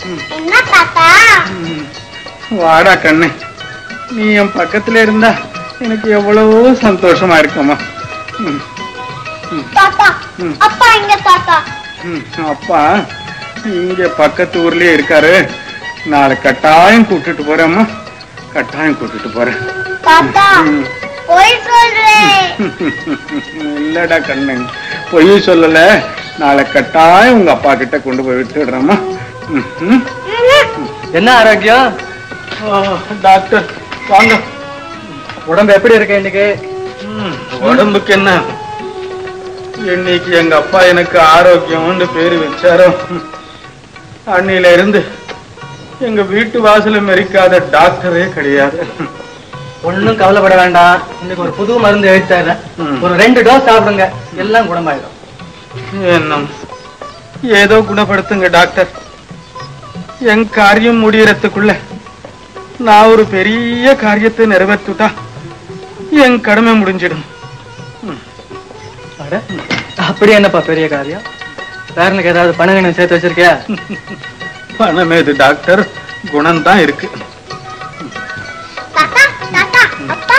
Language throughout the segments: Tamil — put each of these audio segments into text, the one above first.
என்ன தாத்தா ம். வாடா கண்ணு நீ என் பக்கத்துல இருந்தா எனக்கு எவ்வளவோ சந்தோஷமா இருக்கம்மா ம். தாத்தா ம். அப்பா எங்க தாத்தா ம். அப்பா இங்க பக்கத்து ஊர்லயே இருக்காரு நாளை கட்டாயம் கூட்டிட்டு போறேம்மா கட்டாயம் கூட்டிட்டு போறேன் தாத்தா ம். போய் சொல்றேன் இல்லடா கண்ணு பொய் சொல்லல நாளை கட்டாயம் உங்க அப்பா கிட்ட கொண்டு போய் விட்டுடுறேம்மா ம், ம். என்ன ஆரோக்கியம் ஆ, டாக்டர் வாங்க உடம்பு எப்படி இருக்கு இன்னைக்கு ம், உடம்புக்கு என்ன இன்னைக்கு எங்க அப்பா எனக்கு ஆரோக்கியம்னு பேரு வச்சாரோ அன்னையில இருந்து எங்க வீட்டு வாசல மெரிக்காத டாக்டரே கிடையாது ஒண்ணும் கவலைப்பட வேண்டாம் இன்னைக்கு ஒரு புது மருந்து எழுத்தாரு ம். ஒரு ரெண்டு டோஸ் சாப்பிடுங்க எல்லாம் குணமாயிடும் என்ன ஏதோ குணப்படுத்துங்க டாக்டர் என் காரியம் முடியறதுக்குள்ள நான் ஒரு பெரிய காரியத்தை நிறைவேற்றிட்டா என் கடமை முடிஞ்சிடும் அட, அப்படி என்னப்பா பெரிய காரியம் பேரனுக்கு ஏதாவது பணம் கிணம் சேர்த்து வச்சிருக்கியா பணமே இது டாக்டர் குணம் தான் இருக்கு தாத்தா தாத்தா அப்பா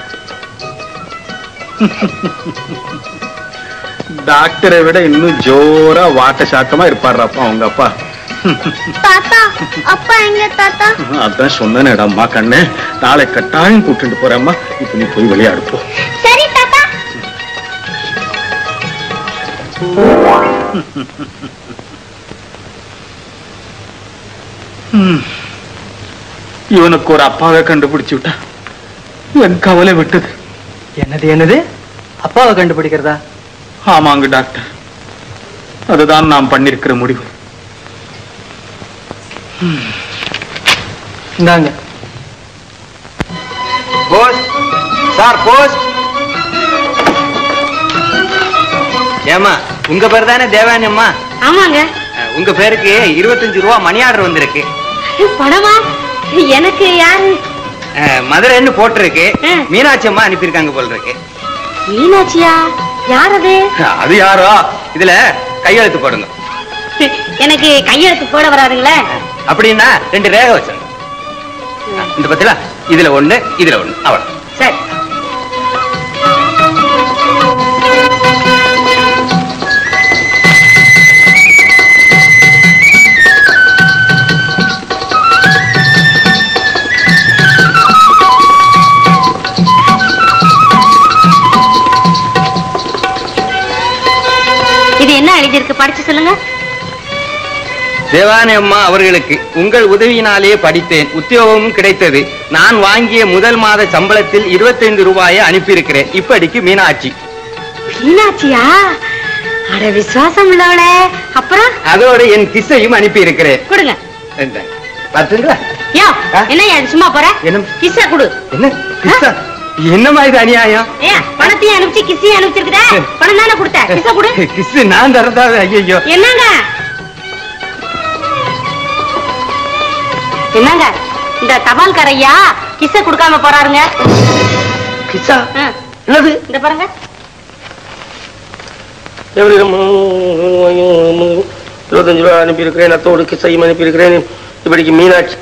டாக்டரை விட இன்னும் ஜோரா வாட்ட சாட்டமா இருப்பாருப்பா அவங்க அப்பா தாத்தா அப்பா எங்க தாத்தா அதான் சொன்னேனேடாம்மா கண்ணே நாளை கட்டாயம் கூட்டிட்டு போறேம்மா இப்ப நீ போய் விளையாடு போ சரி தாத்தா ம். இவனுக்கு ஒரு அப்பாவை கண்டுபிடிச்சு விட்டா என் கவலை விட்டது என்னது என்னது அப்பாவை கண்டுபிடிக்கிறதா ஆமாங்க டாக்டர் அதுதான் நாம் பண்ணிருக்கிற முடிவு இந்தாங்க போஸ்ட் சார் போஸ்ட் ஏமா உங்க பேர் தானே தேவானி அம்மா ஆமாங்க அஹ், உங்க பேருக்கு இருபத்தஞ்சு ரூபா மணி ஆர்டர் வந்திருக்கு பணமா எனக்கு யாரு அஹ், மதுரைன்னு போட்டிருக்கு ஆ. மீனாட்சி அம்மா அனுப்பியிருக்காங்க போல இருக்கு மீனாட்சியா யார் அது அது யாரோ இதுல கையெழுத்து போடுங்க எனக்கு கையெழுத்து போட வராதுங்களே அப்படின்னா ரெண்டு ரேகை வச்சுங்க அஹ், இந்த பத்தில இதுல ஒண்ணு இதுல ஒண்ணு அவ்வளவு சரி இது என்ன எழுதியிருக்கு படிச்சு சொல்லுங்க தேவானி அம்மா அவர்களுக்கு உங்கள் உதவியினாலேயே படித்தேன் உத்தியோகமும் கிடைத்தது நான் வாங்கிய முதல் மாத சம்பளத்தில் 25 ரூபாயை அனுப்பியிருக்கிறேன் இப்படிக்கு மீனாட்சி மீனாட்சியா அட விசுவாசம் உள்ளவளே அப்புறம் அதோட என் கிஸ்ஸையும் அனுப்பி இருக்கிறேன் கொடுங்க பாத்துங்களா யோ ஆ? என்ன இது சும்மா போற என்ன? கிஸ்ஸா கொடு என்ன கிஸ்ஸா என்னம்மா இது அநியாயம் ஏ பணத்தையும் அனுப்பிச்சு கிஸ்ஸையும் அனுப்பிச்சிருக்குதே பணம் தானே கொடுத்த கிஸ்ஸா கொடு கிஸ் நான் தரதா ஐயோ என்னங்க என்னங்க இந்த தபால்காரையா கிஸ்ஸ கொடுக்காம போறாருங்க கிஸ்ஸா ஆ, என்னது இந்த பாருங்க எப்படி இருபத்தஞ்சு ரூபா அனுப்பியிருக்கிறேன் அத்தோடு கிசையும் அனுப்பியிருக்கிறேன் இப்படிக்கு மீனாட்சி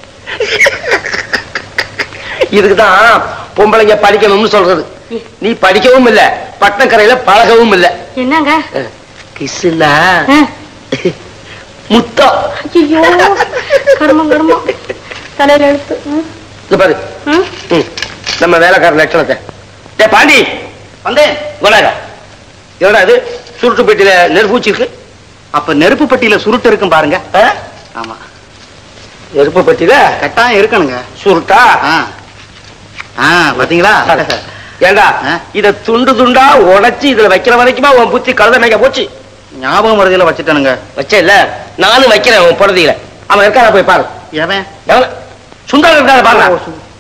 இதுக்கு தான் பொம்பளைங்க படிக்கணும்னு சொல்றது நீ படிக்கவும் இல்ல பட்டக்கரையில பழகவும் இல்ல என்னங்க கிசுல ஆ, முத்தம் ஐயோ கர்மம் கர்மம் தலையில எழுத்து ம், இது பாரு ம். ம், நம்ம வேலைக்கார லட்சணத்தை டே பாண்டி வந்தேன் கொண்டாடா என்னடா இது சுருட்டு பெட்டியில நெருப்பூச்சி இருக்கு அப்ப நெருப்பு பட்டியில சுருட்டு இருக்கும் பாருங்க ஆ? ஆமா நெருப்பு பெட்டியில கட்டாயம் இருக்கணுங்க சுருட்டா ஆ பாத்தீங்களா ஏண்டா ஆ? இத துண்டு துண்டா உடைச்சு இதுல வைக்கிற வரைக்குமா உன் புத்தி கழுத மேய்க்க போச்சு ஞாபகம் மருதியில வச்சுட்டானுங்க வச்ச இல்ல நானும் வைக்கிறேன் உன் புடதியில அவன் இருக்கான போய் பாரு எவன் எவன சுந்தரம் இருக்கான பாரு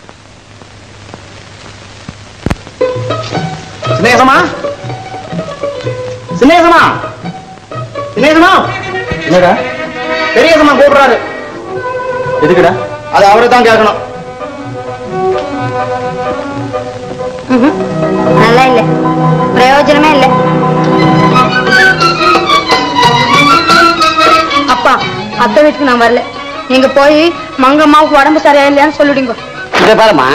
சிநேகமா சிநேகமா சிநேகமா என்னடா பெரியசமா கூப்பிடுறாரு எதுக்குடா அது அவரை தான் கேட்கணும் ம்ஹும். நல்லா இல்ல பிரயோஜனமே இல்ல அப்பா அத்தை வீட்டுக்கு நான் வரல நீங்க போய் மங்கம்மாவுக்கு உடம்பு சரியா இல்லையான்னு சொல்லிடுங்க இதை பாருமா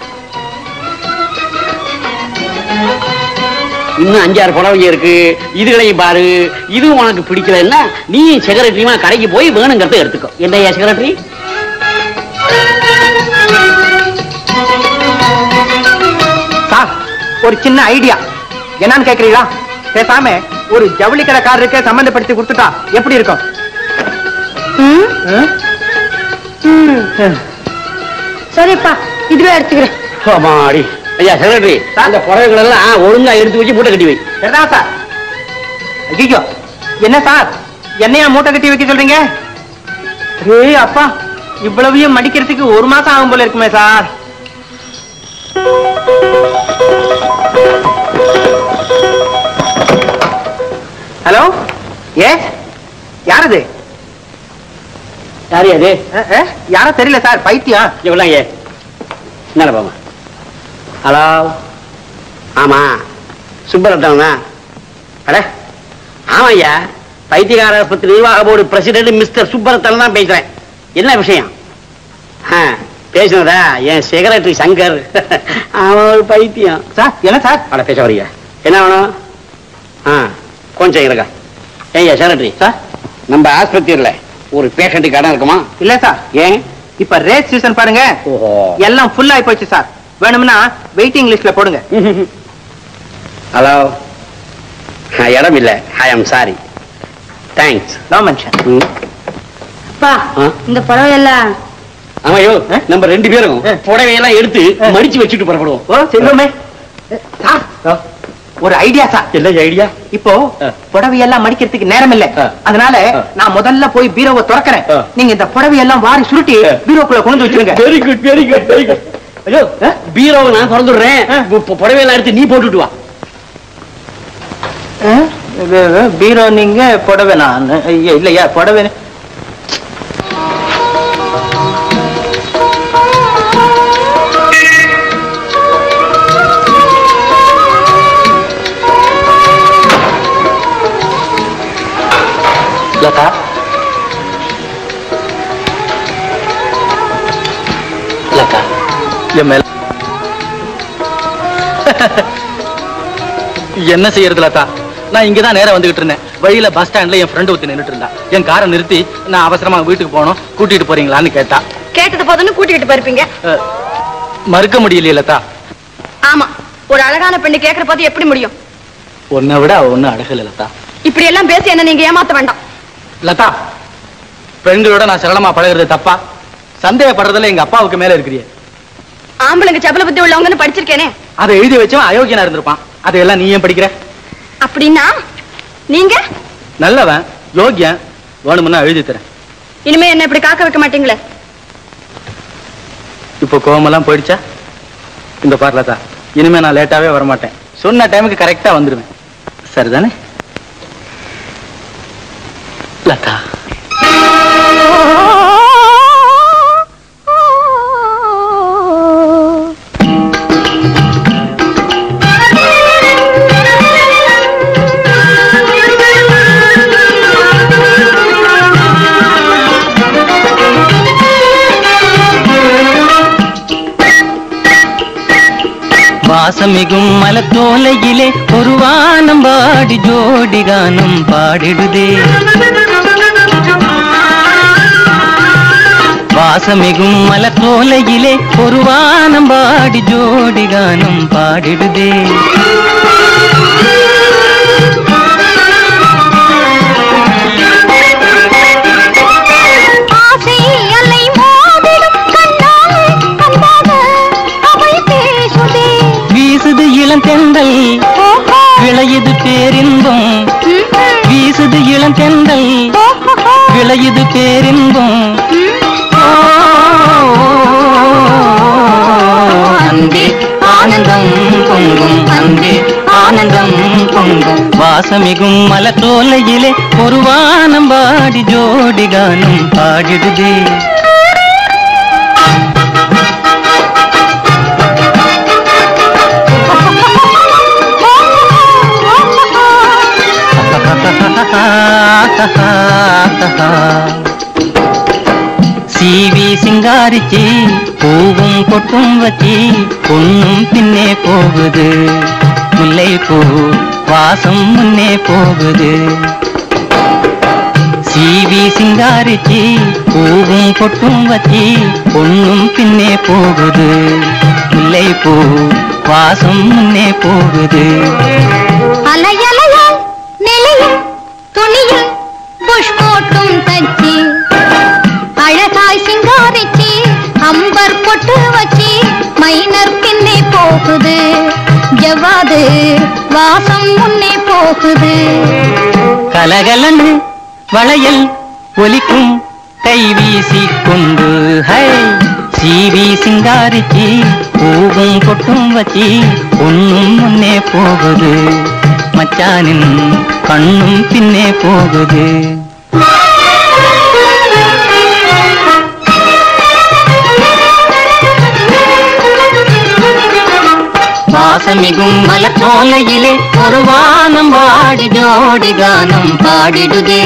இன்னும் அஞ்சாறு புடவை இருக்கு இதுகளையும் பாரு இதுவும் உனக்கு பிடிக்கலன்னா நீ செக்ரட்டரியுமா கடைக்கு போய் வேணுங்கிறத எடுத்துக்கோ என்னையா செக்ரட்டரி சார் ஒரு சின்ன ஐடியா என்னன்னு கேக்குறீங்களா பேசாம ஒரு ஜவுளி கடைக்காரருக்கு சம்பந்தப்படுத்தி கொடுத்துட்டா எப்படி இருக்கும் ம் ம்? ம் சரிப்பா இதுவே எடுத்துக்கிறேன் ஆமாடி ஐயா செக்ரட்டரி அந்த புடவைகள் எல்லாம் ஒழுங்கா எடுத்து வச்சு மூட்டை கட்டி வை சரிதான் சார் ஐயோ என்ன சார் என்னையா மூட்டை கட்டி வைக்க சொல்றீங்க ஏய் அப்பா இவ்வளவையும் மடிக்கிறதுக்கு ஒரு மாசம் ஆகும் போல இருக்குமே சார் ஹலோ எஸ் யாரது யாரு அது யாரும் தெரியல சார் பைத்தியம் இவ்வளவு ஏ என்ன பாமா ஹலோ ஆமா சுப்பரட்டம் தான் அட ஆமா ஐயா பைத்தியகார ஆஸ்பத்திரி நிர்வாக போர்டு பிரசிடென்ட் மிஸ்டர் சுப்பரத்தன் தான் பேசுறேன் என்ன விஷயம் ஆ, பேசுனதா என் செக்ரட்டரி சங்கர் அவன் ஒரு பைத்தியம் சார் என்ன சார் அட பேச வரீங்க என்ன வேணும் ஆ கொஞ்சம் இருக்க ஏய்யா செக்ரட்டரி சார் நம்ம ஆஸ்பத்திரியில ஒரு பேஷண்ட்டுக்கு இடம் இருக்குமா இல்ல சார் ஏன் இப்ப ரேஸ் சீசன் பாருங்க ஓஹோ எல்லாம் ஃபுல் ஆயி போச்சு சார் வேணும்னா வெயிட்டிங் லிஸ்ட்ல போடுங்க ஹலோ இடம் இல்ல ஐ am sorry thanks no mention அப்பா ஆ? இந்த புடவை எல்லாம் ஆமாயோ நம்ம ரெண்டு பேரும் ஆ. புடவையெல்லாம் எடுத்து ஆ. மடிச்சு வச்சுட்டு புறப்படுவோம் ஓ செல்வமே சார் ஒரு ஐடியா சார் என்ன ஐடியா இப்போ ஆ. புடவையெல்லாம் மடிக்கிறதுக்கு நேரம் இல்ல ஆ. அதனால ஆ. நான் முதல்ல போய் பீரோவை திறக்கிறேன் ஆ. நீங்க இந்த புடவையெல்லாம் வாரி சுருட்டி ஆ. பீரோக்குள்ள கொண்டு வந்து வச்சிருங்க very good very good very good ஐயோ பீரோவை நான் திறந்துடுறேன் ஆ. இப்ப புடவையெல்லாம் எடுத்து நீ போட்டுட்டு வா ஆ? இது, இது, பீரோ நீங்க புடவை நான் ஐயா, இல்லையா புடவை லதா லதா என் மேல என்ன செய்யறது லதா நான் இங்கதான் நேரா வந்துகிட்டு இருந்தேன் வழியில பஸ் ஸ்டாண்ட்ல என் ஃப்ரெண்ட் ஒருத்தி நின்னுட்டு இருந்தா என் காரை நிறுத்தி நான் அவசரமா வீட்டுக்கு போகணும் கூட்டிட்டு போறீங்களான்னு கேட்டா கேட்டது போதுன்னு கூட்டிக்கிட்டு போயிருப்பீங்க அஹ், மறுக்க முடியலையே லதா ஆமா ஒரு அழகான பெண்ணு கேக்குற போது எப்படி முடியும் உன்னை விட அவ ஒன்னும் அழகல லதா இப்படி எல்லாம் பேசி என்ன நீங்க ஏமாத்த வேண்டாம் லதா பெண்களோட நான் சரளமா பழகுறது தப்பா சந்தேகப்படுறதுல எங்க அப்பாவுக்கு மேல இருக்கிறியே ஆம்பளைங்க சபல புத்தி உள்ளவங்கன்னு படிச்சிருக்கேனே அதை எழுதி வச்சவன் அயோக்கியனா இருந்திருப்பான் அதையெல்லாம் நீ ஏன் படிக்கிற அப்படின்னா நீங்க நல்லவன் யோக்கியன் வேணுமுன்னா எழுதி தரேன் இனிமே என்ன இப்படி காக்க வைக்க மாட்டீங்களே இப்போ கோவமெல்லாம் போயிடுச்சா இந்த பாரு லதா இனிமே நான் லேட்டாவே வரமாட்டேன் சொன்ன டைமுக்கு கரெக்டா வந்துடுவேன் சரிதானே லதா வாசமிகும் மலத்தோலையிலே ஒரு வானம் பாடி ஜோடி கானம் பாடிடுதே வாசமிகும் மலத்தோலையிலே ஒரு வானம் பாடி ஜோடி கானம் பாடிடுதே ஆசை அலை மோதிடும் கண்ணால் அன்பாக அவள் பேசுதே வீசுது இளந்தெண்டல் ஓஹோ விளையுது பேரின்பம் வீசுது இளந்தெண்டல் ஓஹோ விளையுது பேரின்பம் அன்பே ஆனந்தம் பொங்கும் அன்பே ஆனந்தம் பொங்கும் வாசமிகும் மலத்தோலையிலே ஒரு வானம் பாடி ஜோடி கானம் பாடிடுதே சீவி சிங்காரிச்சி பூவும் பொட்டும் வச்சி பொண்ணும் பின்னே போகுது முல்லை பூ வாசம் முன்னே போகுது சீவி சிங்காரிச்சி பூவும் பொட்டும் வச்சி பொண்ணும் பின்னே போகுது முல்லை பூ வாசம் முன்னே போகுது அலையலையால் நெளியும் துணியில் புஷ் போட்டும் தச்சு அழகாய் சிங்காரிச்சு அம்பர் பொட்டு வச்சு மைனர் பின்னே போகுது ஜவ்வாது வாசம் முன்னே போகுது கலகலன்னு வளையல் ஒலிக்கும் கை வீசி கொண்டு ஹை சீவி சிங்காரிச்சி பூவும் பொட்டும் வச்சி பொண்ணும் முன்னே போகுது மச்சானின் கண்ணும் பின்னே போகுது வாசமிகும் மலச்சோலையிலே ஒரு வானம் பாடி ஜோடி கானம் பாடிடுதே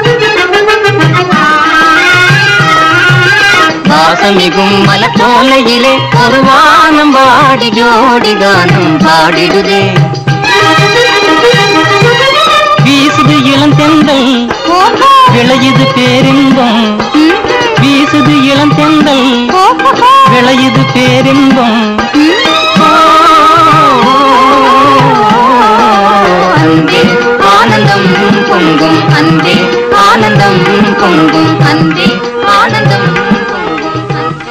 வாசமிகும் மலச்சோலையிலே ஒரு வானம் பாடி ஜோடி கானம் பாடிடுதே வீசுது இளம் தென்றல் ஓஹோ விளையுது பேரின்பம் ம், வீசுது இளம் தென்றல் ஓஹோ விளையுது பேரின்பம் ம். அன்பே ஆனந்தம் பொங்கும் அன்பே ஆனந்தம் பொங்கும் அன்பே ஆனந்தம் பொங்கும் அன்பே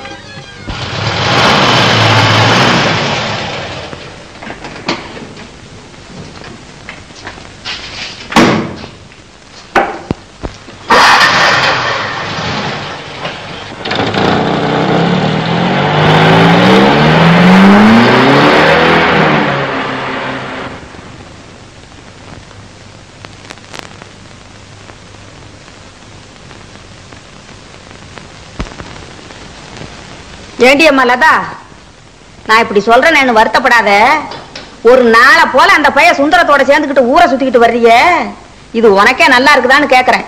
ஏண்டியம்மா லதா நான் இப்படி சொல்றேன்னு வருத்தப்படாத ஒரு நாளை போல அந்த பைய சுந்தரத்தோட சேர்ந்துக்கிட்டு ஊரை சுத்திக்கிட்டு வர்றியே இது உனக்கே நல்லா இருக்குதான்னு கேக்குறேன்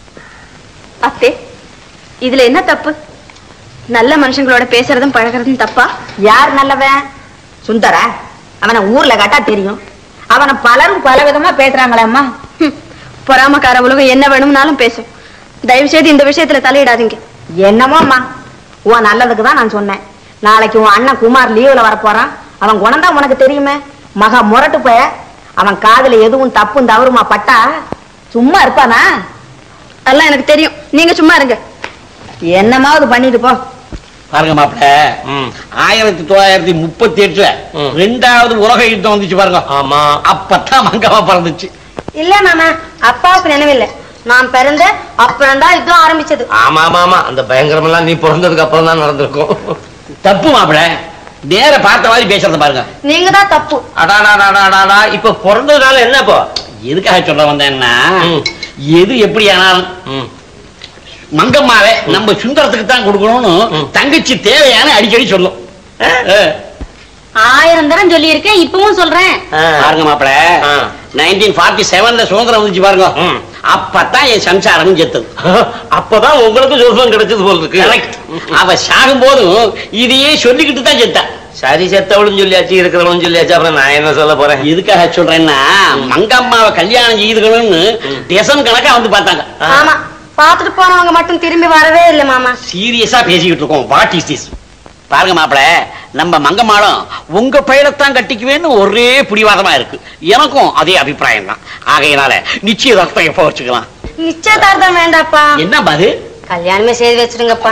அத்தே இதுல என்ன தப்பு நல்ல மனுஷங்களோட பேசுறதும் பழகுறதும் தப்பா யார் நல்லவன் சுந்தரா அவனை ஊர்ல கேட்டா தெரியும் அவனை பலரும் பல விதமா பேசுறாங்களேம்மா ஹம், பொறாமக்கார உலகம் என்ன வேணும்னாலும் பேசும் தயவு செய்து இந்த விஷயத்துல தலையிடாதீங்க என்னமோம்மா உன் நல்லதுக்கு தான் நான் சொன்னேன் நாளைக்கு உன் அண்ணன் குமார் லீவுல வரப்போறான் அவன் குணம்தான் உனக்கு தெரியுமே மகா முரட்டு போய அவன் காதுல எதுவும் தப்பும் தவறுமா பட்டா சும்மா இருப்பானா அதெல்லாம் எனக்கு தெரியும் நீங்க சும்மா இருங்க என்னமாவது பண்ணிட்டு போ பாருங்க மாப்பிள ஆயிரத்தி தொள்ளாயிரத்தி முப்பத்தி எட்டுல ரெண்டாவது உலக யுத்தம் வந்துச்சு பாருங்க ஆமா அப்பதான் மங்கமா பிறந்துச்சு இல்ல மாமா அப்பாவுக்கு நினைவில்லை நான் பிறந்த அப்புறம்தான் யுத்தம் ஆரம்பிச்சது ஆமா ஆமா ஆமா அந்த பயங்கரம் எல்லாம் நீ பிறந்ததுக்கு அப்புறம் தான் நடந்திருக்கும் தப்பு மாப்பிள நேர பார்த்த மாதிரி பேசுறத பாருங்க நீங்க தான் தப்பு அடாடாடாடாடா இப்ப பிறந்ததுனால என்ன இப்போ எதுக்காக சொல்ல வந்தேன்னா ம். எது எப்படி ஆனாலும் ம். மங்கம்மாவை நம்ம சுந்தரத்துக்கு தான் கொடுக்கணும்னு ம். தங்கச்சி தேவையான அடிக்கடி சொல்லும் அஹ். ஆயிரம் தரம் சொல்லியிருக்கேன் இப்பவும் சொல்றேன் ஆ. பாருங்க மாப்பிள ஆ. நைன்டீன் ஃபார்ட்டி செவன்ல சுதந்திரம் வந்துச்சு பாருங்க ம். அப்பதான் என் சம்சாரம் செத்தது அப்பதான் உங்களுக்கு சொர்க்கம் கிடைச்சது போல இருக்கு கரெக்ட் அவ சாகும் போதும் இதையே சொல்லிக்கிட்டு தான் செத்தா சரி செத்தவளும் சொல்லியாச்சு இருக்கிறவளும் சொல்லியாச்சு அப்புறம் நான் என்ன சொல்ல போறேன் எதுக்காக சொல்றேன்னா மங்கம்மாவை கல்யாணம் செய்துக்கணும்னு டெசன் கணக்கா வந்து பார்த்தாங்க ஆமா பாத்துட்டு போனவங்க மட்டும் திரும்பி வரவே இல்லை மாமா சீரியஸா பேசிக்கிட்டு இருக்கோம் வாட் இஸ் திஸ் பாருங்க மாப்பிள நம்ம மங்கம்மாளும் உங்க பையனைத்தான் கட்டிக்குவேன்னு ஒரே பிடிவாதமா இருக்கு எனக்கும் அதே அபிப்பிராயம் தான் ஆகையினால நிச்சயதார்த்தம் எப்ப வச்சுக்கலாம் நிச்சயதார்த்தம் வேண்டாப்பா என்ன பாது கல்யாணமே செய்து வச்சிருங்கப்பா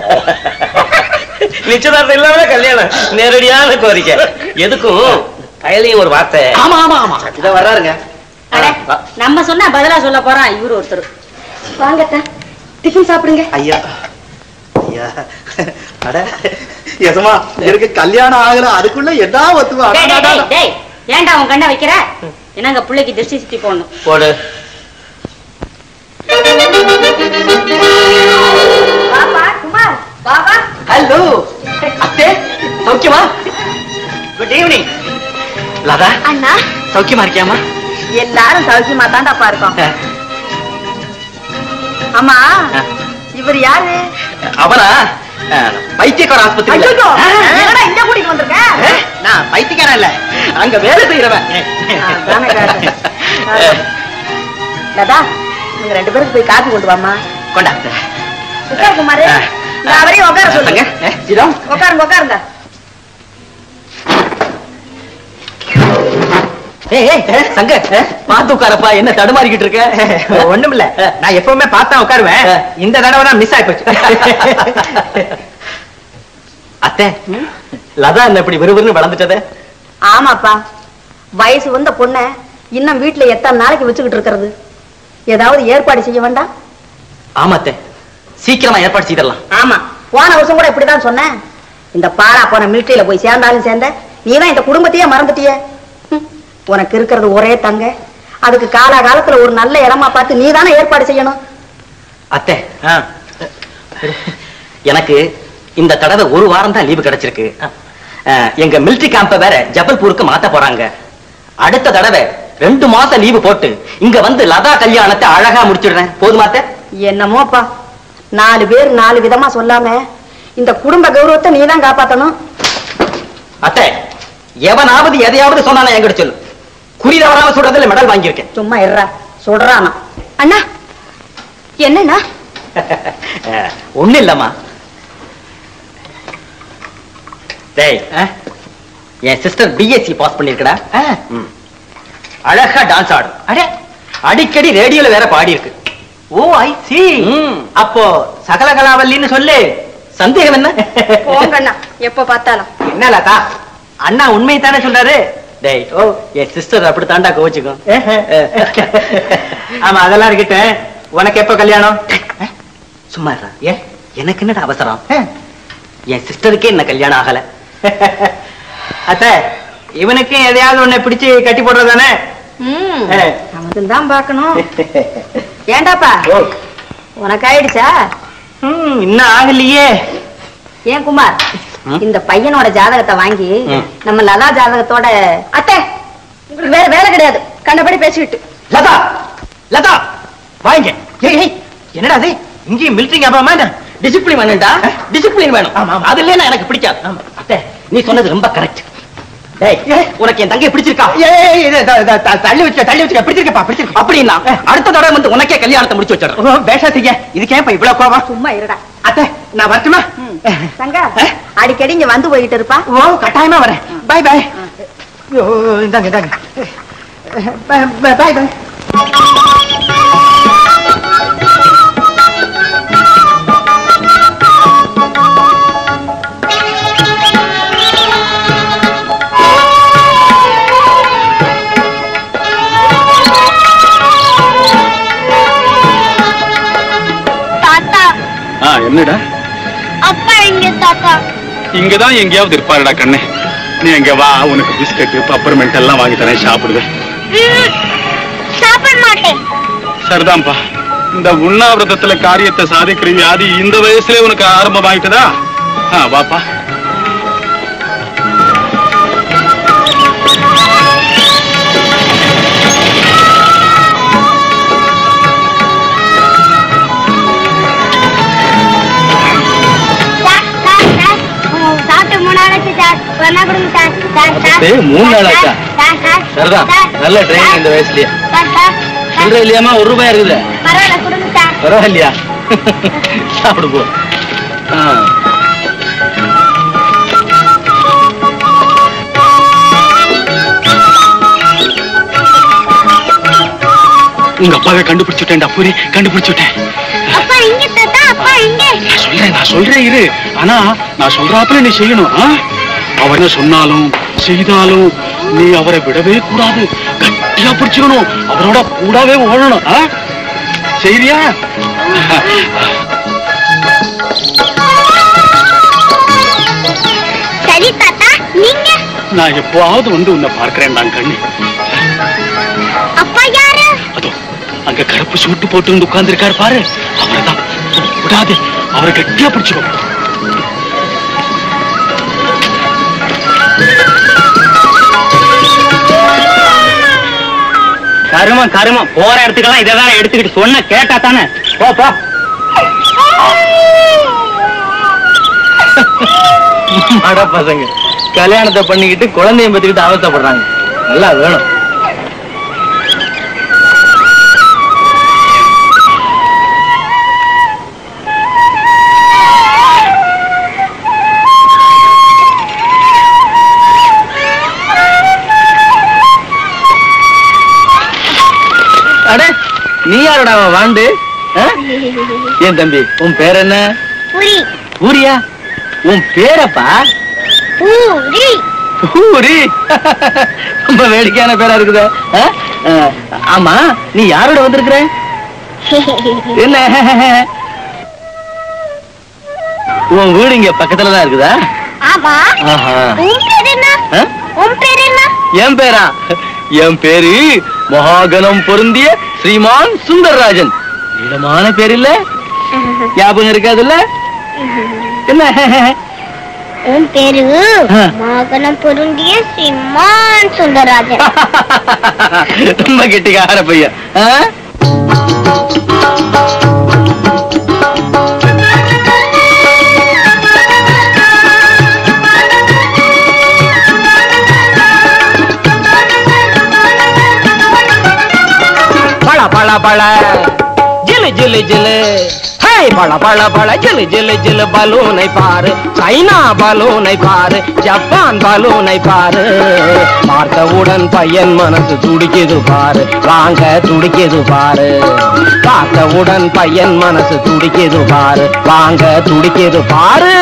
நிச்சயதார்த்தம் இல்லாம கல்யாணம் நேரடியான கோரிக்கை எதுக்கும் கையிலையும் ஒரு வார்த்தை ஆமா ஆமா ஆமா இத வர்றாருங்க அட, நம்ம சொன்னா பதிலா சொல்ல போறான் இவரு ஒருத்தர் வாங்கத்தா டிஃபன் சாப்பிடுங்க ஐயா ஐயா அட எசமா எனக்கு கல்யாணம் ஆகல அதுக்குள்ள என்ன ஒத்துவா டேய், டேய், டேய், டேய், ஏன்டா உன் கண்ணை வைக்கிற என்னங்க பிள்ளைக்கு திருஷ்டி சுத்தி போடணும் போடு பாப்பா குமார் பாபா ஹலோ அத்தே சௌக்கியமா குட் ஈவினிங் லதா அண்ணா சௌக்கியமா இருக்கியாமா எல்லாரும் சௌக்கியமா தான்டாப்பா இருக்கோம் ஆமா இவர் யாரு அவனா அஹ், பைத்தியக்கார ஆஸ்பத்திரி ஐயோ இங்க கூட்டிட்டு வந்திருக்க நான் பைத்தியக்காரன் இல்ல அங்க வேலை செய்யறவன் தானே கேட்டேன். லதா நீங்க ரெண்டு பேருக்கு போய் காப்பி கொண்டு வாமா கொண்டா உட்காரு குமாரு நான் அவரையும் உட்கார அங்க, சொல்லுங்க அஹ், சிரம். உட்காருங்க உட்காருங்க ஏய், ஏய், ஏய், சங்க அஹ், பாத்து உட்காரப்பா என்ன தடுமாறிக்கிட்டு இருக்க ஒண்ணும் இல்ல நான் எப்பவுமே பார்த்தா உட்காருவேன் இந்த தடவை தான் மிஸ் ஆகி போச்சு அத்தை லதா என்ன இப்படி விறுவிறுன்னு வளர்ந்துட்டதே ஆமாப்பா வயசு வந்த பொண்ண இன்னும் வீட்டுல எத்தனை நாளைக்கு வச்சுக்கிட்டு இருக்கிறது ஏதாவது ஏற்பாடு செய்ய வேண்டாம் ஆமா அத்தை சீக்கிரமா ஏற்பாடு செய்திடலாம் ஆமா போன வருஷம் கூட இப்படிதான் சொன்னேன் இந்த பாரா போன மிலிட்டரியில போய் சேர்ந்தாலும் சேர்ந்த நீதான் இந்த குடும்பத்தையே மறந்துட்டியே ஹம், உனக்கு இருக்கிறது ஒரே தங்க அதுக்கு காலாகாலத்துல ஒரு நல்ல இடமா பார்த்து நீ தானே ஏற்பாடு செய்யணும் அத்தை எனக்கு இந்த தடவை ஒரு வாரம் தான் லீவு கிடைச்சிருக்கு அஹ், எங்க மிலிட்டரி கேம்ப வேற ஜபல்பூருக்கு மாத்த போறாங்க அடுத்த தடவை ரெண்டு மாசம் லீவு போட்டு இங்க வந்து லதா கல்யாணத்தை அழகா முடிச்சிடுறேன் போதுமா அத்தை என்னமோப்பா நாலு பேர் நாலு விதமா சொல்லாம இந்த குடும்ப கௌரவத்தை நீ தான் காப்பாத்தணும் அத்தை எவனாவது எதையாவது சொன்னானா என்கிட்ட சொல்லு குறி தவறாம சொல்றதுல மெடல் வாங்கியிருக்கேன் சும்மா இருறா சொல்றானா அண்ணா என்னண்ணா அஹ், ஒண்ணும் இல்லம்மா டேய் அஹ், என் சிஸ்டர் பிஎஸ்சி பாஸ் பண்ணிருக்கடா ம். அழகா டான்ஸ் ஆடும் அடே அடிக்கடி ரேடியோல வேற பாடி இருக்கு ஓ ஐ சி அப்போ சகல கலாவல்லின்னு சொல்லு சந்தேகம் என்ன போங்கண்ணா எப்ப பார்த்தாலும் என்ன லதா அண்ணா உண்மை தானே சொல்றாரு டேய் ஓ என் சிஸ்டர் அப்படி தாண்டா கோச்சுக்கும் ஆமா அதெல்லாம் இருக்கட்டும் உனக்கு எப்ப கல்யாணம் சும்மா இருடா. ஏன் எனக்கு என்னடா அவசரம் என் சிஸ்டருக்கே என்ன கல்யாணம் ஆகல அத்த இவனுக்கு எதையாவது ஒண்ணு பிடிச்சு கட்டி போடுறதானே ம் அவனுக்கு தான் பார்க்கணும் ஏண்டாப்பா உனக்கு ஆயிடுச்சா ம், இன்னும் ஆகலையே ஏன் குமார் இந்த பையனோட ஜாதகத்தை வாங்கி ம். நம்ம லதா ஜாதகத்தோட அத்தை உங்களுக்கு வேற வேலை கிடையாது கண்டபடி பேசிக்கிட்டு லதா லதா வாங்க ஏய், ஏய், என்னடா அது இங்கேயும் மிலிட்டரி ஞாபகமா என்ன டிசிப்ளின் வேணும்டா டிசிப்ளின் வேணும் அது இல்லைன்னா எனக்கு பிடிக்காது அத்தை நீ சொன்னது ரொம்ப கரெக்ட் டேய் உனக்கு என் தங்கை பிடிச்சிருக்கா ஏய், ஏய், இது, த- த- த- தள்ளி வச்சுக்க தள்ளி வச்சுக்க பிடிச்சிருக்கப்பா பிடிச்சிருக்க அப்படின்னா அடுத்த தடவை வந்து உனக்கே கல்யாணத்தை முடிச்சு வச்சிடறேன் பேசாதீங்க இதுக்கு ஏன்பா இவ்வளவு கோபம் சும்மா இருடா அத்தை நான் வரட்டுமா தங்கா அடிக்கடி இங்க வந்து போயிட்டு இருப்பா ஓ கட்டாயமா வரேன் பாய் பாய் ஐயோ, இந்தாங்க இந்தாங்க பாய் பாய் பாய் தாத்தா ஆ என்னடா அப்பா எங்க தாத்தா இங்கதான் எங்கேயாவது இருப்பாருடா கண்ணு நீ எங்க வா உனக்கு பிஸ்கட் பப்பர்மெண்ட் எல்லாம் வாங்கி தரேன் சாப்பிடுது சாப்பிட மாட்டேன் சரிதான்ப்பா இந்த உண்ணாவிரதத்துல காரியத்தை சாதிக்கிற வியாதி இந்த வயசுல உனக்கு ஆரம்பமாயிட்டதா ஆ வாப்பா சாப்பிட்டு மூணு நாளாச்சு சார் ஒன்னா கொடுங்க சார் சார் சார் டேய், மூணு நாளாச்சா? சார் சார் சரிதான் நல்ல ட்ரைனிங் இந்த வயசுலயே சார் சார் சில்லற இல்லையாமா ஒரு ரூபாய் இருக்குது பரவாயில்ல கொடுங்க சார் பரவாயில்லையா சாப்பிடு போ ஆ. உங்க அப்பாவை கண்டுபிடிச்சுட்டேன்டா புரி கண்டுபிடிச்சுட்டேன் அப்பா இங்க தாத்தா அப்பா இங்க நான் சொல்றேன் நான் சொல்றேன் இரு ஆனா நான் சொல்றாப்புல நீ செய்யணும் ஆ? அவர் என்ன சொன்னாலும் செய்தாலும் நீ அவரை விடவே கூடாது கட்டியா பிடிச்சுக்கணும் அவரோட கூடவே ஓடணும் ஆ? செய்றியா சரி தாத்தா நீங்க நான் எப்பவாவது வந்து உன்னை பார்க்கிறேன் நான் கண்ணு அப்பா யாரு அதோ அங்க கருப்பு சூட்டு போட்டு வந்து உட்கார்ந்து இருக்காரு பாரு அவர்தான் விடாது அவரை கட்டியா பிடிச்சுக்கோ கருமம் கருமம் போற இடத்துக்கெல்லாம் இதெல்லாம் எடுத்துக்கிட்டு சொன்ன கேட்டா தானே போ போ அட பசங்க கல்யாணத்தை பண்ணிக்கிட்டு குழந்தைய பத்திக்கிட்டு அவஸ்தைப்படுறாங்க நல்லா வேணும் அட நீ யாரோட அவன் வாண்டு ஆ? ஏன் தம்பி உன் பேர் என்ன புரி பூரியா உன் பேரப்பா பூரி பூரி ரொம்ப வேடிக்கையான பேரா இருக்குதே ஆ? ஆ, ஆமா நீ யாரோட வந்திருக்கிற என்ன உன் வீடு இங்க பக்கத்துல தான் இருக்குதா ஆமா ஆஹா. உன் பேர் என்ன ஆ? உன் பேர் என்ன என் பேரா என் பேரு மகாகணம் பொருந்திய ஸ்ரீமான் சுந்தரராஜன் நீளமான பேர் இல்ல ஞாபகம் இருக்காதுல்ல என்ன உன் பேரு ஆ. மகனம் பொருந்திய சிம்மான் சுந்தரராஜன் ரொம்ப கெட்டிக்கார பையன் ஆ? பழ பழ பழ ஜிலு ஜிலு ஜிலு ஹே பழ பழ பழ ஜிலு ஜிலு ஜிலு பலூனை பாரு சைனா பலூனை பாரு ஜப்பான் பலூனை பாரு பார்த்தவுடன் பையன் மனசு துடிக்குது பாரு வாங்க துடிக்குது பாரு பார்த்தவுடன் பையன் மனசு துடிக்குது பாரு வாங்க துடிக்குது பாரு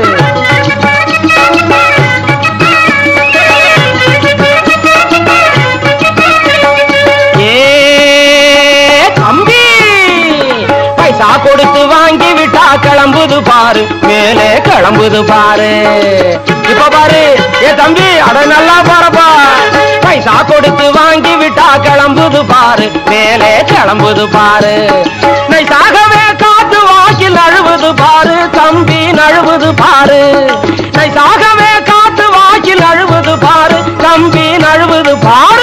ஏ தம்பி பைசா கொடுத்து வாங்கி விட்டா கிளம்புது பாரு மேலே கிளம்புது பாரு இப்ப பாரு ஏ தம்பி அட நல்லா பாருப்பா பைசா கொடுத்து வாங்கி விட்டா கிளம்புது பாரு மேலே கிளம்புது பாரு நைசாகவே காத்து வாக்கில் அழுவுது பாரு தம்பி நழுவுது பாரு நைசாகவே காத்து வாக்கில் அழுவுது பாரு தம்பி நழுவுது பாரு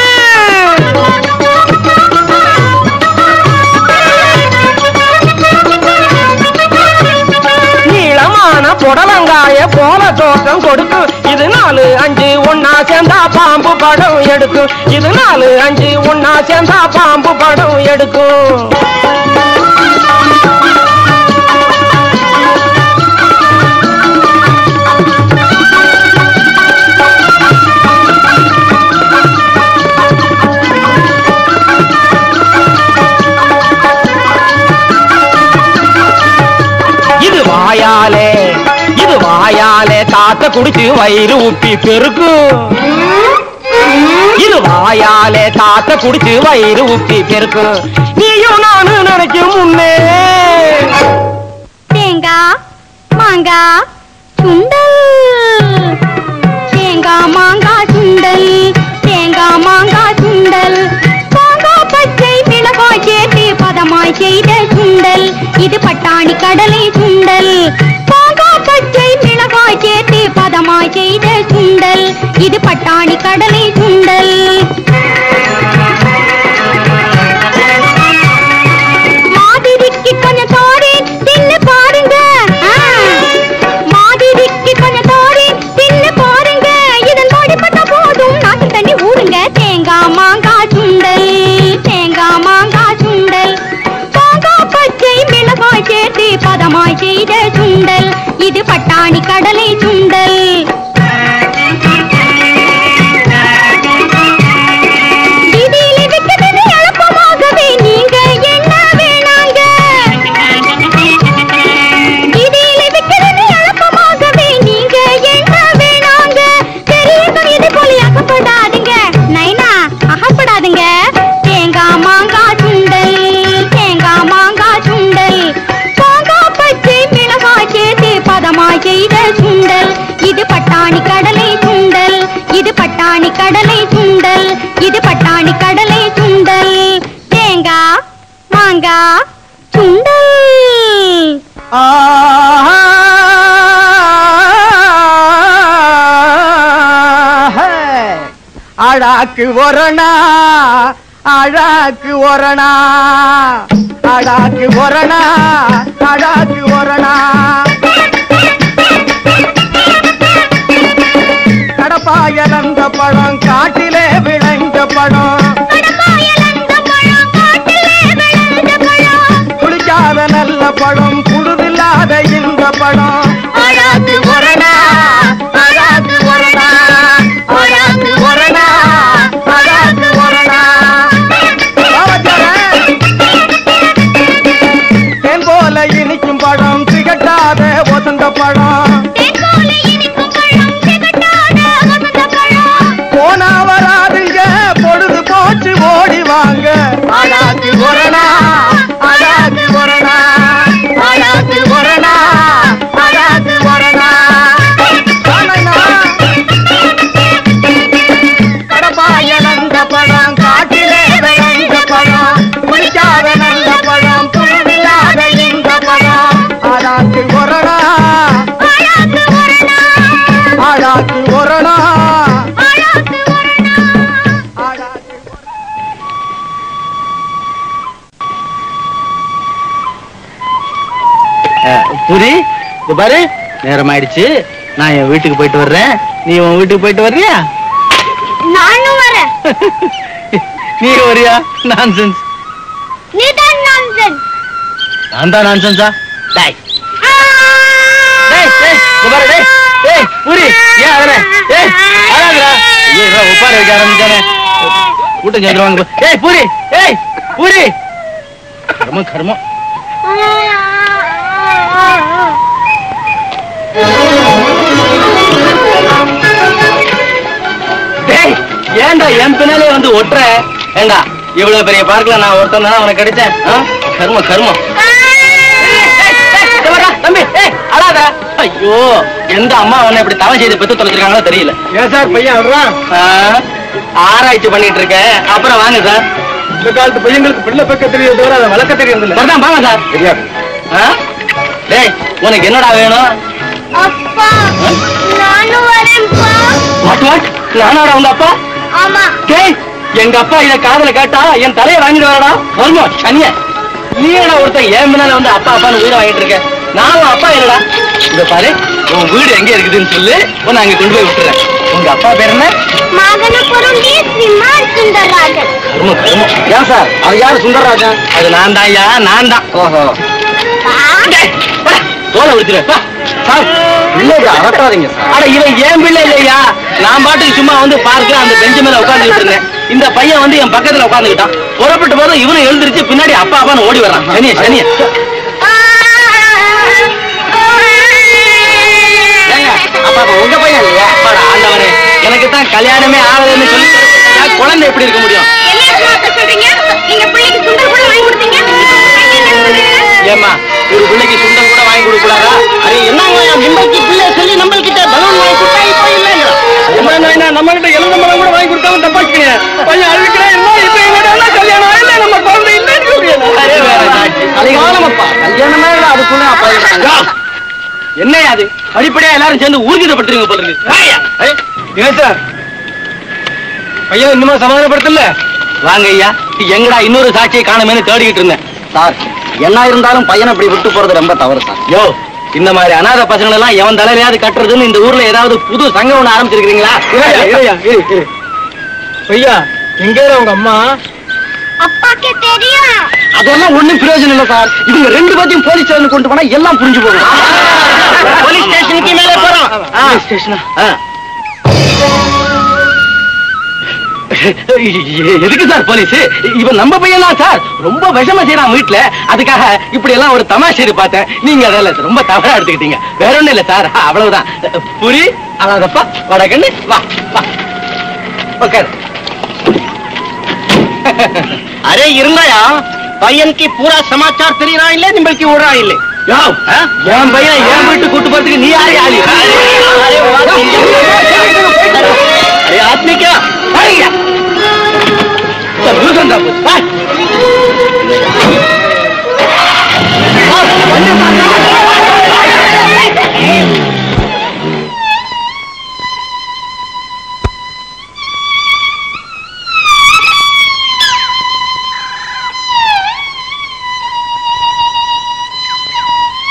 நீளமான புடலங்காய போல தோட்டம் கொடுக்கும் இது நாலு அஞ்சு ஒன்னா சேர்ந்தா பாம்பு படம் எடுக்கும் இது நாலு அஞ்சு ஒன்னா சேர்ந்தா பாம்பு படம் எடுக்கும் இது வாயாலே இது வாயாலே காத்த குடிச்சு வயிறு உப்பி பெருக்கும் இது வாயாலே காத்த குடிச்சு வயிறு உப்பி பெருக்கும் நீயும் நானும் நினைக்கும் முன்னே தேங்காய் மாங்காய் சுண்டல் தேங்காய் மாங்காய் சுண்டல் தேங்காய் மாங்காய் சுண்டல் மாங்காய் பச்சை மிளகாய் சேர்த்து பதமாய் செய்த சுண்டல் இது பட்டாணி கடலை சுண்டல் மாங்காய் பச்சை மிளகாய் சேர்த்து பதமாய் செய்த சுண்டல் இது பட்டாணி கடலை சுண்டல் மாதிரிக்கு கொஞ்சம் தோரி தின்னு பாருங்க ஆ. மாதிரிக்கு கொஞ்சம் தோரி தின்னு பாருங்க இதன் பாடிப்பட்ட போதும் நாட்டு தண்ணி ஊறுங்க தேங்காய் மாங்காய் சுண்டல் தேங்காய் மாங்காய் சுண்டல் மாங்காய் பச்சை மிளகாய் சேர்த்து பதமாய் செய்த சுண்டல் இது பட்டாணி கடலை சுண்டல் வீதியில விற்கிறது எளப்பமாகவே நீங்க என்ன வேணாங்க வீதியில விற்கிறது எளப்பமாகவே நீங்க என்ன வேணாங்க பெரியவங்க இது போல அகப்படாதீங்க நைனா அகப்படாதீங்க தேங்காய் மாங்காய் சுண்டல் தேங்காய் மாங்காய் சுண்டல் மாங்காய் பச்சை மிளகாய் சேர்த்து பதமாய் செய்த சுண்டல் இது பட்டாணி கடலை சுண்டல் இது பட்டாணி கடலை சுண்டல் இது பட்டாணி கடலை சுண்டல் தேங்காய் மாங்காய் சுண்டல் அழாக்கு ஒரணா அழாக்கு ஒரணா அழாக்கு ஒரணா அழாக்கு ஒரணா பழம் காட்டிலே விளைஞ்ச பழம் குளிக்காத நல்ல பழம் புழுதில்லாத இந்த பழம் அழகு ஒரணா அழகு ஒரணா அழகு ஒரணா அழகு ஒரணா தேன் போல இனிக்கும் பழம் திகட்டாத வசந்த பழம் போனா வராதுங்க பொழுது போச்சு ஓடி வாங்க அழகு ஒரணா அழகு ஒரணா அழகு ஒரணா அழகு ஒரணா கடப்பாயலந்த பழம் காட்டிலே விளைந்த பழம் குளிக்காத நல்ல பழம் புழுவில்லாத இந்த பழம் அழகு ஒரணா அழகு ஒரணா புரி இது பாரு நேரம் ஆயிடுச்சு நான் என் வீட்டுக்கு போயிட்டு வர்றேன் நீ உன் வீட்டுக்கு போயிட்டு வர்றியா நானும் வரேன் நீ வரியா நான்சென்ஸ் நீதான் நான்சன் நான் தான் நான்சென்ஸா டேய் டேய் டேய் இங்க பாரு டேய் டேய் புரி ஏன் அதல டேய் அழாதடா ஐயோ இவன் உட்கார வைக்க ஆரம்பிச்சானே கூட்டம் சேர்ந்துருவாங்க டேய் புரி டேய் புரி கர்மம் கர்மம் டேய் ஏன்டா என் பின்னாலே வந்து ஒட்டுற ஏண்டா இவ்வளவு பெரிய பார்க்கல நான் ஒருத்தன் தான் உனக்கு கிடைச்சேன் ஆ? கர்மம் கர்மம் இங்க வாடா, தம்பி ஏய் அழாதடா ஐயோ எந்த அம்மா உன்னை இப்படி தவம் செய்து பெத்து தொலைச்சிருக்காங்களோ தெரியல ஏன் சார் பையன் வர்றான் ஆ, ஆராய்ச்சி பண்ணிட்டு இருக்கேன் அப்புறம் வாங்க சார் இந்த காலத்து பையங்களுக்கு பிள்ளை பக்க தெரியுது தவிர அதை வளர்க்க தெரியாது சரிதான் வாங்க சார் தெரியாது ஆ? டேய் உனக்கு என்னடா வேணும் அப்பா நானும் வரேன்ப்பா வாட் வாட் நானாடா உங்க அப்பா ஆமா டேய் எங்க அப்பா இத காதுல கேட்டா என் தலையை வாங்கிட்டு வரடா வருமோ சனிய நீ என்னடா ஒருத்தன் என் முன்னால வந்து அப்பா அப்பான்னு உயிரை வாங்கிட்டு இருக்க நானும் அப்பா இல்லடா இத பாரு உன் வீடு எங்க இருக்குதுன்னு சொல்லு உன்னை அங்க கொண்டு போய் விட்டுறேன் உங்க அப்பா பேர் என்ன மகனபுரம் டி ஸ்ரீமான் சுந்தரராஜன் கரும கரும ஏன் சார் அது யாரு சுந்தரராஜன் அது நான் தான் ஐயா நான் தான் ஓஹோ தோலை விடுத்துரு சார் பிள்ளைங்க அரட்டாதீங்க அட இவன் ஏன் பிள்ளை இல்லையா நான் பாட்டுக்கு சும்மா வந்து பார்க்க அந்த பெஞ்சு மேல உட்காந்துட்டு இருந்தேன் இந்த பையன் வந்து என் பக்கத்துல உட்காந்துக்கிட்டான் புறப்பட்டு போதும் இவனும் எழுந்திருச்சு பின்னாடி அப்பா அப்பான்னு ஓடி வர்றான் சனிய சனிய ஏங்க, அப்பா அப்பா உங்க பையன் இல்லையா அப்பாடா ஆண்டவனே எனக்கு தான் கல்யாணமே ஆகலைன்னு சொல்லி என் குழந்தை எப்படி இருக்க முடியும் என்ன மாத்த சொல்றீங்க நீங்க பிள்ளைக்கு சுந்தர் கூட வாங்கி கொடுத்தீங்க ஏமா ஒரு பிள்ளைக்கு சுண்டல் கூட வாங்கி கொடுக்க கூடாதா அரே என்னங்க மும்பைக்கு பிள்ளை சொல்லி நம்ம கிட்ட பலூன் வாங்கி கொடுத்தா இப்போ இல்லைங்க நம்ம கிட்ட எழுந்த மரம் கூட வாங்கி கொடுத்தாலும் தப்பாச்சுங்க பையன் அழுக்கிறேன் என்ன இப்ப எங்கடா கல்யாணம் இல்ல நம்ம குழந்தை இல்லைன்னு அரே வேற என்னாச்சு? அதிகாலமப்பா கல்யாணமே இல்ல அதுக்குள்ள அப்பா இருக்காங்க. என்னையா அது அடிப்படையா எல்லாரும் சேர்ந்து ஊர்ஜிதப்பட்டுருங்க போல இருக்கு வாயா. ஏய், ஏன் சார் பையன் இன்னுமா சமாதானப்படுத்தல வாங்க ஐயா எங்கடா இன்னொரு சாட்சியை காணுமேனு தேடிக்கிட்டு இருந்தேன் சார் என்ன இருந்தாலும் பையனை அப்படி விட்டு போறது ரொம்ப தவறு சார் யோ இந்த மாதிரி அனாதை பசங்களை எல்லாம் எவன் தலையிலையாவது கட்டுறதுன்னு இந்த ஊர்ல ஏதாவது புது சங்கம் ஒண்ணு ஆரம்பிச்சிருக்கீங்களா இறையா இறையா இரு இரு பையா எங்க உங்க அம்மா அப்பாக்கு தெரியும் அதெல்லாம் ஒண்ணும் பிரயோஜனம் இல்ல சார் இவங்க ரெண்டு பேத்தையும் போலீஸ் ஸ்டேஷன் கொண்டு போனா எல்லாம் புரிஞ்சு போகும் போலீஸ் ஸ்டேஷனுக்கு மேலே போறோம் போலீஸ் ஸ்டேஷனா எதுக்கு சார் போலீஸ் இவன் நம்ம பையன் தான் சார் ரொம்ப விஷம செய்யறான் வீட்டுல அதுக்காக இப்படி எல்லாம் ஒரு தமாஷ் பார்த்தேன் நீங்க அதெல்லாம் ரொம்ப தவறா எடுத்துக்கிட்டீங்க வேற ஒண்ணும் இல்ல சார் அவ்வளவுதான் புரி அழகப்பா வடகண்ணு வா வா உட்காரு अरे இருந்தாயா பையனுக்கு பூரா சமாச்சார் தெரியறா இல்ல நிம்பளுக்கு ஓடுறா இல்ல யோ என் பையன் என் வீட்டு கூட்டு போறதுக்கு நீ யாரு ஆளி அரே அரே ஆத்மி क्या ஐயா सब दूसरा था कुछ हां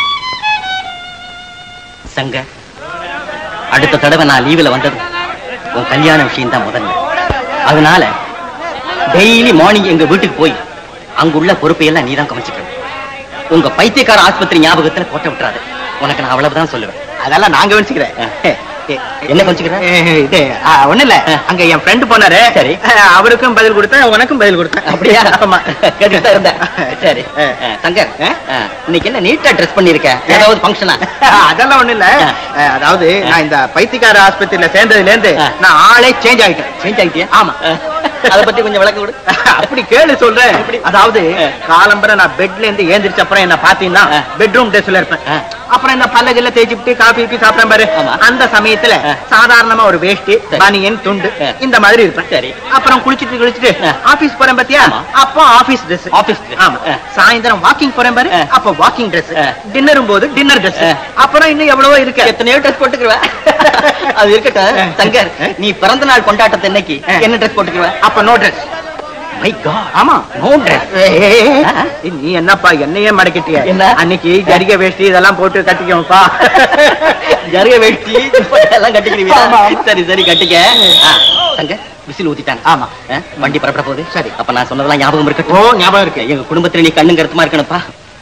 சங்க அடுத்த தடவை நான் லீவுல வந்தது உன் கல்யாண விஷயம் தான் முதல்ல அதனால டெய்லி மார்னிங் எங்க வீட்டுக்கு போய் அங்குள்ள பொறுப்பையெல்லாம் நீ தான் கவனிச்சுக்கணும் உங்க பைத்தியக்கார ஆஸ்பத்திரி ஞாபகத்துல கோட்டை விட்டுறாது உனக்கு நான் அவ்வளவுதான் சொல்லுவேன் அதெல்லாம் நான் கவனிச்சுக்கிறேன் என்ன கவனிச்சுக்கிறேன் இது ஒண்ணு இல்ல அங்க என் ஃப்ரெண்ட் போனாரு சரி. அஹ், அவருக்கும் பதில் கொடுத்தேன் உனக்கும் பதில் கொடுத்தேன் அப்படியா ஆமா கேட்டுட்டு தான் இருந்தேன் சரி அஹ். அஹ், சங்கர் அஹ், இன்னைக்கு என்ன நீட்டா ட்ரெஸ் பண்ணிருக்க ஏதாவது ஃபங்க்ஷனா அதெல்லாம் ஒண்ணு இல்ல அஹ், அதாவது நான் இந்த பைத்தியக்கார ஆஸ்பத்திரியில சேர்ந்ததுல இருந்து ஆ. நான் ஆளே சேஞ்ச் ஆயிட்டேன் சேஞ்ச் ஆகிட்டியா ஆமா அத பத்தி கொஞ்சம் விளக்க கொடு அப்படி கேளு சொல்றேன் அதாவது ஆ. காலம்பரை நான் பெட்ல இருந்து ஏந்திரிச்ச அப்புறம் என்ன பாத்தீங்கன்னா ஆ. பெட்ரூம் ட்ரெஸ்ல இருப்பேன் ஆ. அப்புறம் என்ன பல்லகில தேய்ச்சிட்டு காபி கீபி சாப்பிட்டேன் பாரு ஆமா. அந்த சமயத்துல ஆ. சாதாரணமா ஒரு வேஷ்டி சரி. பனியன் துண்டு ஆ. இந்த மாதிரி இருப்பேன் சரி. அப்புறம் குளிச்சிட்டு குளிச்சிட்டு ஆ. ஆபீஸ் போறேன் பாத்தியா ஆமா. அப்போ ஆபீஸ் ட்ரெஸ் Office dress. ஆமா ஆ. சாயந்தரம் வாக்கிங் போறேன் பாரு ஆ. அப்ப வாக்கிங் ட்ரெஸ் ஆ. டின்னரும் போது டின்னர் ட்ரெஸ் ஆ. அப்புறம் இன்னும் எவ்வளவோ இருக்கு எத்தனையோ ட்ரெஸ் போட்டுக்குருவ அது இருக்கட்டும் சங்கர் நீ பிறந்த நாள் கொண்டாட்டத்தை இன்னைக்கு ஆ. என்ன ட்ரெஸ் போட்டுக்குருவ அப்ப நோ ட்ரெஸ் மை காட் ஆமா நோ ட்ரெஸ் ஆ. நீ என்னப்பா என்னையே மடக்கிட்டிய என்ன? அன்னைக்கு ஜரிகை வேஷ்டி இதெல்லாம் போட்டு கட்டிக்கோப்பா ஜருக வெட்டி துப்பட்டா எல்லாம் கட்டிக்கிறீங்க ஆமா, ஆமா. சரி சரி கட்டிக்க ஆ, சங்கர் விசில் ஊத்திட்டாங்க ஆமா. ஆ, வண்டி புறப்பட போகுது சரி. அப்ப நான் சொன்னதெல்லாம் ஞாபகம் ஓ இருக்கட்டும் ஞாபகம் இருக்கு எங்க குடும்பத்துல நீ கண்ணும் கருத்துமா இருக்கணும்ப்பா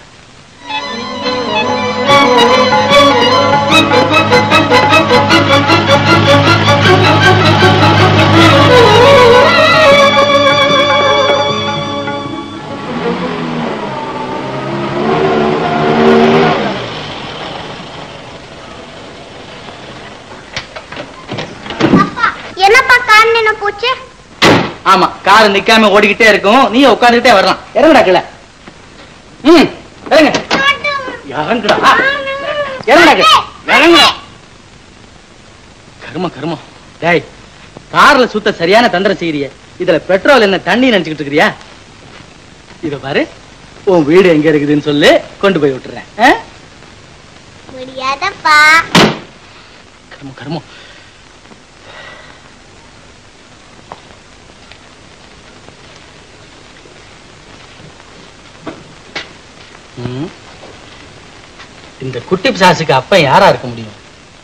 என்னப்பா கார் நின்னு போச்சு ஆமா கார் நிக்காம ஓடிக்கிட்டே இருக்கும் நீ உட்காந்துக்கிட்டே வரலாம் இறங்குடா கீழே ம் இறங்க இறங்குடா இறங்குடா கீழே. இறங்குடா கருமம் கருமம் டேய் கார்ல சுத்த சரியான தந்திரம் செய்யறிய இதுல பெட்ரோல் என்ன தண்ணி நினைச்சுக்கிட்டு இருக்கிறியா இத பாரு உன் வீடு எங்க இருக்குதுன்னு சொல்லு கொண்டு போய் விட்டுறேன் ஆ? முடியாதப்பா கருமம் கருமம் ம். இந்த குட்டி பிசாசுக்கு அப்பன் யாரா இருக்க முடியும்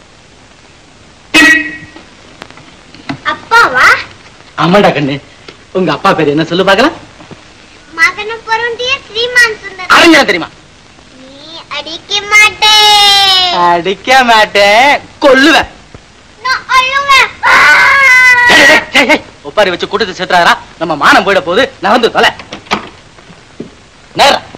அப்பாவா ஆமாண்டா கண்ணு உங்க அப்பா பேர் என்ன சொல்லு பார்க்கலாம் மகன பொருந்திய ஸ்ரீமான் சுந்தர் அறிஞரா தெரியுமா நீ அடிக்க மாட்டே அடிக்க மாட்டேன் கொல்லுவேன் நான் அழுவேன் டேய், டேய், டேய், டேய், ஒப்பாரி வச்சு கூட்டத்தை சேர்த்துறாரா நம்ம மானம் போயிட போகுது நான் வந்து தொலை நேரா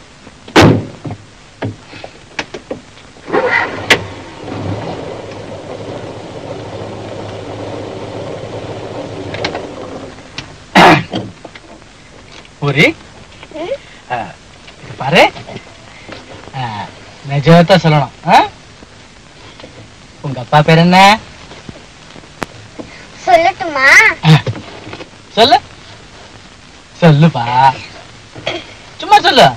ஒரு பாரு ஆ, நிஜத்தை சொல்லணும் ஆ? உங்க அப்பா பேர் என்ன சொல்லட்டுமா சொல்லு சொல்லுப்பா சும்மா சொல்லு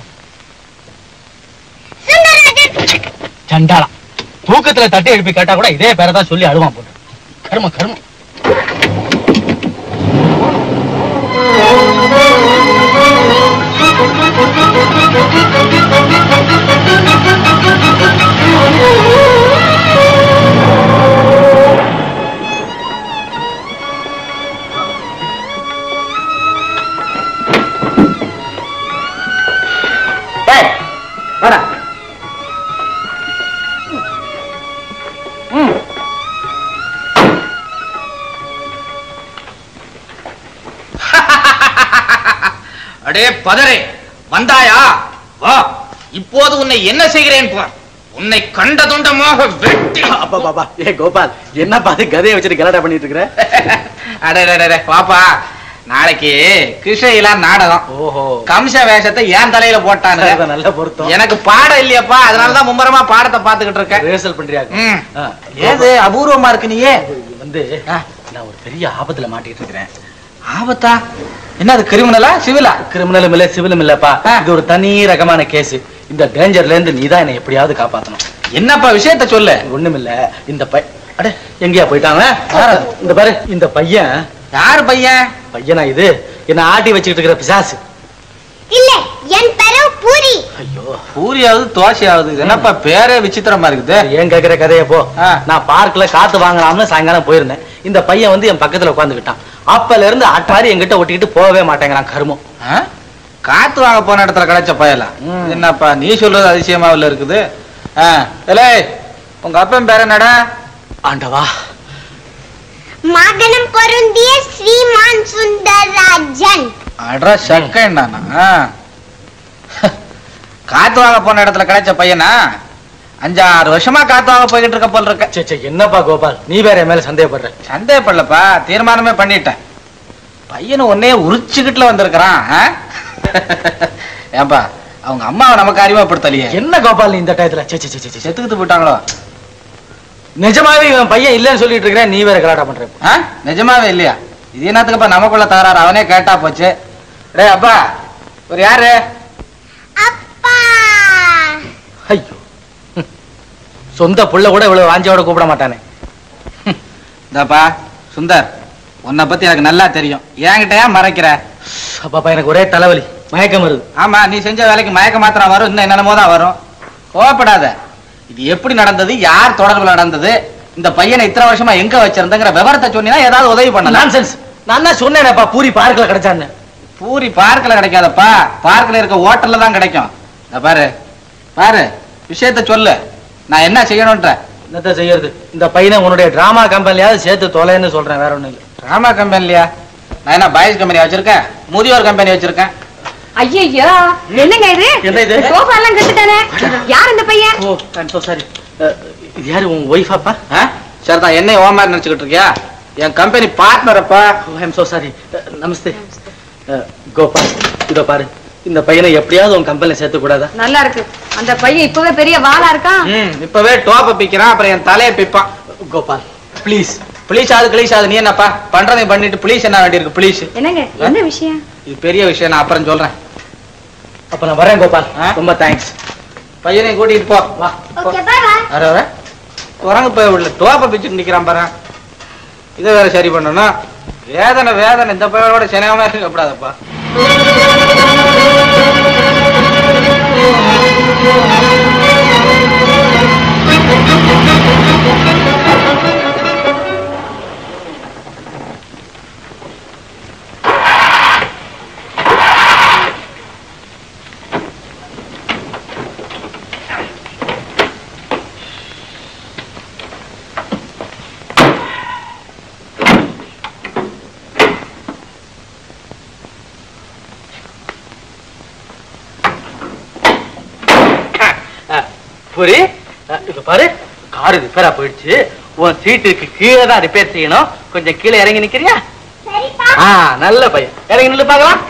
சுந்தரராஜன் சண்டாளம் தூக்கத்துல தட்டி எழுப்பி கேட்டா கூட இதே பேரை தான் சொல்லி அழுவான் போட்டு கரும கரும டேய், வாடா ம். அடே பதரே வந்தாயா வா இப்போது உன்னை என்ன செய்கிறேன் பார் உன்னை கண்ட துண்டமாக வெட்டி அப்பா பாப்பா ஏ கோபால் என்ன பார்த்து கதையை வச்சுட்டு கலாட்டா பண்ணிட்டு இருக்கிற அடே பாப்பா நாளைக்கு கிருஷ்ணகிலாம் நாடகம் ஓஹோ கம்ச வேஷத்தை ஏன் தலையில போட்டானுங்க நல்ல பொருத்தம் எனக்கு பாடம் இல்லையப்பா அதனாலதான் மும்மரமா பாடத்தை பாத்துக்கிட்டு இருக்கேன் ரிஹர்சல் பண்றியா ம். ஆ, ஏது அபூர்வமா இருக்கு நீயே வந்து நான் ஒரு பெரிய ஆபத்துல மாட்டிட்டு இருக்கிறேன் ஆபத்தா என்ன அது கிரிமினலா சிவிலா கிரிமினலும் இல்ல சிவிலும் இல்லப்பா ஆ. இது ஒரு தனி ரகமான கேஸ் இந்த டேஞ்சர்ல இருந்து நீதான் என்னை எப்படியாவது காப்பாத்தணும் என்னப்பா விஷயத்த சொல்லு ஒண்ணுமில்ல இந்த பை அடே எங்கேயா போயிட்டாங்க இந்த பாரு இந்த பையன் யாரு பையன் பையனா இது என்ன ஆட்டி வச்சுக்கிட்டு இருக்கிற பிசாசு இல்ல என் பெரு பூரி ஐயோ பூரியாவது தோசையாவது என்னப்பா பேரே விசித்திரமா இருக்குது ஏன் கேக்குற கதைய போ ஆ. நான் பார்க்ல காத்து வாங்கலாம்னு சாயங்காலம் போயிருந்தேன் இந்த பையன் வந்து என் பக்கத்துல உட்காந்துக்கிட்டான் அப்பல இருந்து அட்டாரி என்கிட்ட ஒட்டிக்கிட்டு போகவே மாட்டேங்கிறான் கருமம் ஆ? காத்து வாங்க போன இடத்துல கிடைச்ச பயலாம் இது என்னப்பா நீ சொல்றது அதிசயமாவில் இருக்குது ஆ, ஏலே, உங்க அப்பன் பேர் என்னடா ஆண்டவா மகனம் பொருந்திய ஸ்ரீமான் சுந்தரராஜன் அட்ரா சக்கேண்டானா காத்து வாங்க போன இடத்துல கிடைச்ச பையனா அஞ்சாறு வருஷமா காத்து வாங்க போய்கிட்டு இருக்க போல இருக்க சே, சே, என்னப்பா கோபால் நீ வேற என் மேல சந்தேகப்படுற சந்தேகப்படலப்பா தீர்மானமே பண்ணிட்டேன் பையனை உன்னையே உரிச்சுக்கிட்டுல வந்திருக்கிறான் ஆ? ஏன்பா அவங்க அம்மாவை நமக்கு அறிமுகப்படுத்தலையே என்ன கோபால் நீ இந்த டயத்துல சே, சே, சே, சே, சே. செத்துக்கிட்டு போயிட்டாங்களோ நிஜமாவே இவன் பையன் இல்லைன்னு சொல்லிட்டு இருக்கிறேன் நீ வேற கலாட்டா பண்ற இப்போ. ஆ? நிஜமாவே இல்லையா இது என்னத்துக்குப்பா நமக்குள்ள தகராறு அவனே கேட்டா போச்சு டேய் அப்பா ஒரு யாரு அப்பா ஐயோ ஹம். சொந்த புள்ள கூட இவ்வளவு வாஞ்சியோட கூப்பிட மாட்டானே இந்தாப்பா சுந்தர் உன்னை பத்தி எனக்கு நல்லா தெரியும் என்கிட்ட ஏன் மறைக்கிற அப்பாப்பா எனக்கு ஒரே தலைவலி மயக்கம் வருது ஆமா நீ செஞ்ச வேலைக்கு மயக்க மாத்திரம் வரும் இன்னும் என்னென்னமோ தான் வரும் கோவப்படாத இது எப்படி நடந்தது யார் தொடர்புல நடந்தது இந்த பையனை இத்தனை வருஷமா எங்க வச்சிருந்தங்கிற விவரத்தை சொன்னீங்கன்னா ஏதாவது உதவி பண்ணலாம் நான்சென்ஸ் நான் தான் சொன்னேனேப்பா பூரி பார்க்கல கிடைச்சான்னு பூரி பார்க்ல கிடைக்காதப்பா பார்க்ல இருக்க ஹோட்டல்ல தான் கிடைக்கும் இந்த பாரு பாரு விஷயத்த சொல்லு நான் என்ன செய்யணும்ன்ற என்னத்த செய்யறது இந்த பையனை உன்னுடைய டிராமா கம்பெனியாவது சேர்த்து தொலைன்னு சொல்றேன் வேற ஒண்ணும் இல்லை டிராமா கம்பெனிலையா நான் என்ன பாய்ஸ் கம்பெனி வச்சிருக்கேன் முதியோர் கம்பெனி வச்சிருக்கேன் ஐயோ என்னங்க இது என்ன இது? சோஃபா எல்லாம் கட்டுட்டானே யார் இந்த பையன் ஓ ஐம் சோ சாரி இது யாரு உன் ஒய்ஃபாப்பா ஆ? சரிதான் என்னை ஓ மாதிரி நினைச்சுக்கிட்டு இருக்கியா என் கம்பெனி பார்ட்னரப்பா ஓ ஐம் சோ சாரி நமஸ்தே அஹ், கோபால் இதோ பாரு இந்த பையனை எப்படியாவது உன் கம்பெனில சேர்த்து கூடாதா நல்லா இருக்கு அந்த பையன் இப்பவே பெரிய வாளா இருக்கான் ம் இப்பவே டோப்ப பிக்கிறான் அப்புறம் என் தலையை பிப்பான் கோபால் ப்ளீஸ் ப்ளீஸ் ஆகுது ப்ளீஸ் ஆகுது நீ என்னப்பா பண்றதையும் பண்ணிட்டு ப்ளீஸ் என்ன வேண்டியிருக்கு ப்ளீஸ் என்னங்க என்ன விஷயம் இது பெரிய விஷயம் நான் அப்புறம் சொல்றேன் அப்ப நான் வரேன் கோபால் ஆ? ரொம்ப தேங்க்ஸ் பையனையும் கூட்டிட்டு போ வா போ. ஓகே பாய் வர வர குரங்கு போய் உள்ள டோப்பை பிச்சுட்டு நிக்கிறான் பாரு இதை வேற சரி பண்ணணும் வேதனை வேதனை இந்த பையனோட சினகமா இருக்கக்கூடாதப்பா புரி அஹ், இப்ப பாரு காரு ரிப்பேரா போயிடுச்சு உன் சீட்டுக்கு கீழே தான் ரிப்பேர் செய்யணும் கொஞ்சம் கீழே இறங்கி நிக்கிறியா சரிப்பா ஆ நல்ல பையன் இறங்கி நில்லு பார்க்கலாம்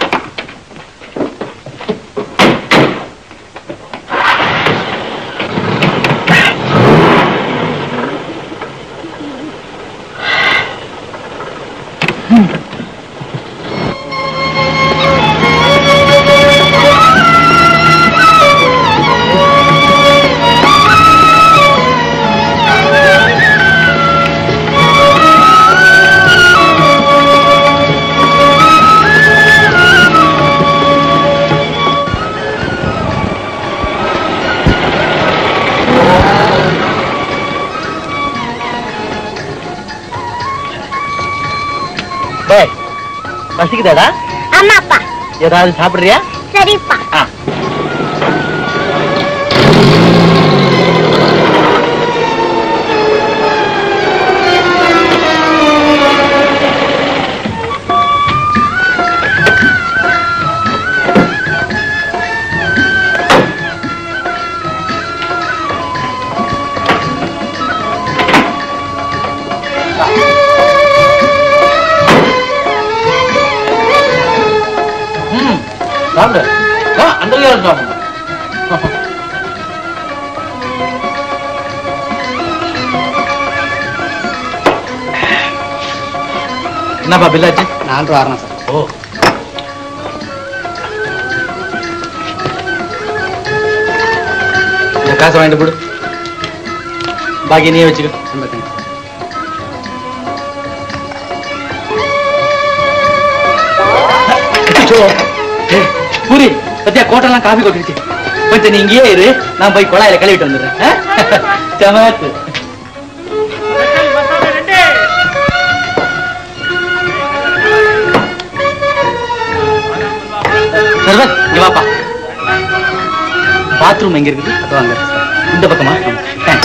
டேய் பசிக்குதாடா ஆமாப்பா ஏதாவது சாப்பிடுறியா சரிப்பா ஆ ம் சாப்பிடு ஆ அந்த கையால சாப்பிடு என்னப்பா பில்லாச்சு நாலு வரணும் சார் ஓ இந்த காசை வாங்கிட்டு போடு பாக்கி நீயே வச்சுக்க ரொம்ப தேங்க்ஸ் அச்சோ. ஏய், பூரி பத்தியா கோட்டெல்லாம் காபி கொட்டிருச்சு கொஞ்சம் நீ இங்கேயே இரு நான் போய் குழாயில கழுவிட்டு வந்துடுறேன் ஆ? சமாத்து சர்வர் இங்க வாப்பா பாத்ரூம் எங்க இருக்குது அது வாங்க இந்த பக்கமா தேங்க்ஸ்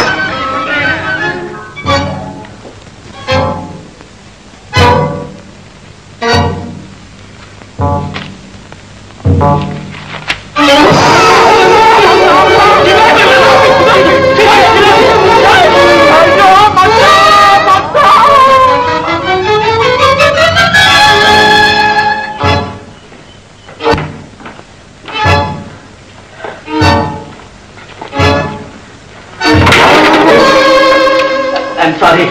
I'm sorry.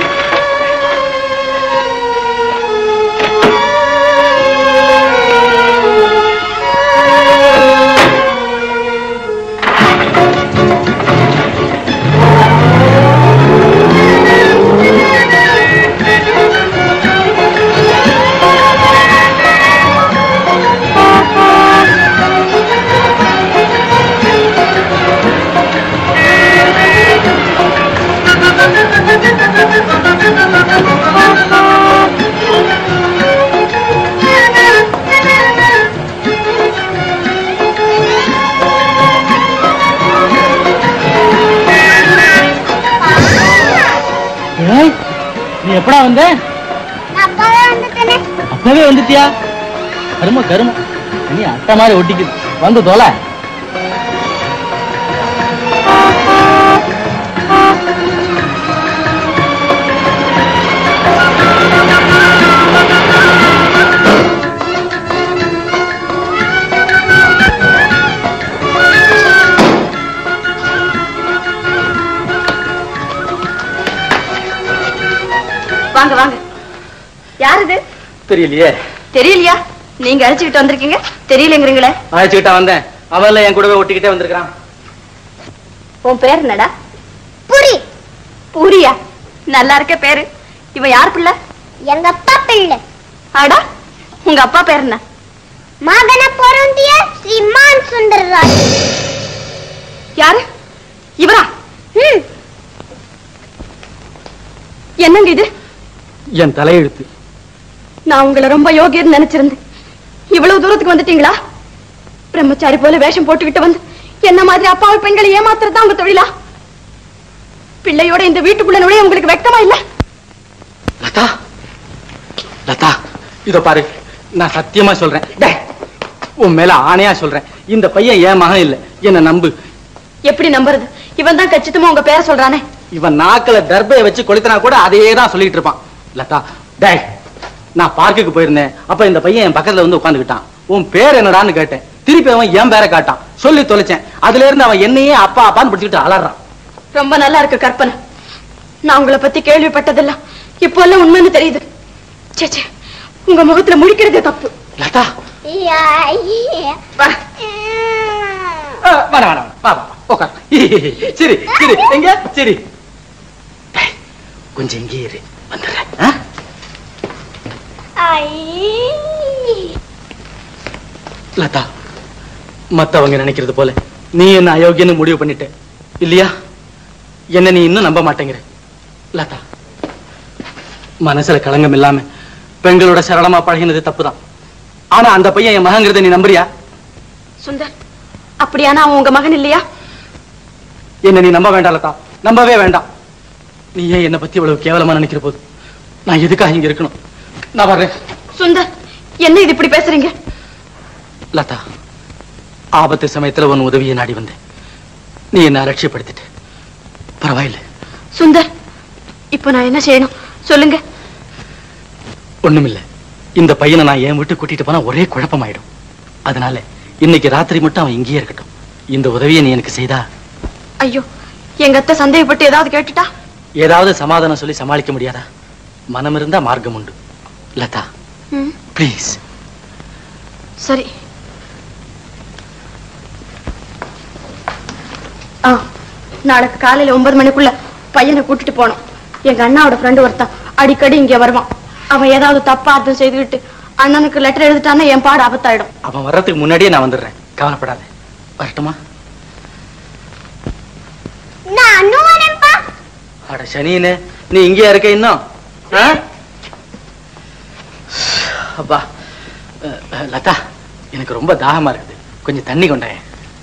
ஏய், நீ எப்படா வந்த அப்பவே வந்துட்டேனே அப்பவே வந்துட்டியா கரும கரும நீ அட்டை மாதிரி ஒட்டிக்குது வந்து தொலை வாங்க வாங்க யார் இது தெரியலையே தெரியலையா நீங்க அழைச்சுக்கிட்டு வந்திருக்கீங்க தெரியலங்கிறீங்களே அழைச்சுக்கிட்டா வந்தேன் அவன்ல என் கூடவே ஒட்டிக்கிட்டே வந்திருக்கான் உன் பேர் என்னடா புரி பூரியா நல்லா இருக்க பேரு இவன் யார் பிள்ளை எங்க அப்பா பிள்ளை ஆடா உங்க அப்பா பேர் என்ன மகன பொருந்திய ஸ்ரீமான் சுந்தரராஜ் யாரு இவரா ம் என்னங்க இது என் தலையெழுத்து நான் உங்களை ரொம்ப யோகியர்னு நினைச்சிருந்தேன் இவ்வளவு தூரத்துக்கு வந்துட்டீங்களா பிரம்மச்சாரி போல வேஷம் போட்டுக்கிட்டு வந்து என்ன மாதிரி அப்பாவி பெண்களை ஏமாத்துறது உங்க தொழிலா பிள்ளையோட இந்த வீட்டுக்குள்ள நுழைய உங்களுக்கு வெக்கமா இல்ல லதா லதா இதோ பாரு நான் சத்தியமா சொல்றேன் டேய், உன் மேல ஆணையா சொல்றேன் இந்த பையன் என் மகன் இல்ல என்ன நம்பு எப்படி நம்புறது இவன் தான் கச்சிதமா உங்க பேரை சொல்றானே இவன் நாக்குல தர்பைய வச்சு கொளுத்தினா கூட அதையே தான் சொல்லிட்டு இருப்பான் லதா டேய் நான் பார்க்குக்கு போயிருந்தேன் அப்ப இந்த பையன் என் பக்கத்துல வந்து உட்காந்துக்கிட்டான் உன் பேர் என்னடான்னு கேட்டேன் திருப்பி அவன் என் பேரை காட்டான் சொல்லி தொலைச்சேன் அதுல இருந்து அவன் என்னையே அப்பா அப்பான்னு பிடிச்சிக்கிட்டு அலறான் ரொம்ப நல்லா இருக்கு கற்பனை நான் உங்களை பத்தி கேள்விப்பட்டதெல்லாம் இப்போ எல்லாம் உண்மைன்னு தெரியுது ச்சே ச்சே உங்க முகத்துல முழிக்கிறதே தப்பு லதா யா, யா. வா. ஆ, வாடா வாடா வா வா வா, உட்கார் சரி சரி எங்க சரி டேய், கொஞ்சம் இங்கே இரு வந்துடுறேன் ஆ? ஐ. லதா மத்தவங்க நினைக்கிறது போல நீ என்ன அயோக்கியன்னு முடிவு பண்ணிட்ட இல்லையா என்ன நீ இன்னும் நம்ப மாட்டேங்கிற லதா மனசுல களங்கம் இல்லாம பெண்களோட சரளமா பழகினது தப்புதான் ஆனா அந்த பையன் என் மகங்கிறத நீ நம்புறியா சுந்தர் அப்படியானா அவன் உங்க மகன் இல்லையா என்ன நீ நம்ப வேண்டாம் லதா நம்பவே வேண்டாம் நீ ஏன் என்னை பத்தி இவ்வளவு கேவலமா நினைக்கிற போது நான் எதுக்காக இங்க இருக்கணும் நான் வர்றேன் சுந்தர் என்ன இது இப்படி பேசுறீங்க லதா ஆபத்து சமயத்துல உன் உதவியை நாடி வந்தேன் நீ என்ன அலட்சியப்படுத்திட்ட பரவாயில்லை சுந்தர் இப்போ நான் என்ன செய்யணும் சொல்லுங்க ஒண்ணுமில்ல இந்த பையனை நான் என் வீட்டு கூட்டிட்டு போனா ஒரே குழப்பமாயிடும் அதனால இன்னைக்கு ராத்திரி மட்டும் அவன் இங்கேயே இருக்கட்டும் இந்த உதவியை நீ எனக்கு செய்தா ஐயோ எங்க அத்தை சந்தேகப்பட்டு ஏதாவது கேட்டுட்டா ஏதாவது சமாதானம் சொல்லி சமாளிக்க முடியாதா மனம் இருந்தா மார்க்கம் உண்டு லதா ம், ப்ளீஸ் சரி ஆ நாளைக்கு காலையில ஒன்பது மணிக்குள்ள பையனை கூட்டிட்டு போனோம் எங்க அண்ணாவோட ஃப்ரெண்டு ஒருத்தன் அடிக்கடி இங்க வருவான் அவன் ஏதாவது தப்பா அர்த்தம் செய்துக்கிட்டு அண்ணனுக்கு லெட்டர் எழுதிட்டான்னா என் பாடு ஆபத்தாயிடும் அவன் வர்றதுக்கு முன்னாடியே நான் வந்துடுறேன் கவலைப்படாத வரட்டுமா நானும் வரேன்ப்பா அட சனியனே நீ இங்கேயா இருக்க இன்னும் ஆ? அப்பா அஹ், அஹ், லதா எனக்கு ரொம்ப தாகமா இருக்குது கொஞ்சம் தண்ணி கொண்டேன்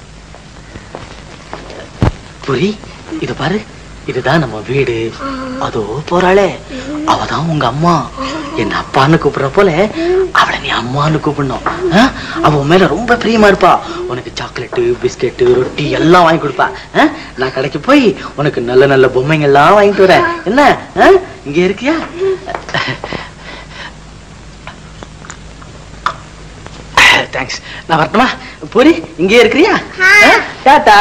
புரி இது பாரு இதுதான் நம்ம வீடு அதோ போறாளே அவதான் உங்க அம்மா என்ன அப்பான்னு கூப்பிடுற போல அவளை நீ அம்மான்னு கூப்பிடணும் ஆ? அவ உன் மேல ரொம்ப பிரியமா இருப்பா உனக்கு சாக்லேட்டு பிஸ்கெட்டு ரொட்டி எல்லாம் வாங்கி கொடுப்பா ஆ? நான் கடைக்கு போய் உனக்கு நல்ல நல்ல பொம்மைங்க எல்லாம் வாங்கிட்டு வரேன் என்ன ஆ? இங்க இருக்கியா தேங்க்ஸ் நான் வரட்டுமா பூரி இங்கே இருக்கிறியா ஆ? டாட்டா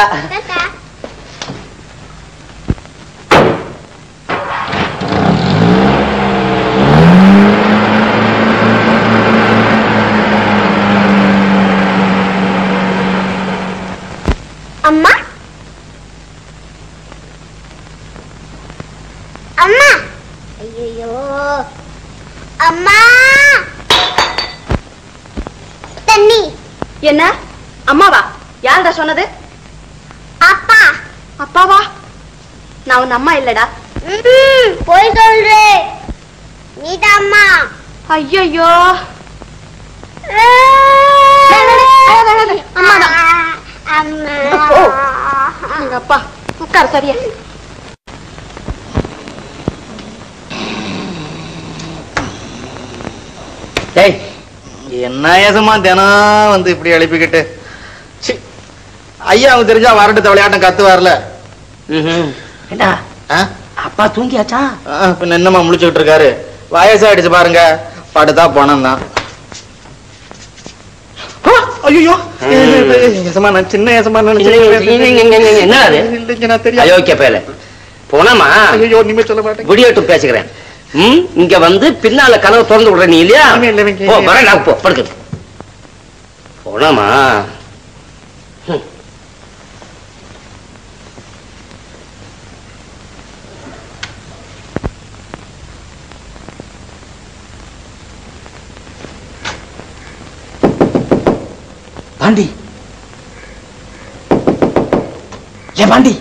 அம்மா அம்மா ஐயோ அம்மா தண்ணி என்ன அம்மாவா யாருடா சொன்னது அப்பா அப்பாவா நான் உன் அம்மா இல்லடா ம்ம், போய் சொல்றே நீதான் அம்மா ஐயோ அம்மா எங்க அப்பா உட்கார் சரியா டேய் என்ன ஏசமா தினம் வந்து இப்படி எழுப்பிக்கிட்டு சி, ஐயா அவங்க தெரிஞ்சா வரட்டு விளையாட்டம் கத்து வரல ஏண்டா அப்பா தூங்கியாச்சா பின்ன என்னம்மா முழிச்சுக்கிட்டு இருக்காரு வயசாயிடுச்சு பாருங்க படுத்தா பணம் தான் ஐயோ ஏசமா நான் சின்ன ஏசமா என்ன அது அயோக்கிய பேல போனமா ஐயோ இனிமே சொல்ல மாட்டேன் விடியட்டும் பேசுகிறேன் ம் இங்க வந்து பின்னால கதவை திறந்து விடுற நீ இல்லையா போ வரேன் நான் போ படுக்கு போனமா பாண்டி ஏன் பாண்டி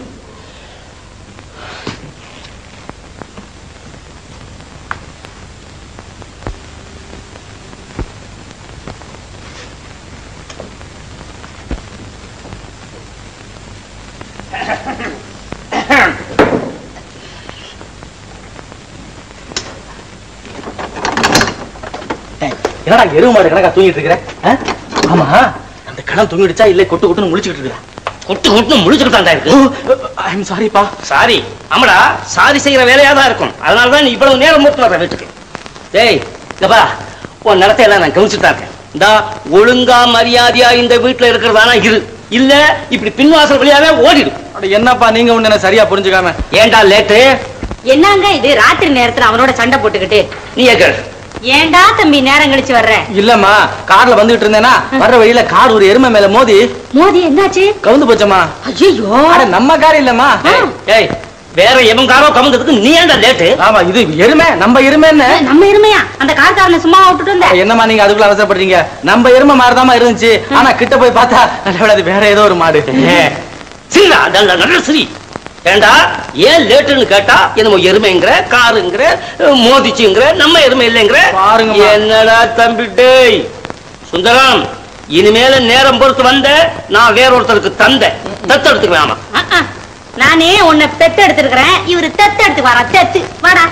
என்னடா எருவு மாடு கணக்கா தூங்கிட்டு இருக்கிற ஆ? ஆமா அந்த கணம் தூங்கிடுச்சா இல்ல கொட்டு கொட்டுன்னு முழிச்சுக்கிட்டு இருக்கிற கொட்டு கொட்டு முழிச்சுக்கிட்டாண்டா இருக்கு ஐம் சாரிப்பா சாரி ஆமாடா சாரி செய்யற வேலையா தான் இருக்கும் அதனாலதான் நீ இவ்வளவு நேரம் மூட்டு வர்ற வீட்டுக்கு டேய் இங்க பா உன் நடத்தை எல்லாம் நான் கவனிச்சுட்டு தான் இருக்கேன் இந்தா ஒழுங்கா மரியாதையா இந்த வீட்டுல இருக்கிறதானா இரு இல்ல இப்படி பின்வாசல் வழியாவே ஓடிடு என்னப்பா நீங்க ஒண்ணு என்ன சரியா புரிஞ்சுக்காம ஏன்டா லேட்டு என்னங்க இது ராத்திரி நேரத்துல அவனோட சண்டை போட்டுக்கிட்டு நீ எங்க ஏன்டா தம்பி நேரம் கழிச்சு வர்ற இல்லம்மா கார்ல வந்துட்டு இருந்தேனா வர்ற வழியில கார் ஒரு எருமை மேல மோதி மோதி என்னாச்சு கவுந்து போச்சம்மா ஐயோ அட நம்ம கார் இல்லம்மா ஏய் வேற எவன் காரோ கவுந்ததுக்கு நீ ஏன்டா லேட்டு ஆமா இது எருமை நம்ம எருமை என்ன நம்ம எருமையா அந்த கார்காரனை சும்மா விட்டுட்டு வந்த என்னம்மா நீங்க அதுக்குள்ள அவசரப்படுறீங்க நம்ம எருமை மாறுதாமா இருந்துச்சு ஆனா கிட்ட போய் பார்த்தா நல்ல அது வேற ஏதோ ஒரு மாடு சிரிடா நல்ல நல்ல சிரி ஏண்டா ஏன் லேட்டுன்னு கேட்டா என்னமோ எருமைங்கிற காருங்கிற மோதிச்சுங்கிற நம்ம எருமை இல்லைங்கிற பாருங்கம்மா. என்னடா தம்பி டேய் சுந்தரம் இனிமேல நேரம் பொறுத்து வந்த நான் வேற ஒருத்தருக்கு தந்த தத்தெடுத்துக்குவேன் ஆமா நானே உன்னை பெத்து எடுத்திருக்கிறேன் இவரு தெத்து எடுத்து வரா தெத்து வாடா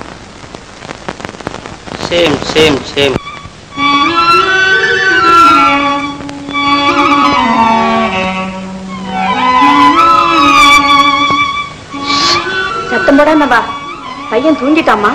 சேம் சேம் சேம் சத்தம் போடாம வா பையன் தூங்கிட்டாமா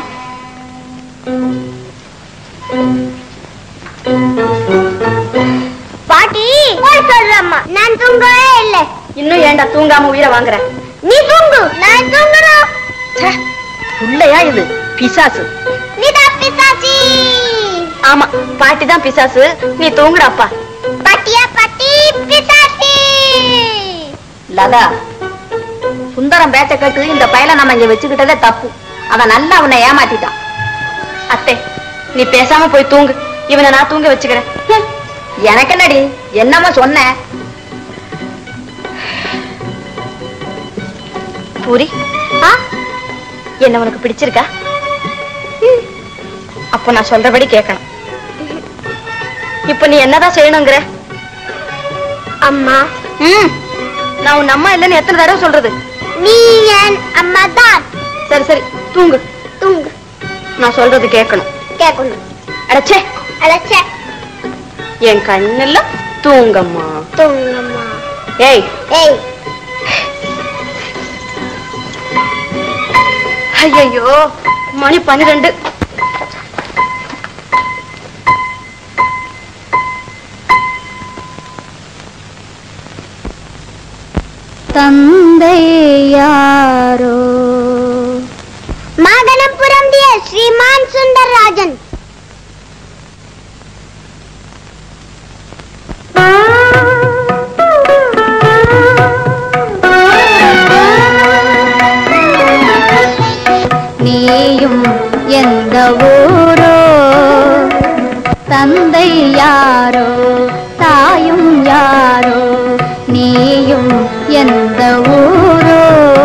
பாட்டி போய் சொல்றம்மா நான் தூங்கவே இல்லை இன்னும் ஏன்டா தூங்காம உயிரை வாங்குற நீ தூங்கு நான் தூங்குறோம் புள்ளையா இது பிசாசு நீதான் பிசாசி ஆமா பாட்டி தான் பிசாசு நீ தூங்குறாப்பா பாட்டியா பாட்டி பிசாசி லதா சுந்தரம் பேச்ச கேட்டு இந்த பயலை நம்ம இங்க வச்சுக்கிட்டதே தப்பு அவன் நல்லா அவனை ஏமாத்திட்டான் அத்தை நீ பேசாம போய் தூங்கு இவனை நான் தூங்க வச்சுக்கிறேன் ஹம், எனக்கு என்னடி என்னமோ சொன்னேன் பூரி ஆ என்ன உனக்கு பிடிச்சிருக்கா ம். அப்போ நான் சொல்றபடி கேட்கணும் இப்ப நீ என்னதான் செய்யணுங்கிற அம்மா ம் நான் உன் அம்மா இல்லைன்னு எத்தனை தடவை சொல்றது நீ என் அம்மா தான் சரி சரி தூங்கு தூங்கு நான் சொல்றது கேட்கணும் கேட்கணும் அடச்சே அழைச்ச என் கண்ணெல்லாம் தூங்கம்மா தூங்கம்மா ஏய் ஏய் ஐயோ மணி பன்னிரெண்டு தந்தை யாரோ மாதனம் புரந்திய ஸ்ரீமான் சுந்தரராஜன் நீயும் எந்த ஊரோ தந்தை யாரோ தாயும் யாரோ நீயும் எந்த ஊரோ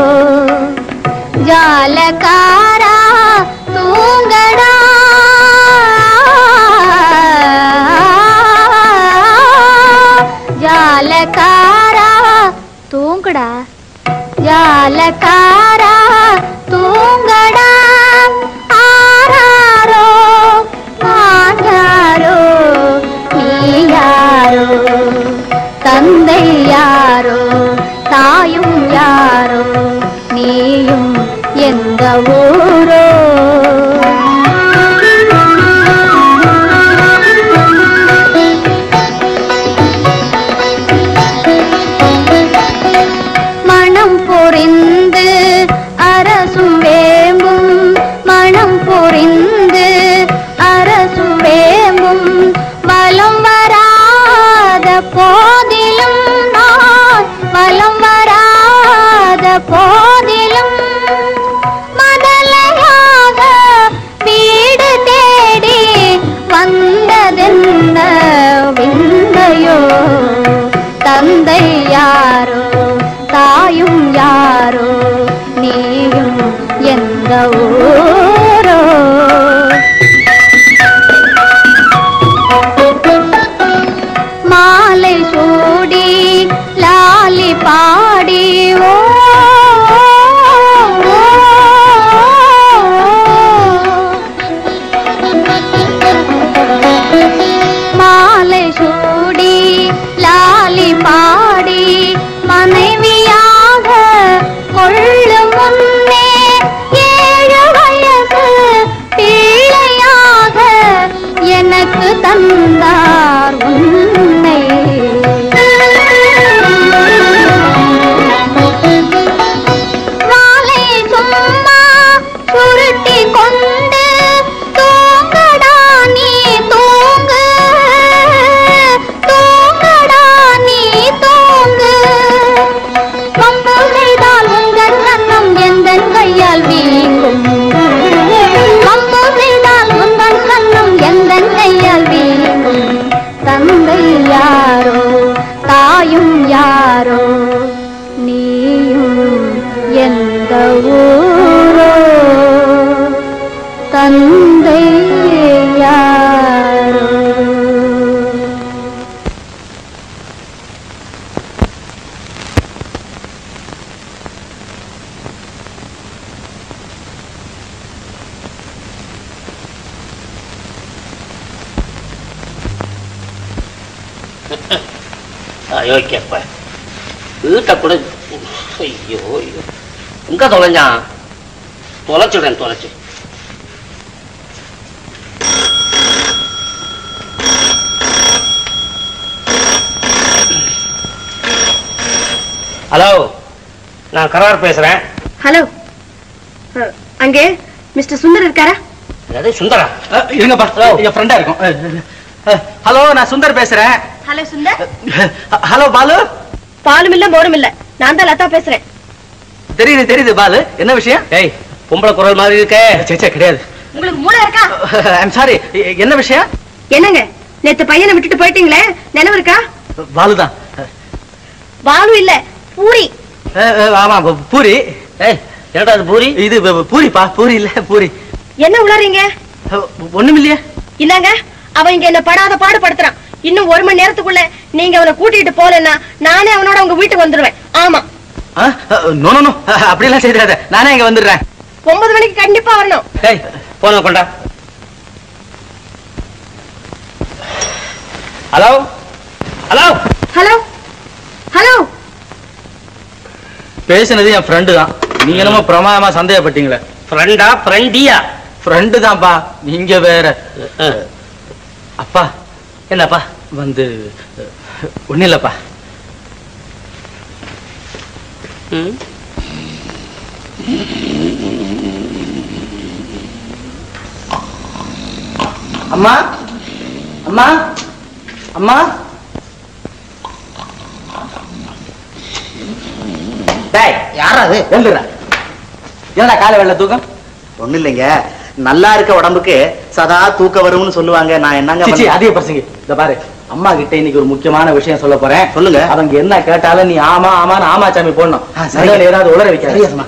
ஜாலக்காரா தூங்கடா ஜாலக்காரா தூங்குடா ஜாலக்காரா தூங்கடா ஆராரோ நான் யாரோ நீ யாரோ தந்தை யாரோ தாயும் யாரோ நீயும் எந்த ஊரோ மனம் பொறிந்து அரசும் வேம்பும் மனம் பொறிந்து அரசும் வேம்பும் வலம் வராத போதிலும் நான் வலம் வராத போதிலும் மதலையாக வீடு தேடி வந்ததென்ன விந்தையோ தந்தை யாரோ தாயும் யாரோ நீயும் எந்த ஊரோ மாலை சூடி லாலி பாடி ஓ ஓ, மாலை சூடி லாலி பாடி மனைவியாக கொள்ளும் முன்னே ஏழு வயசு பிள்ளையாக எனக்கு தந்தார் உன்னை வாளை சும்மா சுருட்டி கொண்டு தூங்கடா நீ தூங்கு தூங்கடா நீ தூங்கு பம்பு செய்தால் உங்கள் கண்ணம் எந்த கையால் வீங்கும் பம்பு செய்தால் உங்கள் கண்ணம் எந்த கையால் வீங்கும் தந்தை யாரோ தாயும் யாரோ நீயும் எந்த ஊரோ தந்தை யாரோ அயோக்கியப்ப வீட்டை கூட ஐயோ ஐயோ எங்க தொலைஞ்சான் தொலைச்சுடுறேன் தொலைச்சு ஹலோ நான் கரார் பேசுறேன் ஹலோ அங்கே மிஸ்டர் சுந்தர் இருக்காரா அது சுந்தரா இருங்கப்பா என் ஃப்ரெண்டா இருக்கும் ஹலோ நான் சுந்தர் பேசுறேன் ஹலோ சுந்தர் ஹலோ பாலு பாலும் இல்ல மோரும் இல்ல நான் தான் லதா பேசுறேன் தெரியுது தெரியுது பாலு என்ன விஷயம் ஏய் பொம்பளை குரல் மாதிரி இருக்கே சே சே கிடையாது உங்களுக்கு மூளை இருக்கா ஐம் சாரி என்ன விஷயம் என்னங்க நேத்து பையனை விட்டுட்டு போயிட்டீங்களே நினைவு இருக்கா பாலு தான் பாலு இல்ல பூரி ஆமா ப- பூரி ஏய் என்னடா அது பூரி இது ப- ப- பூரிப்பா பூரி இல்ல பூரி என்ன உளறீங்க ஒண்ணும் இல்லையே இல்லங்க அவன் இங்க என்ன படாத பாடுபடுத்துறான் இன்னும் ஒரு மணி நேரத்துக்குள்ள நீங்க அவனை கூட்டிட்டு போலன்னா நானே அவனோட உங்க வீட்டுக்கு வந்துருவேன் ஆமா நோ நோ நோ அப்படியெல்லாம் செய்திடாத நானே இங்க வந்துடுறேன் ஒன்பது மணிக்கு கண்டிப்பா வரணும் டேய் போன கொண்டா ஹலோ ஹலோ ஹலோ ஹலோ பேசினது என் ஃப்ரெண்டு தான் நீங்க என்னமோ பிரமாதமா சந்தேகப்பட்டீங்களே ஃப்ரெண்டா ஃப்ரெண்டியா ஃப்ரெண்டு தான்ப்பா நீங்க வேற அப்பா என்னப்பா வந்து ஒண்ணு இல்லப்பா அம்மா அம்மா அம்மா டேய் யாரா அது எழுந்துடுற என்னடா காலை வெள்ள தூக்கம் ஒண்ணு இல்லைங்க நல்லா இருக்க உடம்புக்கு சதா தூக்க வரும்னு சொல்லுவாங்க நான் என்னங்க சிச்சி பண்ண- அதிக பசங்க இந்த பாரு அம்மா கிட்ட இன்னைக்கு ஒரு முக்கியமான விஷயம் சொல்ல போறேன் சொல்லுங்க. அவங்க என்ன கேட்டாலும் நீ ஆமா ஆமான்னு ஆமா சாமி போடணும் ஆ, சரிங்க. நடுவுல ஏதாவது உளற வைக்காத சரிங்க,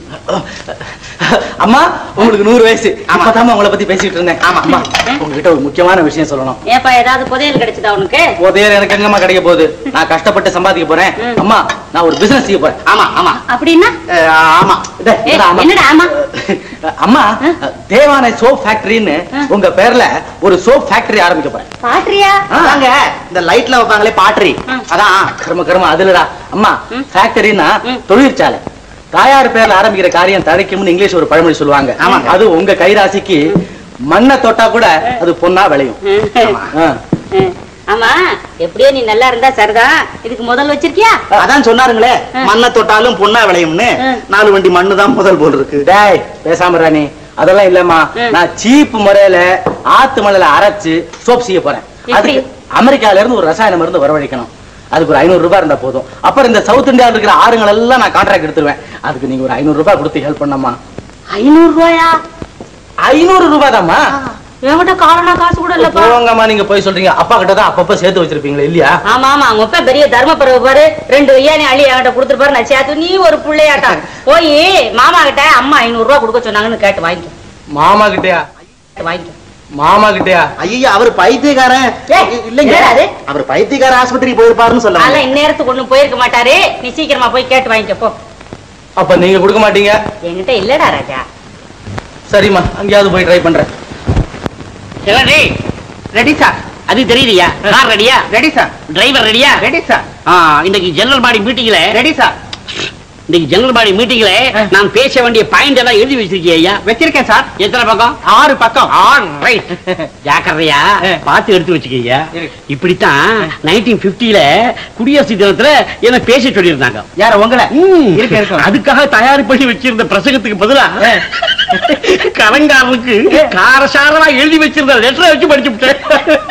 அம்மா உங்களுக்கு நூறு வயசு அப்பதான் உங்களை பத்தி பேசிட்டு இருந்தேன் ஆமா. அம்மா உங்ககிட்ட ஒரு முக்கியமான விஷயம் சொல்லணும் ஏப்பா ஏதாவது புதையல் கிடைச்சதா உனக்கு போதையில எனக்கு எங்கம்மா கிடைக்க போகுது நான் கஷ்டப்பட்டு சம்பாதிக்க போறேன் அம்மா நான் ஒரு பிசினஸ் செய்ய போறேன் ஆமா ஆமா அப்படின்னா அஹ், ஆமா இதோ, ஏய், இதோ ஆமா. என்னடா ஆமா அம்மா தேவானை சோப் ஃபேக்டரின்னு உங்க பேர்ல ஒரு சோப் ஃபேக்டரி ஆரம்பிக்க போறேன் பாட்ரியா அதாங்க இந்த லைட்ல வைப்பாங்களே பாட்ரி அதான் கர்ம கர்ம அதுலடா அம்மா ஃபேக்டரினா தொழிற்சாலை தாயார் பேர்ல ஆரம்பிக்கிற காரியம் தழைக்கும்னு இங்கிலீஷ் ஒரு பழமொழி சொல்லுவாங்க ஆமாங்க. அது உங்க கைராசிக்கு மண்ணை தொட்டா கூட அது பொண்ணா விளையும் ஆ. ஆமா எப்படியோ நீ நல்லா இருந்தா சரிதான் இதுக்கு முதல் வச்சிருக்கியா அதான் சொன்னாருங்களே மண்ணை தொட்டாலும் பொண்ணா விளையும்னு நாலு வண்டி மண்ணு தான் முதல் போல் இருக்கு டேய் பேசாம ராணி அதெல்லாம் இல்லம்மா நான் சீப் முறையில ஆத்து மணல அரைச்சு சோப் செய்ய போறேன் அதுக்கு அமெரிக்கால இருந்து ஒரு ரசாயன மருந்து வரவழைக்கணும் அதுக்கு ஒரு ஐநூறு ரூபாய் இருந்தா போதும் அப்புறம் இந்த சவுத் இந்தியாவில் இருக்கிற ஆறுங்கள் எல்லாம் நான் கான்ட்ராக்ட் எடுத்துருவேன் அதுக்கு நீங்க ஒரு ஐநூறு ரூபாய் கொடுத்து ஹெல்ப் பண்ணம்மா ஐநூறு ரூபாயா ஐநூறு ரூபாய் தாம்மா என்கிட்ட காரணா காசு கூட இல்லப்பா போங்கம்மா நீங்க போய் சொல்றீங்க அப்பா கிட்ட தான் அப்பப்ப சேர்த்து வச்சிருப்பீங்களா இல்லையா ஆமா ஆமா அவங்க அப்பா பெரிய தர்ம பருவ பாரு ரெண்டு ஐயானி அள்ளி என்கிட்ட கொடுத்துருப்பாரு நான் சேர்த்து நீ ஒரு புள்ளையாட்டா போய் மாமா கிட்ட அம்மா ஐநூறு ரூபாய் கொடுக்க சொன்னாங்கன்னு கேட்டு வாங்கிக்கோ மாமா கிட்டயா வாங்கிக்கோ மாமா கிட்டயா ஐயா அவர் பைத்தியக்காரன் ஏய், இல்லைங்க என்னடா அது? அவர் பைத்தியக்கார ஆஸ்பத்திரி போயிருப்பாருன்னு சொல்ல அதெல்லாம் இந்நேரத்துக்கு ஒண்ணும் போயிருக்க மாட்டாரு நீ சீக்கிரமா போய் கேட்டு வாங்கிக்கோ போ அப்ப நீங்க கொடுக்க மாட்டீங்க என்கிட்ட இல்லடா ராஜா சரிம்மா அங்கேயாவது போய் ட்ரை பண்றேன் ரெடி ரெடி சார் அது தெரியலையா கார் ரெடியா ரெடி சார் டிரைவர் ரெடியா ரெடி சார் ஆ, இன்னைக்கு ஜெனரல் பாடி மீட்டிங்ல ரெடி சார் இன்னைக்கு ஜெனரல் பாடி மீட்டிங்ல நான் பேச வேண்டிய பாயிண்ட் எல்லாம் எழுதி வச்சிருக்கீங்க ஐயா வச்சிருக்கேன் சார் எத்தனை பக்கம் ஆறு பக்கம் ஆல் ரைட் ஜாக்கிரதையா பார்த்து எடுத்து வச்சுக்கீங்க இப்படித்தான் நைன்டீன் பிப்டில குடியரசு தினத்துல என்ன பேச சொல்லியிருந்தாங்க யார உங்களை ம். இருக்கு, இருக்கு. அதுக்காக தயார் பண்ணி வச்சிருந்த பிரசங்கத்துக்கு பதிலா கலங்காரனுக்கு காரசாரமா எழுதி வச்சிருந்த லெட்டரை வச்சு படிச்சு விட்டேன்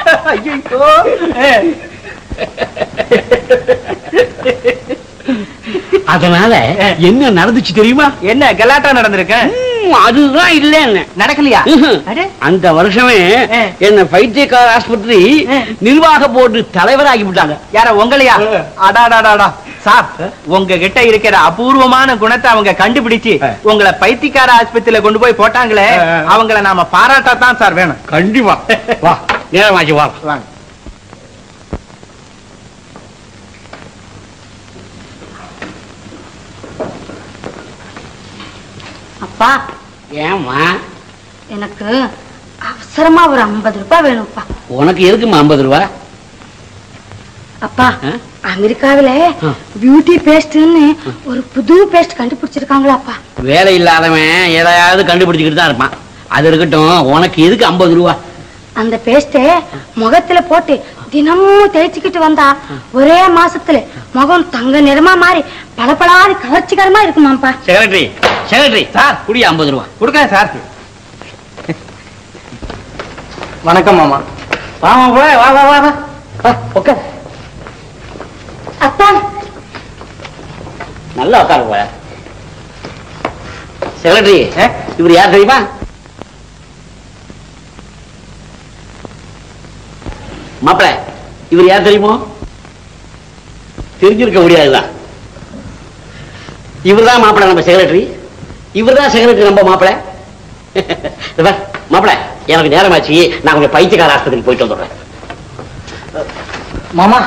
அதனால என்ன நடந்துச்சு தெரியுமா என்ன கலாட்டா நடந்திருக்கேன் ம், அதுதான் இல்லன்னு நடக்கலையா ம்ஹும். அடே. அந்த வருஷமே ஆ. என்ன பைத்தியக்கார ஆஸ்பத்திரி நிர்வாக போர்டு தலைவராகி விட்டாங்க யார உங்களையா அடாடாடாடா சார் உங்ககிட்ட இருக்கிற அபூர்வமான குணத்தை அவங்க கண்டுபிடிச்சு உங்களை பைத்தியக்கார ஆஸ்பத்திரியில கொண்டு போய் போட்டாங்களே அவங்கள நாம பாராட்டத்தான் சார் வேணும் கண்டிப்பா வா நேரமாச்சு வா வாங்க அப்பா ஏமா எனக்கு அவசரமா ஒரு ஐம்பது ரூபாய் வேணும்ப்பா உனக்கு எதுக்குமா ஐம்பது ரூபா அப்பா ஆ? அமெரிக்காவில ஆ. பியூட்டி பேஸ்ட்னு ஒரு புது பேஸ்ட் கண்டுபிடிச்சிருக்காங்களாப்பா வேலை இல்லாதவன் எதையாவது கண்டுபிடிச்சுக்கிட்டு தான் இருப்பான் அது இருக்கட்டும் உனக்கு எதுக்கு ஐம்பது ரூபா அந்த பேஸ்ட முகத்துல போட்டு தினமும் தேய்ச்சிக்கிட்டு வந்தா ஒரே மாசத்துல முகம் தங்க நிறமா மாறி பளபளாது கவர்ச்சிகரமா இருக்குமாப்பா செக்ரட்டரி செக்ரட்டரி சார் குடி ஐம்பது ரூபா கொடுக்கறேன் சார் வணக்கம் மாமா வா வா வா வா வா வா வா உட்கார் அப்பா நல்லா உட்காரு போல செக்ரட்டரி இவர் யார் தெரியுமா மாப்பிள இவர் யார் தெரியுமோ தெரிஞ்சிருக்க முடியாதுதான் இவர் தான் மாப்பிள நம்ம செக்ரட்டரி இவர் தான் செக்ரட்டரி நம்ம மாப்பிள மாப்பிள எனக்கு நேரமாச்சு நான் கொஞ்சம் பைத்தியக்கார ஆஸ்பத்திரிக்கு போயிட்டு வந்துடுறேன் மாமா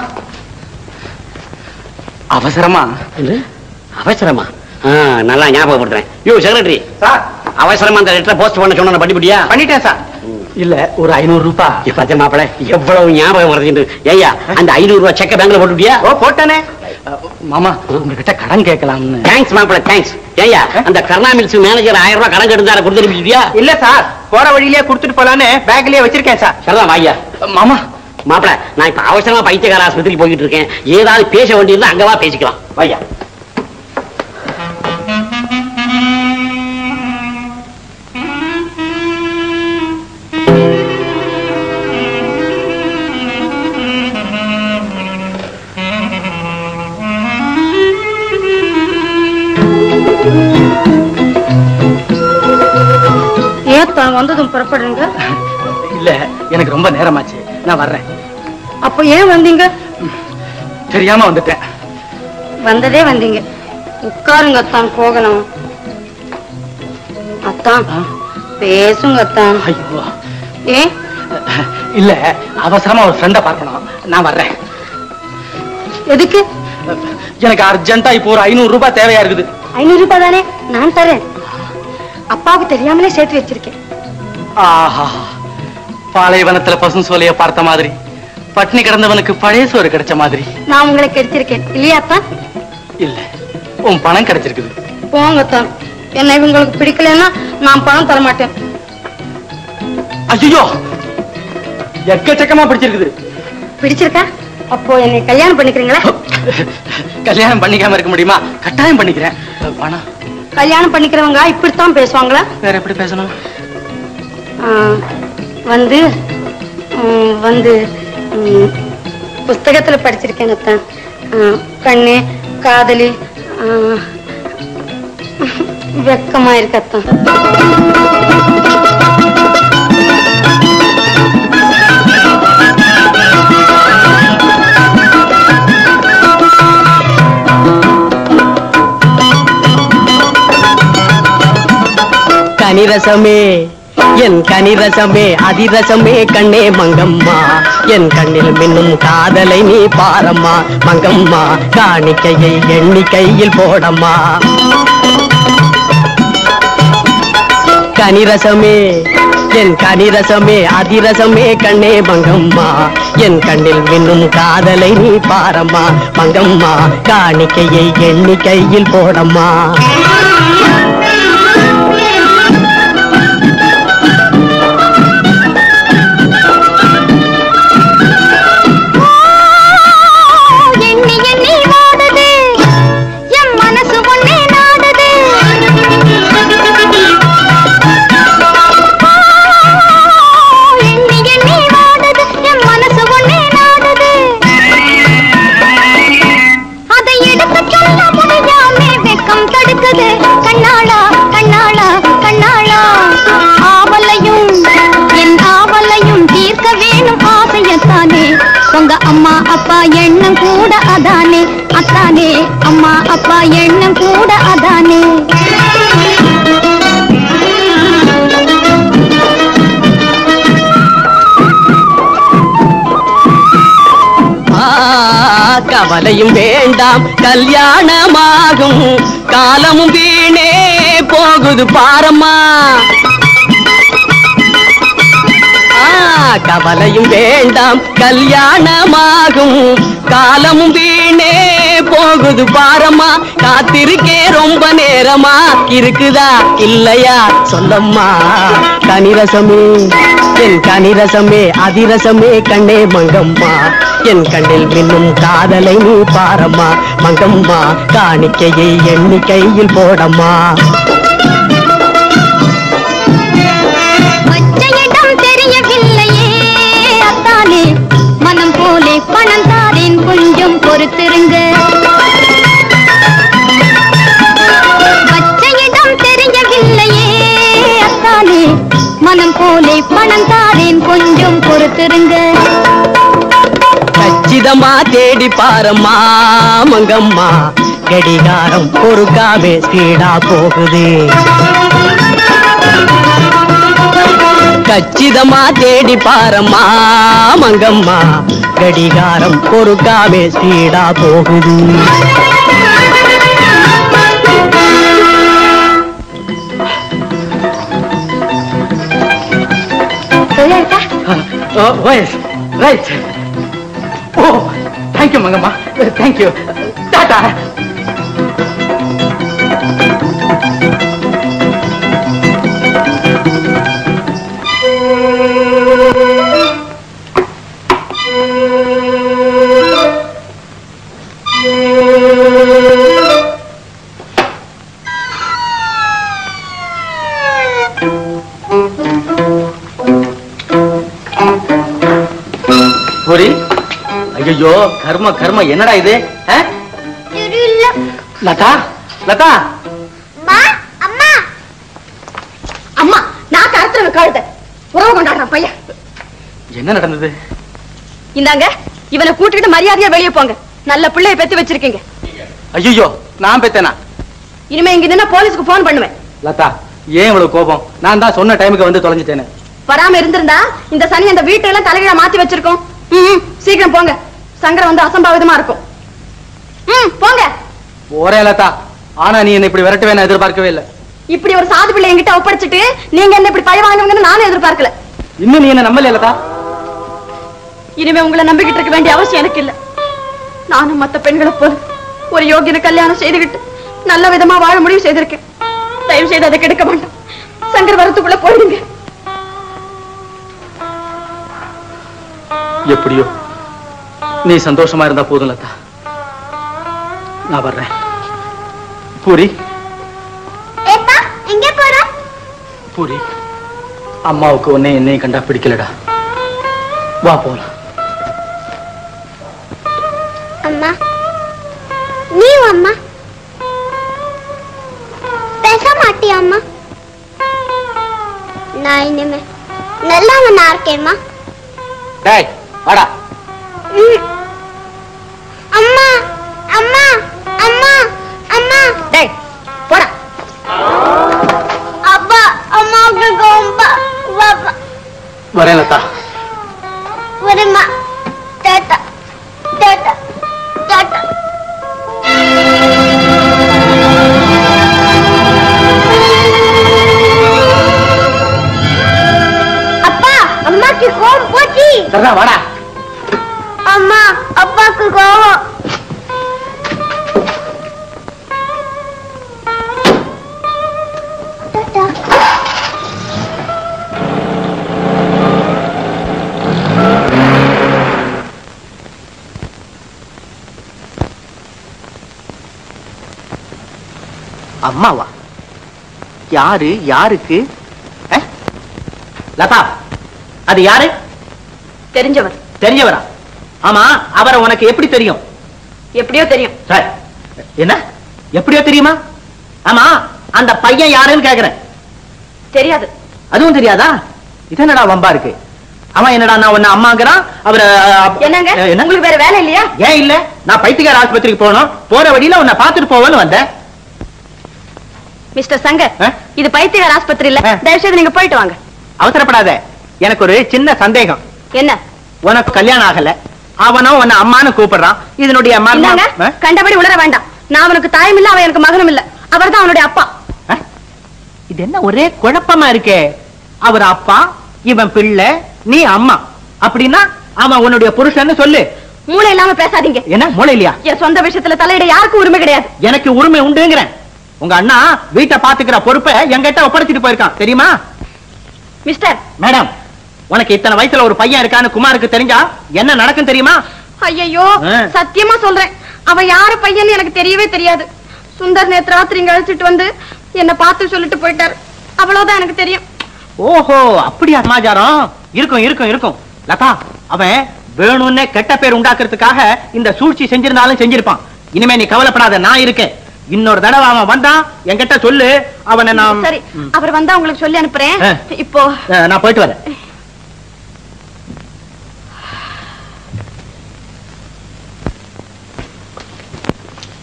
அவசரமா அவசரமா ஆ, நல்லா ஞாபகப்படுத்துறேன் யோ செக்ரட்டரி சார் அவசரமா அந்த லெட்டரை போஸ்ட் பண்ண சொன்ன படிப்படியா பண்ணிட்டேன் சார் இல்ல ஒரு ஐநூறு ரூபாய் பச்சை மாப்பிள எவ்வளவு ஞாபகம் வருது ஐயா அந்த ஐநூறு ரூபாய் செக்க பேங்க்ல போட்டுட்டியா ஓ போட்டானே மாமா உங்ககிட்ட கடன் கேட்கலாம்னு தேங்க்ஸ் மாப்பிள தேங்க்ஸ் ஐயா அந்த கருணா மில்ஸ் மேனேஜர் ஆயிரம் ரூபாய் கடன் கெடுத்தார கொடுத்துருப்பியா இல்ல சார் போற வழியிலேயே கொடுத்துட்டு போலான்னு பேக்லயே வச்சிருக்கேன் சார் சரிதான் வாய்யா மாமா மாப்பிள நான் இப்ப அவசரமா பைத்தியகார ஆஸ்பத்திரிக்கு போயிட்டு இருக்கேன் ஏதாவது பேச வேண்டியிருந்தா அங்கவா பேசிக்கலாம் வாய்யா ஏத்தான் வந்ததும் புறப்படுறீங்க இல்ல எனக்கு ரொம்ப நேரமாச்சு நான் வர்றேன் அப்போ ஏன் வந்தீங்க தெரியாம வந்துட்டேன் வந்ததே வந்தீங்க உட்காருங்க அத்தான் போகலாம் அத்தான் பேசுங்க அத்தான் ஐயோ ஏன் இல்ல அவசரமா ஒரு ஃப்ரெண்ட பார்க்கணும் நான் வர்றேன் எதுக்கு எனக்கு அர்ஜென்ட்டா இப்போ ஒரு ஐநூறு ரூபாய் தேவையா இருக்குது ஐநூறு ரூபாய் தானே நான் தரேன் அப்பாவுக்கு தெரியாமலே சேர்த்து வச்சிருக்கேன் ஆஹா பாலைவனத்துல பசும் சோலைய பார்த்த மாதிரி பட்னி கிடந்தவனுக்கு பழைய சோறு கிடைச்ச மாதிரி நான் உங்களை கெடுத்திருக்கேன் இல்லையா அத்தான் இல்ல உன் பணம் கிடைச்சிருக்குது போங்க அத்தான் என்ன இவங்களுக்கு பிடிக்கலன்னா நான் பணம் தர மாட்டேன் ஐயோ எக்கச்சக்கமா பிடிச்சிருக்குது பிடிச்சிருக்கா அப்போ என்னை கல்யாணம் பண்ணிக்கிறீங்களா கல்யாணம் பண்ணிக்காம இருக்க முடியுமா கட்டாயம் பண்ணிக்கிறேன் பணம் கல்யாணம் பண்ணிக்கிறவங்க இப்படித்தான் பேசுவாங்களா வேற எப்படி பேசணும் ஆ, வந்து ம், வந்து ம், புஸ்தகத்துல படிச்சிருக்கேன் அத்தான் ஆ, கண்ணு காதலி ஆ, வெக்கமா இருக்கு அத்தான் கனிரசமே என் கனிரசமே அதிரசமே கண்ணே மங்கம்மா என் கண்ணில் மின்னும் காதலை நீ பாரம்மா மங்கம்மா காணிக்கையை எண்ணிக்கையில் போடம்மா கனிரசமே என் கனிரசமே அதிரசமே கண்ணே மங்கம்மா என் கண்ணில் மின்னும் காதலை நீ பாரம்மா மங்கம்மா காணிக்கையை எண்ணிக்கையில் போடம்மா எண்ணி எண்ணி வாடுது என் மனசு ஒன்னே நாடுது எண்ணி எண்ணி வாடுது என் மனசு ஒன்னே நாடுது அதை எடுத்து சொல்ல முடியாமே வெக்கம் தடுக்குது கண்ணாளா கண்ணாளா கண்ணாளா ஆவலையும் என் ஆவலையும் தீர்க்க வேணும் ஆசையத்தானே உங்க அம்மா அப்பா எண்ணம் கூட அதானே அத்தானே அம்மா அப்பா எண்ணம் கூட அதானே ஆ, கவலையும் வேண்டாம் கல்யாணமாகும் காலமும் வீணே போகுது பாரம்மா ஆ, கவலையும் வேண்டாம் கல்யாணமாகும் காலமும் வீணே போகுது பாரம்மா காத்திருக்கே ரொம்ப நேரமா இருக்குதா இல்லையா சொல்லம்மா கனிரசமே என் கனிரசமே அதிரசமே கண்ணே மங்கம்மா என் கண்ணில் மின்னும் காதலை நீ பாரம்மா மங்கம்மா காணிக்கையை எண்ணிக்கையில் போடம்மா வச்ச இடம் தெரியவில்லையே அத்தானே மனம் போலே பணம் தாரேன் கொஞ்சம் பொறுத்திருங்க வச்ச இடம் தெரியவில்லையே அத்தானே மனம் போலே பணம் தாரேன் கொஞ்சம் பொறுத்திருங்க கச்சிதமா தேடி பாரம்மா மங்கம்மா கடிகாரம் பொறுக்காமே ஸ்பீடா போகுது கச்சிதமா தேடி பாரம்மா மங்கம்மா கடிகாரம் பொறுக்காமே ஸ்பீடா போகுது oh yes right oh thank you Mangamma thank you டாடா பூரி ஐயோ கர்ம கர்ம என்னடா இது ஆ? லதா லதா அம்மா நான் கருத்துல கழுத உறவு கொண்டாடுறான் பையன் என்ன நடந்தது இந்தாங்க இவனை கூட்டிட்டு மரியாதையா வெளியே போங்க நல்ல பிள்ளைய பெத்து வச்சிருக்கீங்க ஐயோ நான் பெத்தேனா இனிமே இங்க நின்னா போலீஸ்க்கு போன் பண்ணுவேன் லதா ஏன் இவ்வளவு கோபம் நான் தான் சொன்ன டைமுக்கு வந்து தொலைஞ்சிட்டேனே வராம இருந்திருந்தா இந்த சனி அந்த வீட்டெல்லாம் தலைகீழ மாத்தி வச்சிருக்கோம் ம், ம், சீக்கிரம் போங்க சங்கரம் வந்து அசம்பாவிதமா இருக்கும் ம் போங்க ஒரே லதா ஆனா நீ என்ன இப்படி விரட்டுவே நான் எதிர்பார்க்கவே இல்லை இப்படி ஒரு சாது பிள்ளை என்கிட்ட ஒப்படைச்சிட்டு நீங்க என்ன இப்படி பழி வாங்குவீங்கன்னு நானும் எதிர்பார்க்கல இன்னும் நீ என்ன நம்பல லதா இனிமே உங்களை நம்பிக்கிட்டு இருக்க வேண்டிய அவசியம் எனக்கு இல்ல நானும் மத்த பெண்களை போல ஒரு யோகியனை கல்யாணம் செய்துகிட்டு நல்ல விதமா வாழ முடிவு செய்திருக்கேன் தயவு செய்து அதை கெடுக்க வேண்டாம் சங்கர் வரத்துக்குள்ள போயிடுங்க எப்படியோ நீ சந்தோஷமா இருந்தா போதும் லதா நான் வர்றேன் பூரி ஏப்பா எங்க போறோம் பூரி அம்மாவுக்கு உன்னை என்னையும் கண்டா பிடிக்கலடா வா போலாம் அம்மா நீ அம்மா பேச மாட்டியா அம்மா நான் இனிமே நல்லவனா இருக்கேம்மா டேய் வாடா ம். அம்மா அம்மா அம்மா அம்மா டேய் போடா அப்பா அம்மாவுக்கு கோம்பா பாப்பா வரேன் லதா வரேம்மா டாட்டா டாட்டா டாட்டா அப்பா அம்மாக்கு கோபம் போச்சு சரிடா வாடா அம்மா அப்பாக்கு கோபம் அம்மாவா யாரு யாருக்கு அஹ்? லதா அது யாரு தெரிஞ்சவர் தெரிஞ்சவரா ஆமா அவரை உனக்கு எப்படி தெரியும் எப்படியோ தெரியும் சார் என்ன எப்படியோ தெரியுமா ஆமா அந்த பையன் யாருன்னு கேக்குறேன் தெரியாது அதுவும் தெரியாதா இது என்னடா வம்பா இருக்கு அவன் என்னடா நான் உன்ன அம்மாங்கிறான் அவர என்னங்க என்ன உங்களுக்கு வேற வேலை இல்லையா ஏன் இல்ல நான் பைத்தியக்கார ஆஸ்பத்திரிக்கு போகணும் போற வழியில உன்னை பாத்துட்டு போவேன்னு வந்தேன் மிஸ்டர் சங்கர் ஆ? இது பைத்தியகார ஆஸ்பத்திரி இல்ல ஆ. தயவு செய்து நீங்க போயிட்டு வாங்க அவசரப்படாத எனக்கு ஒரு சின்ன சந்தேகம் என்ன உனக்கு கல்யாணம் ஆகல அவனும் உன்னை அம்மான்னு கூப்பிடுறான் இதனுடைய மர்மம் இந்தாங்க ஆ? கண்டபடி உளர வேண்டாம் நான் அவனுக்கு தாயும் இல்ல அவன் எனக்கு மகனும் இல்ல அவர்தான் அவனுடைய அப்பா ஆ? இது என்ன ஒரே குழப்பமா இருக்கே அவர் அப்பா இவன் பிள்ளை நீ அம்மா அப்படின்னா அவன் உன்னுடைய புருஷன்னு சொல்லு மூளை இல்லாம பேசாதீங்க என்ன மூளை இல்லையா என் சொந்த விஷயத்துல தலையிட யாருக்கும் உரிமை கிடையாது எனக்கு உரிமை உண்டுங்கிறேன் உங்க அண்ணா வீட்டை பாத்துக்கிற பொறுப்பை என்கிட்ட ஒப்படைச்சிட்டு போயிருக்கான் தெரியுமா மிஸ்டர் மேடம் உனக்கு இத்தனை வயசுல ஒரு பையன் இருக்கான்னு குமாருக்கு தெரிஞ்சா என்ன நடக்கும் தெரியுமா ஐயோ ஆ. சத்தியமா சொல்றேன் அவன் யாரு பையன்னு எனக்கு தெரியவே தெரியாது சுந்தர் நேத்து ராத்திரி இங்க அழைச்சிட்டு வந்து என்ன பார்த்து சொல்லிட்டு போயிட்டாரு அவ்வளவுதான் எனக்கு தெரியும் ஓஹோ அப்படியா சமாச்சாரம் இருக்கும் இருக்கும் இருக்கும் லதா அவன் வேணும்னே கெட்ட பேர் உண்டாக்குறதுக்காக இந்த சூழ்ச்சி செஞ்சிருந்தாலும் செஞ்சிருப்பான் இனிமே நீ கவலைப்படாத நான் இருக்கேன் இன்னொரு தடவை அவன் வந்தான் என்கிட்ட சொல்லு அவனை நான் சரி அவர் வந்தா உங்களுக்கு சொல்லி அனுப்புறேன் ஆ. இப்போ அஹ், நான் போயிட்டு வரேன்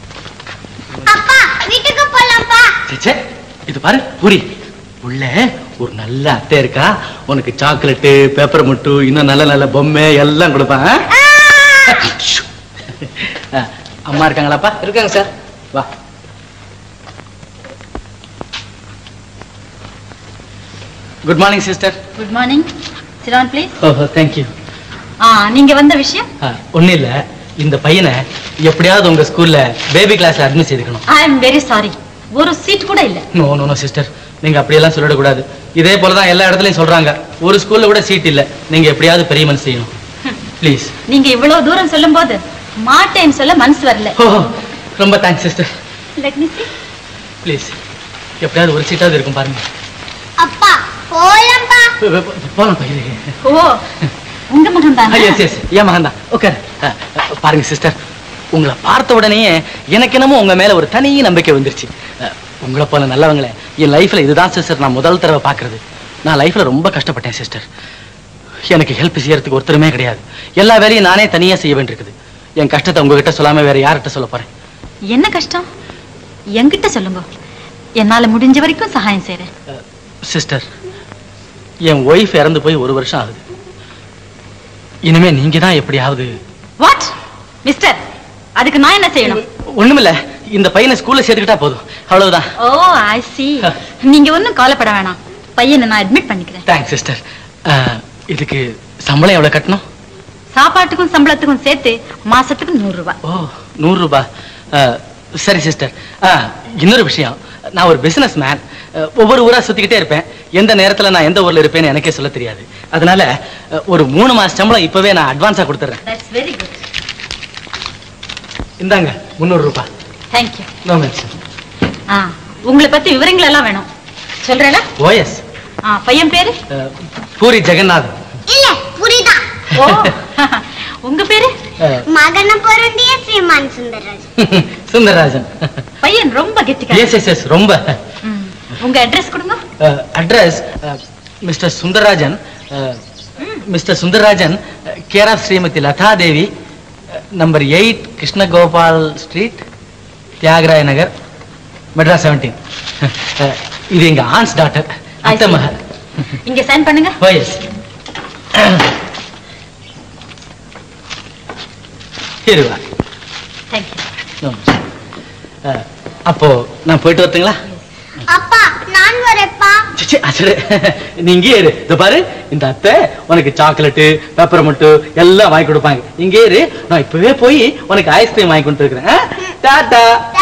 அப்பா வீட்டுக்கு போலாம்ப்பா ச்சே, இது பாரு புரி உள்ள ஒரு நல்ல அத்தை இருக்கா உனக்கு சாக்லேட்டு பேப்பர் முட்டு இன்னும் நல்ல நல்ல பொம்மை எல்லாம் கொடுப்பேன் ஆ? ஷு. ஆ, அம்மா இருக்காங்களாப்பா இருக்காங்க சார் வா good morning sister good morning சிரான் ப்ளீஸ் ஓஹோ தேங்க்யூ ஆ நீங்க வந்த விஷயம் ஒன்றும் இல்லை இந்த பையனை எப்படியாவது உங்க ஸ்கூல்ல பேபி கிளாஸ்ல அட்மிட் செய்துக்கணும் ஐ எம் வெரி சாரி ஒரு சீட் கூட இல்ல நோ நோ நோ சிஸ்டர் நீங்க அப்படியெல்லாம் சொல்லிடக்கூடாது இதே போல தான் எல்லா இடத்துலயும் சொல்றாங்க ஒரு ஸ்கூல்ல கூட சீட் இல்ல நீங்க எப்படியாவது பெரிய மனசு செய்யணும் ப்ளீஸ் நீங்க இவ்வளவு தூரம் சொல்லும்போது மாட்டேன்னு சொல்ல மனசு வரல ஓ ரொம்ப thanks sister let me see please எப்படியாவது ஒரு சீட்டாவது இருக்கும் பாருங்க அப்பா போலம்பா போ- போ- போ- போலாம் பையன் ஓ உங்க மகன் தான் எஸ் எஸ் என் மகன் தான் உட்கார் பாருங்க சிஸ்டர் உங்களை பார்த்த உடனேயே எனக்கு என்னமோ உங்க மேல ஒரு தனி நம்பிக்கை வந்துருச்சு அஹ், உங்களை போல நல்லவங்களே என் லைஃப்ல இதுதான் சிஸ்டர் நான் முதல் தடவை பார்க்கிறது நான் லைஃப்ல ரொம்ப கஷ்டப்பட்டேன் சிஸ்டர் எனக்கு ஹெல்ப் செய்யறதுக்கு ஒருத்தருமே கிடையாது எல்லா வேலையும் நானே தனியா செய்ய வேண்டியிருக்குது என் கஷ்டத்தை உங்ககிட்ட சொல்லாம வேற யார்கிட்ட சொல்ல போறேன் என்ன கஷ்டம் என்கிட்ட சொல்லுங்க என்னால முடிஞ்ச வரைக்கும் சகாயம் செய்றேன் சிஸ்டர் என் ஒய்ஃப் இறந்து போய் ஒரு வருஷம் ஆகுது இனிமே நீங்க தான் எப்படியாவது வாட் மிஸ்டர் அதுக்கு நான் என்ன செய்யணும் ஒண்ணுமில்ல இந்த பையனை ஸ்கூல்ல சேர்த்துக்கிட்டா போதும் அவ்வளவுதான் ஓ ஐ see நீங்க ஒண்ணும் கவலைப்பட வேணாம் பையனை நான் அட்மிட் பண்ணிக்கிறேன் தேங்க்ஸ் சிஸ்டர் இதுக்கு சம்பளம் எவ்வளவு கட்டணும் சாப்பாட்டுக்கும் சம்பளத்துக்கும் சேர்த்து மாசத்துக்கு நூறு ரூபாய் ஓ நூறு ரூபாய் அஹ், சரி சிஸ்டர் இன்னொரு விஷயம் நான் ஒரு பிசினஸ் மேன் ஒவ்வொரு ஊரா சுத்திக்கிட்டே இருப்பேன் எந்த நேரத்துல நான் எந்த ஊர்ல இருப்பேன்னு எனக்கே சொல்ல தெரியாது அதனால அஹ், ஒரு மூணு மாச சம்பளம் இப்பவே நான் அட்வான்ஸா கொடுத்துறேன் தட்ஸ் வெரி குட் இந்தாங்க முந்நூறு ரூபாய் தேங்க்யூ நோ மென்ஷன் ஆ உங்களை பத்தி விவரங்கள் எல்லாம் வேணும் சொல்றேல ஓஎஸ் ஆ பையன் பேரு பூரி ஜெகநாத் இல்ல புரியுதா ஓ உங்க பேரு மகன பொருந்திய ஸ்ரீமான் சுந்தரராஜ் சுந்தரராஜன் பையன் ரொம்ப கெட்டிக்காரன் எஸ் எஸ் எஸ் ரொம்ப ம். உங்க அட்ரஸ் கொடுங்க address mister Sundararajan mister Sundararajan care of Srimathi Latha Devi number eight Krishnagopal street Thyagaraya Nagar Madras seventeen இது எங்க ஆன்ஸ் டாக்டர் அத்தை மகள் இங்க சைன் பண்ணுங்க ஓஎஸ் இருவா தேங்க்யூ அப்போ நான் போயிட்டு வரட்டுங்களா அப்பா நான் வரப்பா சிச்சி, அச்சடு. நீ இங்கே இரு இதோ பாரு இந்த அத்தை உனக்கு சாக்லேட்டு பேப்பர் மட்டு எல்லாம் வாங்கி கொடுப்பாங்க இங்கே இரு நான் இப்பவே போய் உனக்கு ஐஸ்கிரீம் வாங்கி கொண்டு இருக்கிறேன் டாடா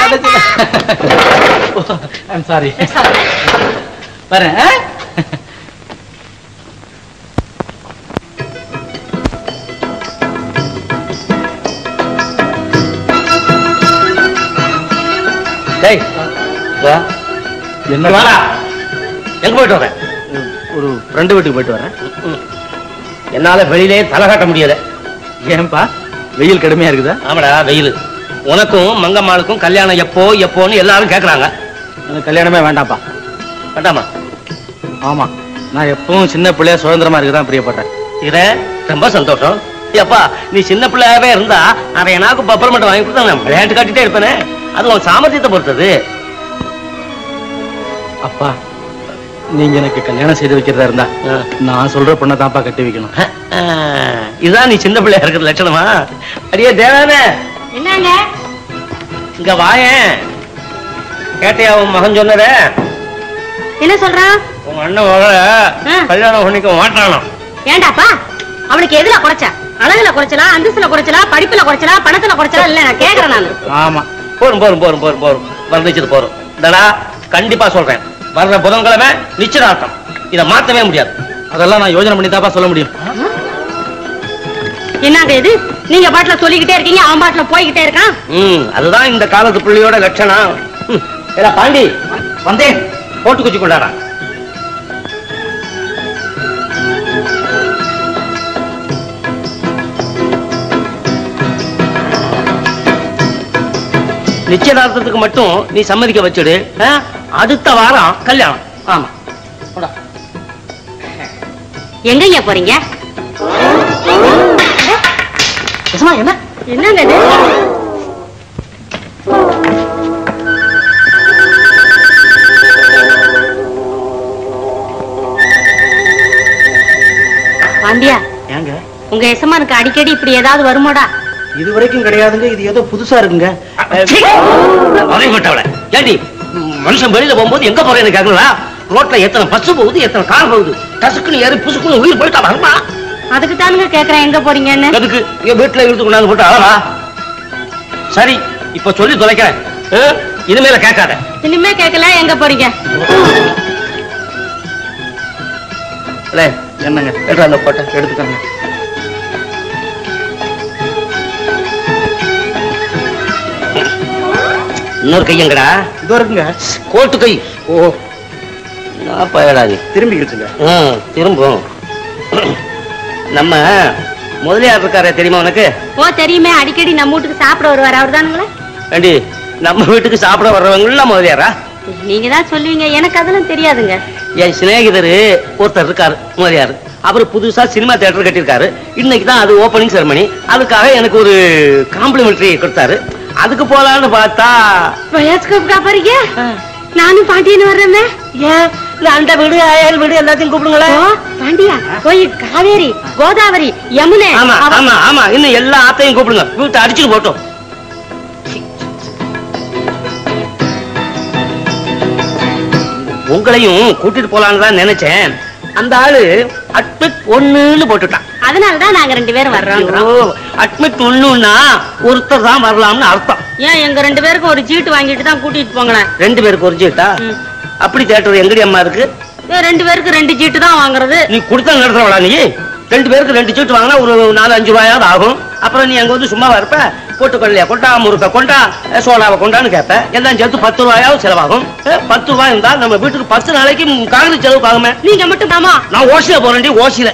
ஐம் சாரி வரேன் ஆ? டேய் வா. என்ன வாடா. எங்க போயிட்டு வரேன் ஒரு ஃப்ரெண்டு வீட்டுக்கு போயிட்டு வரேன் என்னால வெளியிலே தலை காட்ட முடியல ஏன்பா வெயில் கடுமையா இருக்குதா ஆமாடா வெயில் உனக்கும் மங்கம்மாளுக்கும் கல்யாணம் எப்போ எப்போன்னு எல்லாரும் கேக்குறாங்க எனக்கு கல்யாணமே வேண்டாம்ப்பா வேண்டாமா ஆமா நான் எப்பவும் சின்ன பிள்ளையா சுதந்திரமா இருக்கதான் பிரியப்பட்டேன் இத ரொம்ப சந்தோஷம் ஏப்பா நீ சின்ன பிள்ளையாவே இருந்தா அதை எனக்கு பப்பர் மட்டும் வாங்கி கொடுத்தா நான் விளையாட்டு காட்டிட்டே இருப்பேனே அது உன் சாமர்த்தியத்தை பொறுத்தது அப்பா நீங்க எனக்கு கல்யாணம் செய்து வைக்கிறதா இருந்தா நான் சொல்ற பொண்ணை தான்ப்பா கட்டி வைக்கணும் ஆஹ், இதுதான் நீ சின்ன பிள்ளையா இருக்கிற லட்சணமா அடியே தேவானே என்னங்க இங்க வாயேன் கேட்டையா உன் மகன் சொன்னதே என்ன சொல்றான் உங்க அண்ணன் மகளை கல்யாணம் பண்ணிக்க மாட்டானாம் ஏண்டாப்பா அவனுக்கு எதுல குறைச்சா அழகுல குறைச்சலா அந்தஸ்துல குறைச்சலா படிப்புல குறைச்சலா பணத்துல குறைச்சலா இல்ல நான் கேக்குறேன் நானு ஆமா போரும் போரும் போரும் போரும் போரும் வர்ணிச்சது போரும் தடா கண்டிப்பா சொல்றேன் வர்ற புதன்கிழமை நிச்சயதார்த்தம் இதை மாத்தவே முடியாது அதெல்லாம் நான் யோசனை பண்ணி தான்ப்பா சொல்ல முடியும் என்னங்க இது நீங்க பாட்டுல சொல்லிக்கிட்டே இருக்கீங்க அவன் பாட்டுல போய்கிட்டே இருக்கான் ம் அதுதான் இந்த காலத்து பிள்ளையோட லட்சணம் ம், ஏடா பாண்டி வந்தேன் போட்டு குச்சி கொண்டாடா நிச்சயதார்த்தத்துக்கு மட்டும் நீ சம்மதிக்க வச்சுடு ஆ? அடுத்த வாரம் கல்யாணம் ஆமா எங்கய்யா போறீங்க என்ன என்னங்க இது பாண்டியா ஏங்க உங்க எசமானுக்கு அடிக்கடி இப்படி ஏதாவது வருமோடா இது வரைக்கும் கிடையாதுங்க இது ஏதோ புதுசா இருக்குங்க வரைபட்டவள ஏண்டி மனுஷன் வெளியில போகும்போது எங்க போறேன்னு கேட்கலாம் ரோட்ல எத்தனை பஸ் போகுது எத்தனை கார் போகுது டசுக்குன்னு ஏறி புசுக்குன்னு உயிர் போயிட்டா வருமா அதுக்கு தானுங்க கேக்குறேன் எங்க போறீங்கன்னு எதுக்கு என் வீட்டுல இழுத்து கொண்டாந்து போட்டு அழவா சரி இப்ப சொல்லி தொலைக்கிறேன் ஆ? இனிமேல கேட்காத இனிமே கேட்கல எங்க போறீங்க அலே, என்னங்க எடுத்து அந்த போட்டை எடுத்துக்கோங்க இன்னொரு கையங்கடா இதோ இருக்குங்க கோட்டு கை ஓ நான் பயடாது திரும்பிக்கிடுச்சுங்க ம் திரும்பும் நம்ம முதலியார் இருக்காரே தெரியுமா உனக்கு ஓ தெரியுமே அடிக்கடி நம்ம வீட்டுக்கு சாப்பிட வருவார் அவர் தானுங்களா ஏண்டி நம்ம வீட்டுக்கு சாப்பிட வர்றவங்களாம் முதலியாரா நீங்க தான் சொல்லுவீங்க எனக்கு அதெல்லாம் தெரியாதுங்க என் சிநேகிதரு ஒருத்தர் இருக்காரு முதலியார் அவர் புதுசா சினிமா தியேட்டர் கட்டியிருக்காரு இன்னைக்கு தான் அது ஓபனிங் செரமனி அதுக்காக எனக்கு ஒரு காம்ப்ளிமெண்டரி கொடுத்தாரு அதுக்கு போலான்னு பார்த்தா பயாஸ்கோப்கா போறீங்க நானும் பாண்டியன் வர்றேன் ஏன் இல்ல அந்த வீடு அயல் வீடு எல்லாத்தையும் கூப்பிடுங்களேன் பாண்டியா போய் காவேரி கோதாவரி யமுனை ஆமா அவ- ஆமா ஆமா இன்னும் எல்லா ஆத்தையும் கூப்பிடுங்க வீட்டை அடிச்சுட்டு போட்டோம் உங்களையும் கூட்டிட்டு போலான்னு தான் நினைச்சேன் அந்த ஆளு அட்மிட் ஒண்ணுன்னு போட்டுட்டான் அதனாலதான் நாங்க ரெண்டு பேரும் வர்றோம் அட்மிட் ஒண்ணுன்னா ஒருத்தர் தான் வரலாம்னு அர்த்தம் ஏன் எங்க ரெண்டு பேருக்கும் ஒரு சீட்டு வாங்கிட்டு தான் கூட்டிட்டு போங்களேன் ரெண்டு பேருக்கு ஒரு சீட்டா அப்படி தேட்டர் எங்கடி அம்மா இருக்கு ஏன் ரெண்டு பேருக்கு ரெண்டு சீட்டு தான் வாங்குறது நீ கொடுத்த நடத்துறவளா நீ ரெண்டு பேருக்கு ரெண்டு சீட்டு வாங்கினா ஒரு நாலு அஞ்சு ரூபாயாவது ஆகும் அப்புறம் நீ அங்க வந்து சும்மாவா இருப்ப பொட்டுக்கடலையா கொண்டா முறுக்க கொண்டா அஹ், சோடாவை கொண்டான்னு கேட்ப எல்லாம் சேர்த்து பத்து ரூபாயாவது செலவாகும் அஹ், பத்து ரூபாய் இருந்தா நம்ம வீட்டுக்கு பத்து நாளைக்கு காங்கிரஸ் செலவுக்கு ஆகுமே நீங்க மட்டும் தாமா நான் ஓசில போறேன்டி ஓசில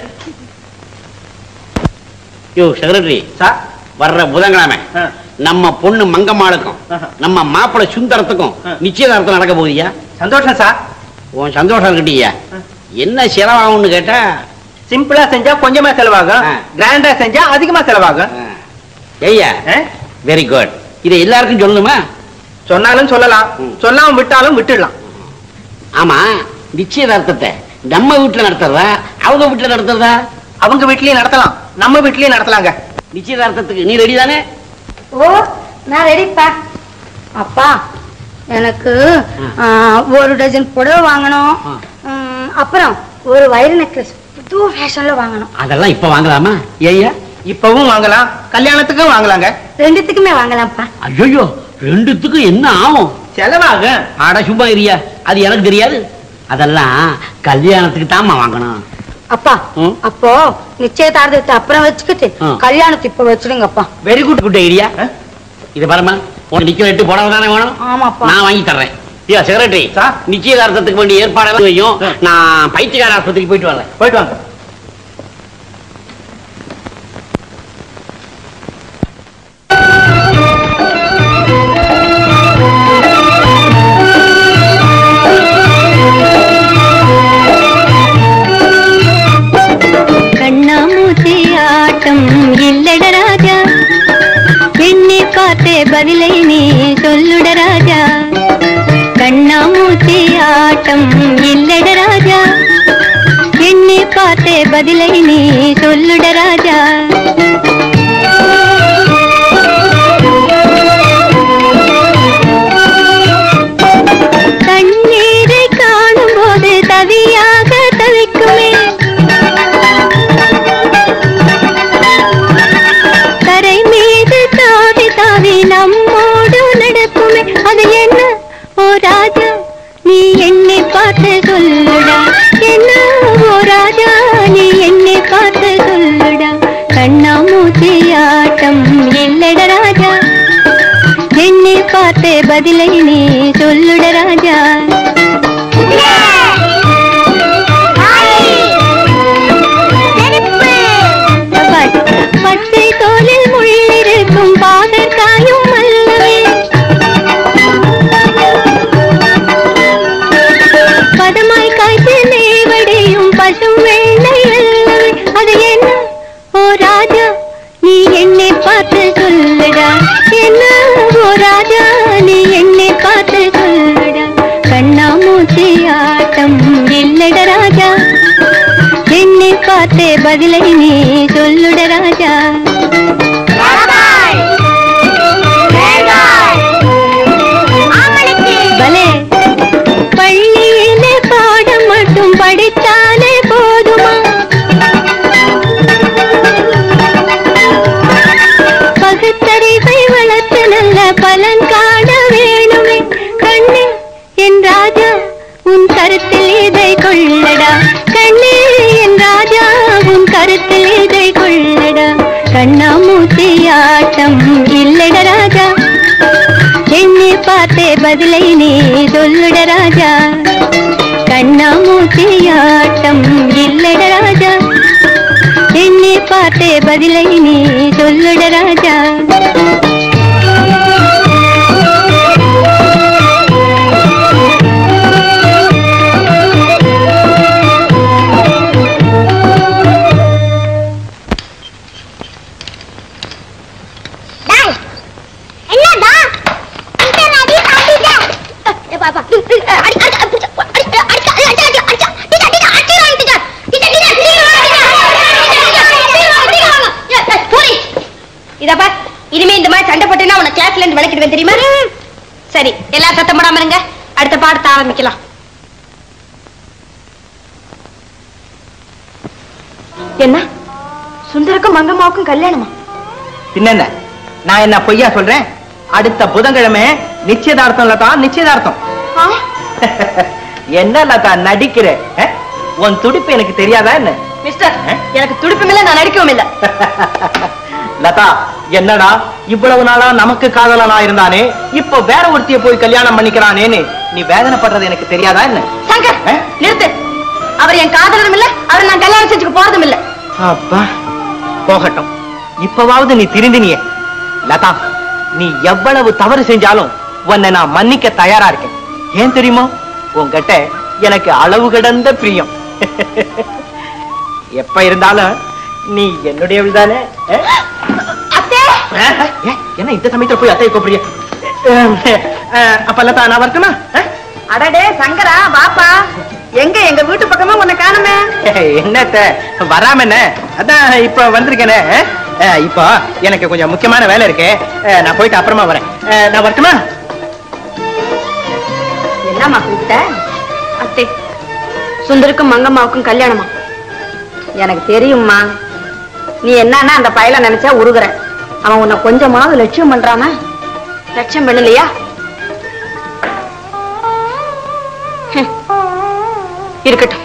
யோ செக்ரட்டரி சார் வர்ற புதன்கிழமை நம்ம பொண்ணு மங்கம்மாளுக்கும் நம்ம மாப்பிள்ளை சுந்தரத்துக்கும் நிச்சயதார்த்தம் நடக்க போகுதியா சந்தோஷம் சார் உன் சந்தோஷம் இருக்கட்டியா என்ன செலவாகும்னு கேட்டா சிம்பிளா செஞ்சா கொஞ்சமா செலவாகும் கிராண்டா செஞ்சா அதிகமா செலவாகும் ஐயா வெரி குட் இதை எல்லாருக்கும் சொல்லணுமா சொன்னாலும் சொல்லலாம் சொல்லாம விட்டாலும் விட்டுடலாம் ஆமா நிச்சயதார்த்தத்தை நம்ம வீட்டுல நடத்துறதா அவங்க வீட்டுல நடத்துறதா அவங்க வீட்லயும் நடத்தலாம் நம்ம வீட்லயும் நடத்தலாங்க நிச்சயதார்த்தத்துக்கு நீ ரெடி தானே ஓ நான் ரெடிப்பா அப்பா எனக்கு ஆ, ஒரு டஜன் புடவை வாங்கணும் ம், அப்புறம் ஒரு வயிறு நெக்லஸ் புது ஃபேஷன்ல வாங்கணும் அதெல்லாம் இப்ப வாங்கலாமா ஐயா இப்பவும் வாங்கலாம் கல்யாணத்துக்கும் வாங்கலாங்க ரெண்டுத்துக்குமே வாங்கலாம்ப்பா ஐயோ ரெண்டுத்துக்கும் என்ன ஆகும் செலவாகும் ஆட சும்மா இரியா அது எனக்கு தெரியாது அதெல்லாம் கல்யாணத்துக்கு தாம்மா வாங்கணும் அப்பா அப்போ நிச்சயதார்த்தத்தை அப்புறம் வச்சுக்கிட்டு ஆ. கல்யாணத்தை இப்ப வச்சிடுங்கப்பா வெரி குட் குட் ஐடியா இது பாருமா உன் நிக்க எட்டு புடவை தானே வேணும் ஆமாப்பா நான் வாங்கி தர்றேன் ஐயா செக்ரட்டரி நிச்சயதார்த்தத்துக்கு வேண்டிய ஏற்பாடெல்லாம் செய்யும் நான் பைத்தியக்கார ஆஸ்பத்திரிக்கு போயிட்டு வரேன் போயிட்டு வாங்க கண்ணாமூச்சி ஆட்டம் இல்லட ராஜா எண்ணி பார்த்தே பதிலை நீ சொல்லுட ராஜா கண்ணாமூச்சி ஆட்டம் இல்லட ராஜா எண்ணி பார்த்தே பதிலை நீ சொல்லுட ராஜா தண்ணீரை காணும் போது தவியாக தவிக்குமே கரை மீது தாவி தாவி நம்மோடு நடக்குமே அது என்ன ஓ ராஜா நீ என்னை பார்த்து சொல்லுடா என்ன ஓ ராஜா நீ என்னை பார்த்து சொல்லுடா கண்ணாமூச்சி ஆட்டம் இல்லட ராஜா என்னை பார்த்து பதிலை நீ சொல்லுட ராஜா பச்சை தோலில் முள்ளிருக்கும் பாகற்காயும் அல்லவே பதமாய் காய்ச்சி நேவடியும் பசும் வெள்ளை அல்லவே அது என்ன ஓ ராஜா நீ என்னை பார்த்து சொல்லுடா என்ன ஓ ராஜா நீ என்னை பார்த்து சொல்லுடா பார்த்தே பதிலை நீ சொல்லுட ராஜா பலே பள்ளியிலே பாடம் மட்டும் படித்தாலே போதுமா பகுத்தறிவை வளர்த்து நல்ல பலன் காண வேணுமே கண்ணே என் ராஜா உன் கருத்தில் இதை கொள்ளடா கண்ணே என் ராஜா உன் கருத்தில் இதை கொள்ளடா கண்ணாமூச்சி ஆட்டம் இல்லட ராஜா என்னை பார்த்தே பதிலை நீ சொல்லுட ராஜா கண்ணாமூச்சி ஆட்டம் இல்லட ராஜா என்னை பார்த்தே பதிலை நீ சொல்லுட ராஜா டேய், என்னடா இந்த நடி சாப்பிட்டா ஏ பாப்பா அடி அடி அடி அடி அடி அடி அடி அடி அடி டிடா டிடா அடி வாங்கிட்டா டிடா டிடா பூரி இத பார் இனிமே இந்த மாதிரி சண்டை போட்டேன்னா உன கிளாஸ்ல இருந்து விளக்கிடுவேன் தெரியுமா சரி எல்லாரும் சத்தம் போடாம இருங்க அடுத்த பாடத்தை ஆரம்பிக்கலாம் என்ன சுந்தருக்கும் மங்கம்மாவுக்கும் கல்யாணமா பின்ன நான் என்ன பொய்யா சொல்றேன் அடுத்த புதன்கிழமை நிச்சயதார்த்தம் லதா நிச்சயதார்த்தம் என்ன லதா நடிக்கிற அஹ்? உன் துடிப்பு எனக்கு தெரியாதா என்ன மிஸ்டர் எனக்கு துடுப்பும் இல்ல நான் நடிக்கவும் இல்ல லதா என்னடா இவ்வளவு நாளா நமக்கு காதலனா இருந்தானே இப்போ வேற ஒருத்திய போய் கல்யாணம் பண்ணிக்கிறானேன்னு நீ வேதனைப்படுறது எனக்கு தெரியாதா என்ன சங்கர் நிறுத்து அவர் என் காதலரும் இல்ல அவர் நான் கல்யாணம் செஞ்சுக்க போறதும் இல்ல அப்பா போகட்டும் இப்பவாவது நீ திருந்தினியே லதா நீ எவ்வளவு தவறு செஞ்சாலும் உன்னை நான் மன்னிக்க தயாரா இருக்கேன் ஏன் தெரியுமா உன்கிட்ட எனக்கு அளவு கடந்த பிரியம் எப்ப இருந்தாலும் நீ என்னுடையவள் தானே என்ன இந்த சமயத்துல போய் அத்தை கூப்பிடுறிய அப்ப லதா நான் வரட்டுமா அஹ்? அடடே சங்கரா வாப்பா எங்க எங்க வீட்டு பக்கமா உன்னை காணுமே என்னத்த வராம என்ன அதான் இப்ப வந்திருக்கேனே அஹ், இப்போ எனக்கு கொஞ்சம் முக்கியமான வேலை இருக்கு அஹ், நான் போயிட்டு அப்புறமா வரேன் அஹ், நான் வரட்டுமா என்னம்மா கூப்பிட்ட அத்தை சுந்தருக்கும் மங்கம்மாவுக்கும் கல்யாணமா எனக்கு தெரியும்மா நீ என்னன்னா அந்த பயல நினைச்சா உருகுற அவன் உன்னை கொஞ்சமாவது லட்சியம் பண்றானா லட்சியம் பண்ணலையா ஹம். இருக்கட்டும்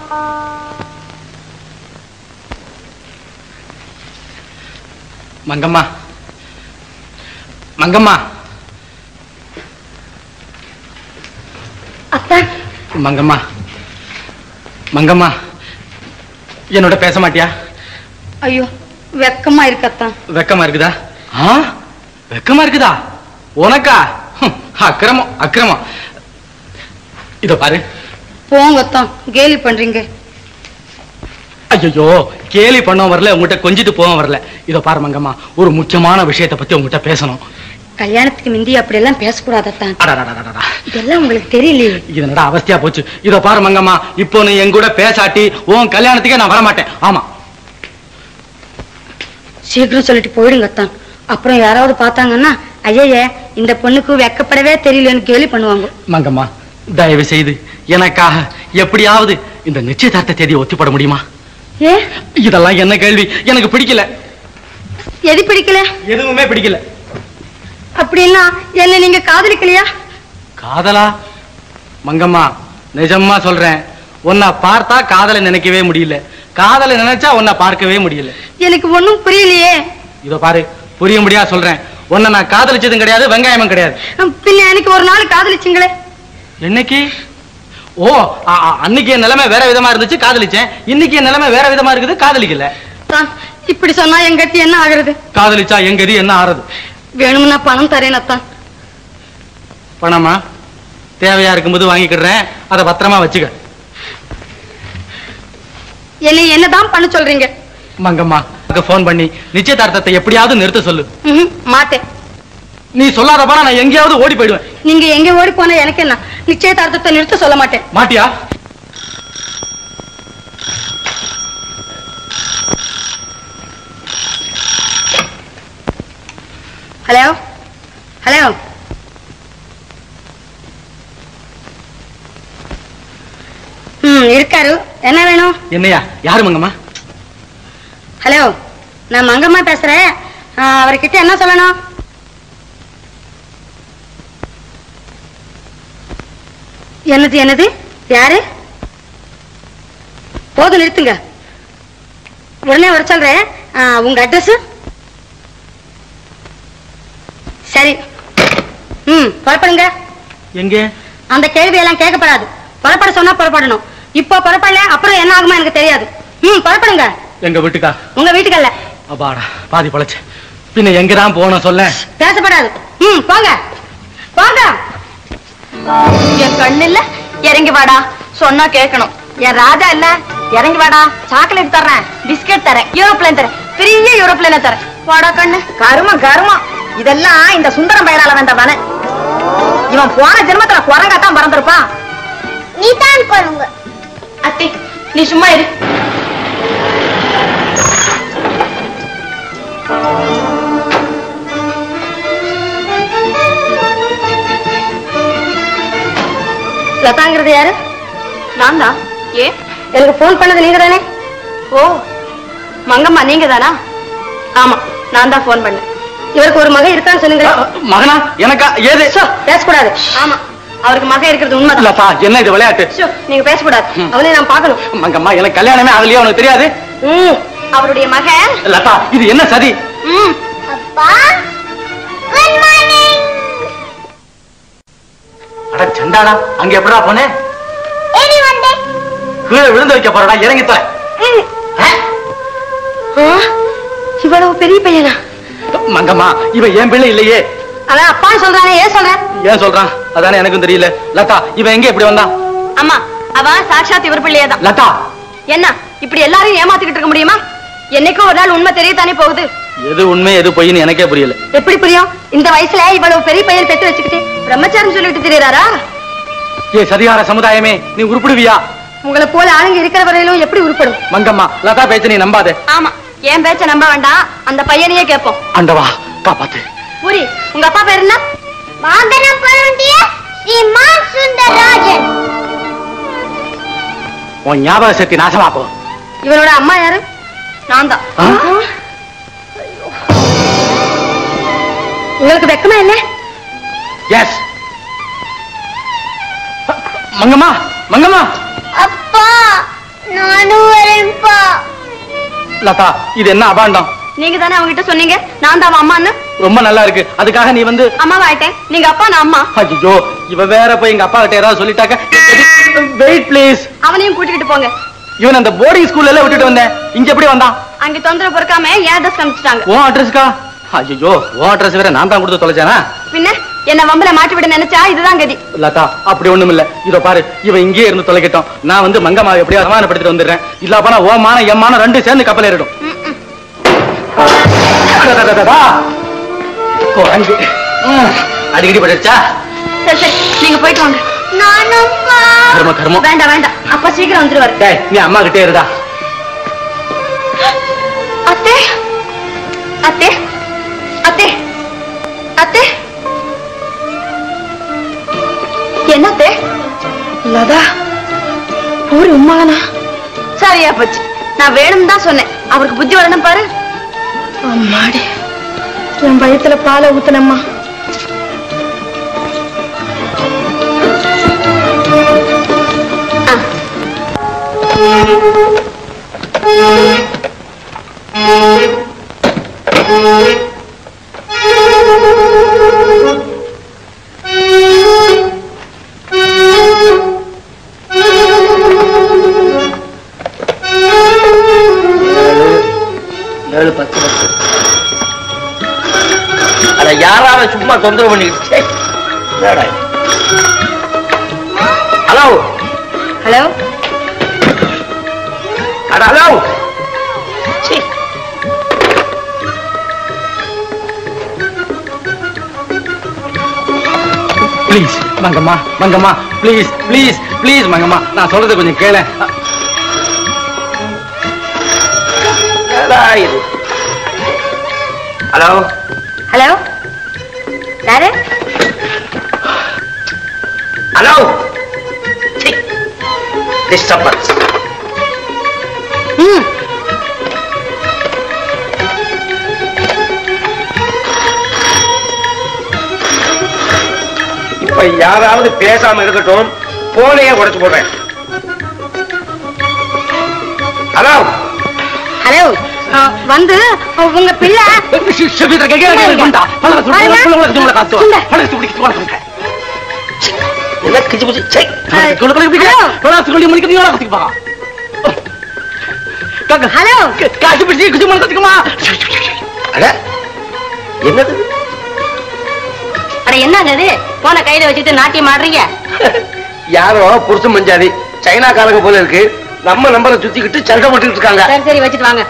மங்கம்மா மங்கம்மா அத்தா மங்கம்மா மங்கம்மா என்னோட பேச மாட்டியா ஐயோ வெக்கமா இருக்கத்தான் வெக்கமா இருக்குதா ஆ வெக்கமா இருக்குதா உனக்கா ஹம், அக்கிரமம் அக்கிரமம் இதோ பாரு போங்கத்தான் கேலி பண்றீங்க ஐயோ கேலி பண்ண வரல உங்ககிட்ட கொஞ்சிட்டு போக வரல இதோ பாரு மங்கம்மா ஒரு முக்கியமான விஷயத்தை பத்தி உங்ககிட்ட பேசணும் கல்யாணத்துக்கு முந்தி அப்படி எல்லாம் பேசக்கூடாதத்தான் அடடடடடடா. இதெல்லாம் உங்களுக்கு தெரியலையே இது என்னடா அவஸ்தையா போச்சு இதோ பாரு மங்கம்மா இப்போ நீ என் கூட பேசாட்டி உன் கல்யாணத்துக்கே நான் வரமாட்டேன் ஆமா சீக்கிரம் சொல்லிட்டு போயிடுங்க அத்தான் அப்புறம் யாராவது பார்த்தாங்கன்னா ஐயையே இந்த பொண்ணுக்கு வெக்கப்படவே தெரியலன்னு கேலி பண்ணுவாங்க மங்கம்மா தயவு செய்து எனக்காக எப்படியாவது இந்த நிச்சயதார்த்த தேதியை ஒத்திப்பட முடியுமா ஏ இதெல்லாம் என்ன கேள்வி எனக்கு பிடிக்கல எது பிடிக்கல எதுவுமே பிடிக்கல அப்படின்னா என்ன நீங்க காதலிக்கலையா காதலா மங்கம்மா நிஜமா சொல்றேன் உன்னை பார்த்தா காதலை நினைக்கவே முடியல காதலை நினைச்சா உன்னை பார்க்கவே முடியல எனக்கு ஒண்ணும் புரியலையே இதோ பாரு புரிய முடியா சொல்றேன் உன்னை நான் காதலிச்சதும் கிடையாது வெங்காயமும் கிடையாது அஹ், பின்ன எனக்கு ஒரு நாள் காதலிச்சிங்களே என்னைக்கு ஓ அ- அ- அன்னைக்கு என் நிலைமை வேற விதமா இருந்துச்சு காதலிச்சேன் இன்னைக்கு என் நிலைமை வேற விதமா இருக்குது காதலிக்கல தான் இப்படி சொன்னா என் கத்தி என்ன ஆகுறது காதலிச்சா எங்கதி என்ன ஆறது வேணும்னா பணம் தரேன் அத்தான் பணமா தேவையா இருக்கும்போது வாங்கிக்கிடுறேன் அதை பத்திரமா வச்சுக்க என்னை என்னதான் பண்ண சொல்றீங்க மங்கம்மா போன் பண்ணி நிச்சயதார்த்தத்தை எப்படியாவது நிறுத்த சொல்லு ம்ஹும், மாட்டேன் நீ சொல்லாத போனா நான் எங்கேயாவது ஓடி போயிடுவேன் நீங்க எங்க ஓடி போனா எனக்கு என்ன நிச்சயதார்த்தத்தை நிறுத்த சொல்ல மாட்டேன் மாட்டியா ஹலோ ஹலோ ம் இருக்காரு என்ன வேணும் என்னையா யாரு மங்கம்மா ஹலோ நான் மங்கம்மா பேசுறேன் ஆ, அவர்கிட்ட என்ன சொல்லணும் என்னது என்னது யாரு போதும் நிறுத்துங்க உடனே வர சொல்றேன் ஆ, உங்க அட்ரஸ் சரி ம் புறப்படுங்க எங்க அந்த கேள்வியெல்லாம் கேட்கப்படாது புறப்பட சொன்னா புறப்படணும் இப்போ புறப்படல அப்புறம் என்ன ஆகுமா எனக்கு தெரியாது ம் புறப்படுங்க எங்க வீட்டுக்கா உங்க வீட்டுக்கல்ல அப்பாடா பாதி பழச்சு பின்ன எங்கதான் போகணும் சொல்ல பேசப்படாது ம் போங்க போங்க என் கண்ணு இல்ல இறங்கி வாடா சொன்னா கேட்கணும் என் ராஜா இல்ல இறங்கி வாடா சாக்லேட் தர்றேன் பிஸ்கட் தரேன் யூரோப்ளைன் தரேன் பெரிய யூரோப்ளைன தரேன் வாடா கண்ணு கருமம் கருமம் இதெல்லாம் இந்த சுந்தரம் பயனால வந்தவன இவன் போன ஜென்மத்துல குரங்காத்தான் பறந்திருப்பான் நீ தான் கொள்ளுங்க அத்தி நீ சும்மா இரு லதாங்கிறது யாரு நான் தான் ஏ எனக்கு போன் பண்ணது நீங்க தானே ஓ மங்கம்மா நீங்க தானா ஆமா நான் தான் போன் பண்ணேன் இவருக்கு ஒரு மகன் இருக்கான்னு சொன்னீங்க மகனா எனக்கா ஏது பேசக்கூடாது ஆமா அவருக்கு மகன் இருக்கிறது உண்மை லதா என்ன இது விளையாட்டு நீங்க பேசக்கூடாது அவனை நான் பார்க்கணும் மங்கம்மா எனக்கு கல்யாணமே அதுலயே உனக்கு தெரியாது ம் அவருடைய மகன் லதா இது என்ன சதி ம் அப்பா குட் மார்னிங் அட சண்டாடா அங்க எப்படா போனே ஏறி வந்தேன் கீழே விழுந்து வைக்க போறடா இறங்கி தர இவ்வளவு பெரிய பையனா மங்கம்மா இவன் என் பிள்ளை இல்லையே அதான் அப்பா சொல்றானே ஏன் சொல்ற ஏன் சொல்றான் அதானே எனக்கும் தெரியல லதா இவன் எங்க இப்படி வந்தான் அம்மா அவன் சாட்சாத் இவர் பிள்ளையே தான் லதா என்ன இப்படி எல்லாரையும் ஏமாத்திக்கிட்டு இருக்க முடியுமா என்னைக்கும் ஒரு நாள் உண்மை தெரியத்தானே போகுது எது உண்மை எது பொய்ன்னு எனக்கே புரியல எப்படி புரியும் இந்த வயசுல இவ்வளவு பெரிய பையன் பெத்து வச்சுக்கிட்டு பிரம்மச்சாரம் சொல்லிட்டு திரியறாரா ஏ சதிகார சமுதாயமே நீ உருப்பிடுவியா உங்களை போல ஆளுங்க இருக்கிற வரையிலும் எப்படி உருப்படும் மங்கம்மா லதா பேச்ச நீ நம்பாதே ஆமா என் பேச்ச நம்ப வேண்டாம் அந்த பையனையே கேட்போம் ஆண்டவா காப்பாத்து பூரி உங்க அப்பா பேர் என்ன வாகன பருண்டிய ஸ்ரீமான் சுந்தரராஜன் உன் ஞாபக சக்தி நாசமா போ இவனோட அம்மா யாரு நான் தான் ஆ? உங்களுக்கு வெக்கமா இல்ல எஸ் மங்கம்மா மங்கம்மா அப்பா நானும் வரேன்ப்பா லதா இது என்ன அபாண்டம் நீங்க தானே அவங்க கிட்ட சொன்னீங்க நான் தான் அவன் அம்மான்னு ரொம்ப நல்லா இருக்கு அதுக்காக நீ வந்து அம்மாவா ஆயிட்டேன் நீங்க அப்பா நான் அம்மா ஐயோ இவ வேற போய் எங்க அப்பா கிட்ட ஏதாவது சொல்லிட்டாக்க வெயிட் ப்ளீஸ் அவனையும் கூட்டிக்கிட்டு போங்க இவன் அந்த போர்டிங் ஸ்கூல்ல எல்லாம் விட்டுட்டு வந்தேன் இங்க எப்படி வந்தான் அங்க தொந்தரவு பொறுக்காம ஏன் அட்ரஸ் காமிச்சிட்டாங்க உன் அட்ரஸ்க்கா ஐயோ உன் அட்ரஸ் வேற நான் தான் கொடுத்து தொலைச்சானா பின்ன என்ன வம்பல மாட்டி விட நினைச்சா இதுதான் கதி லதா அப்படி ஒண்ணும் இல்ல இதோ பாரு இவன் இங்கேயே இருந்து தொலைக்கட்டும் நான் வந்து மங்கம்மா எப்படியா சமாதானப்படுத்திட்டு வந்துடுறேன் இல்ல போனா ஓ மான என் மானம் ரெண்டு சேர்ந்து கப்பல் ஏறிடும் அடடடடடா. குரங்கு. ம், அடிக்கடி பட்டுச்சா சரி சரி நீங்க போயிட்டு வாங்க நானும்ப்பா கர்ம கர்மம் வேண்டாம் வேண்டாம் அப்பா சீக்கிரம் வந்துருவாரு டேய் நீ அம்மா கிட்டே இருடா அத்தே அத்தே அத்தே அத்தே என்னத்தே லதா பூரி உண்மைதானா சரியா போச்சு நான் வேணும் தான் சொன்னேன் அவருக்கு புத்தி வரணும் பாரு அம்மாடி என் வயித்துல பாலை ஊத்துனம்மா ஏழு பத்து பத்து அட யாரால சும்மா தொந்தரவு பண்ணிக்கிட்டு ச்சே, என்னடா இது? ஹலோ ஹலோ அட ஹலோ சீ. Please Mangamma Mangamma please please please Mangamma நான் சொல்றது கொஞ்சம் கேள என்னடா இது ஹலோ ஹலோ யாரு ஹலோ டிஸ்டர்பன்ஸ் ம் இப்ப யாராவது பேசாம இருக்கட்டும் போனையே உடைச்சு போடுறேன் ஹலோ ஹலோ ஆ, வந்து உங்க பிள்ளை என்ன கிச்சு பிச்சு சை ஹலோ அட என்னது அட என்னங்க இது போன கையில வச்சுட்டு நாட்டியம் ஆடுறீங்க யாரோ புருஷன் மஞ்சாதி சைனாக்காரங்க போல இருக்கு நம்ம நம்பரை சுத்திக்கிட்டு சண்டை போட்டுக்கிட்டு இருக்காங்க சரி சரி வச்சுட்டு வாங்க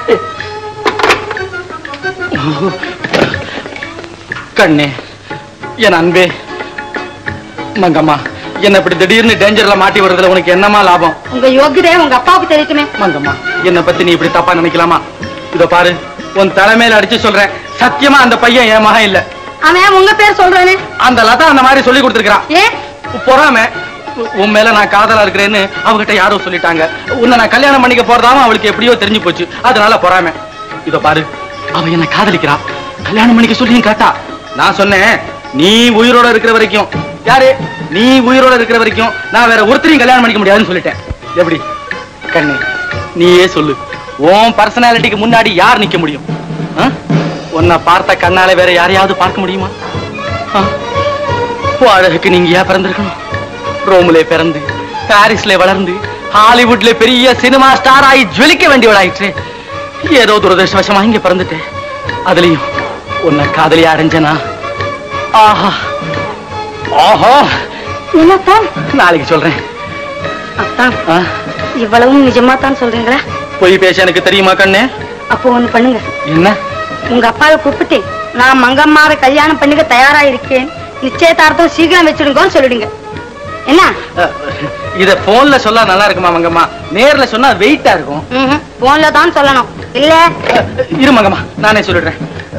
கண்ணே என் அன்பே மங்கம்மா என்ன இப்படி திடீர்னு டேஞ்சர்ல மாட்டி வர்றதுல உனக்கு என்னமா லாபம் உங்க யோகியதை உங்க அப்பாவுக்கு தெரியட்டுமே மங்கம்மா என்ன பத்தி நீ இப்படி தப்பா நினைக்கலாமா இதோ பாரு உன் தலைமையில அடிச்சு சொல்றேன் சத்தியமா அந்த பையன் என் மகன் இல்ல அவன் உங்க பேர் சொல்றானே அந்த லதா அந்த மாதிரி சொல்லி கொடுத்துருக்கான் ஏன் பொறாம உன் மேல நான் காதலா இருக்கிறேன்னு அவகிட்ட யாரோ சொல்லிட்டாங்க உன்னை நான் கல்யாணம் பண்ணிக்க போறதாவும் அவளுக்கு எப்படியோ தெரிஞ்சு போச்சு அதனால பொறாம இதோ பாரு அவ என்ன காதலிக்கிறா கல்யாணம் பண்ணிக்க சொல்லியும் கேட்டா நான் சொன்னேன் நீ உயிரோட இருக்கிற வரைக்கும் யாரு நீ உயிரோட இருக்கிற வரைக்கும் நான் வேற ஒருத்தரையும் கல்யாணம் பண்ணிக்க முடியாதுன்னு சொல்லிட்டேன் எப்படி கண்ணு நீயே சொல்லு உன் பர்சனாலிட்டிக்கு முன்னாடி யார் நிக்க முடியும் ஆ? உன்னை பார்த்த கண்ணால வேற யாரையாவது பார்க்க முடியுமா ஆ? உன் அழகுக்கு நீங்க ஏன் பிறந்திருக்கணும் ரோம்ல பிறந்து பாரிஸ்ல வளர்ந்து ஹாலிவுட்ல பெரிய சினிமா ஸ்டார் ஆகி ஜொலிக்க வேண்டியவளாயிற்று ஏதோ துரதிருஷ்டவசமா இங்க பிறந்துட்டேன் அதுலயும் உன்னை காதலி அடைஞ்சனா ஆஹா ஆஹா என்னத்தான் நாளைக்கு சொல்றேன் அத்தான் ஆ? இவ்வளவும் நிஜமா தான் சொல்றீங்களா பொய் பேச எனக்கு தெரியுமா கண்ணே அப்போ ஒண்ணு பண்ணுங்க என்ன உங்க அப்பாவை கூப்பிட்டு நான் மங்கம்மாவை கல்யாணம் பண்ணிக்க தயாரா இருக்கேன் நிச்சயதார்த்தம் சீக்கிரம் வச்சிடுங்கன்னு சொல்லிடுங்க என்ன அஹ், இத போன்ல சொல்ல நல்லா இருக்குமா மங்கம்மா நேர்ல சொன்னா வெயிட்டா இருக்கும் போன்ல தான் சொல்லணும் இல்ல அஹ், இரு மங்கம்மா நானே சொல்லிடுறேன்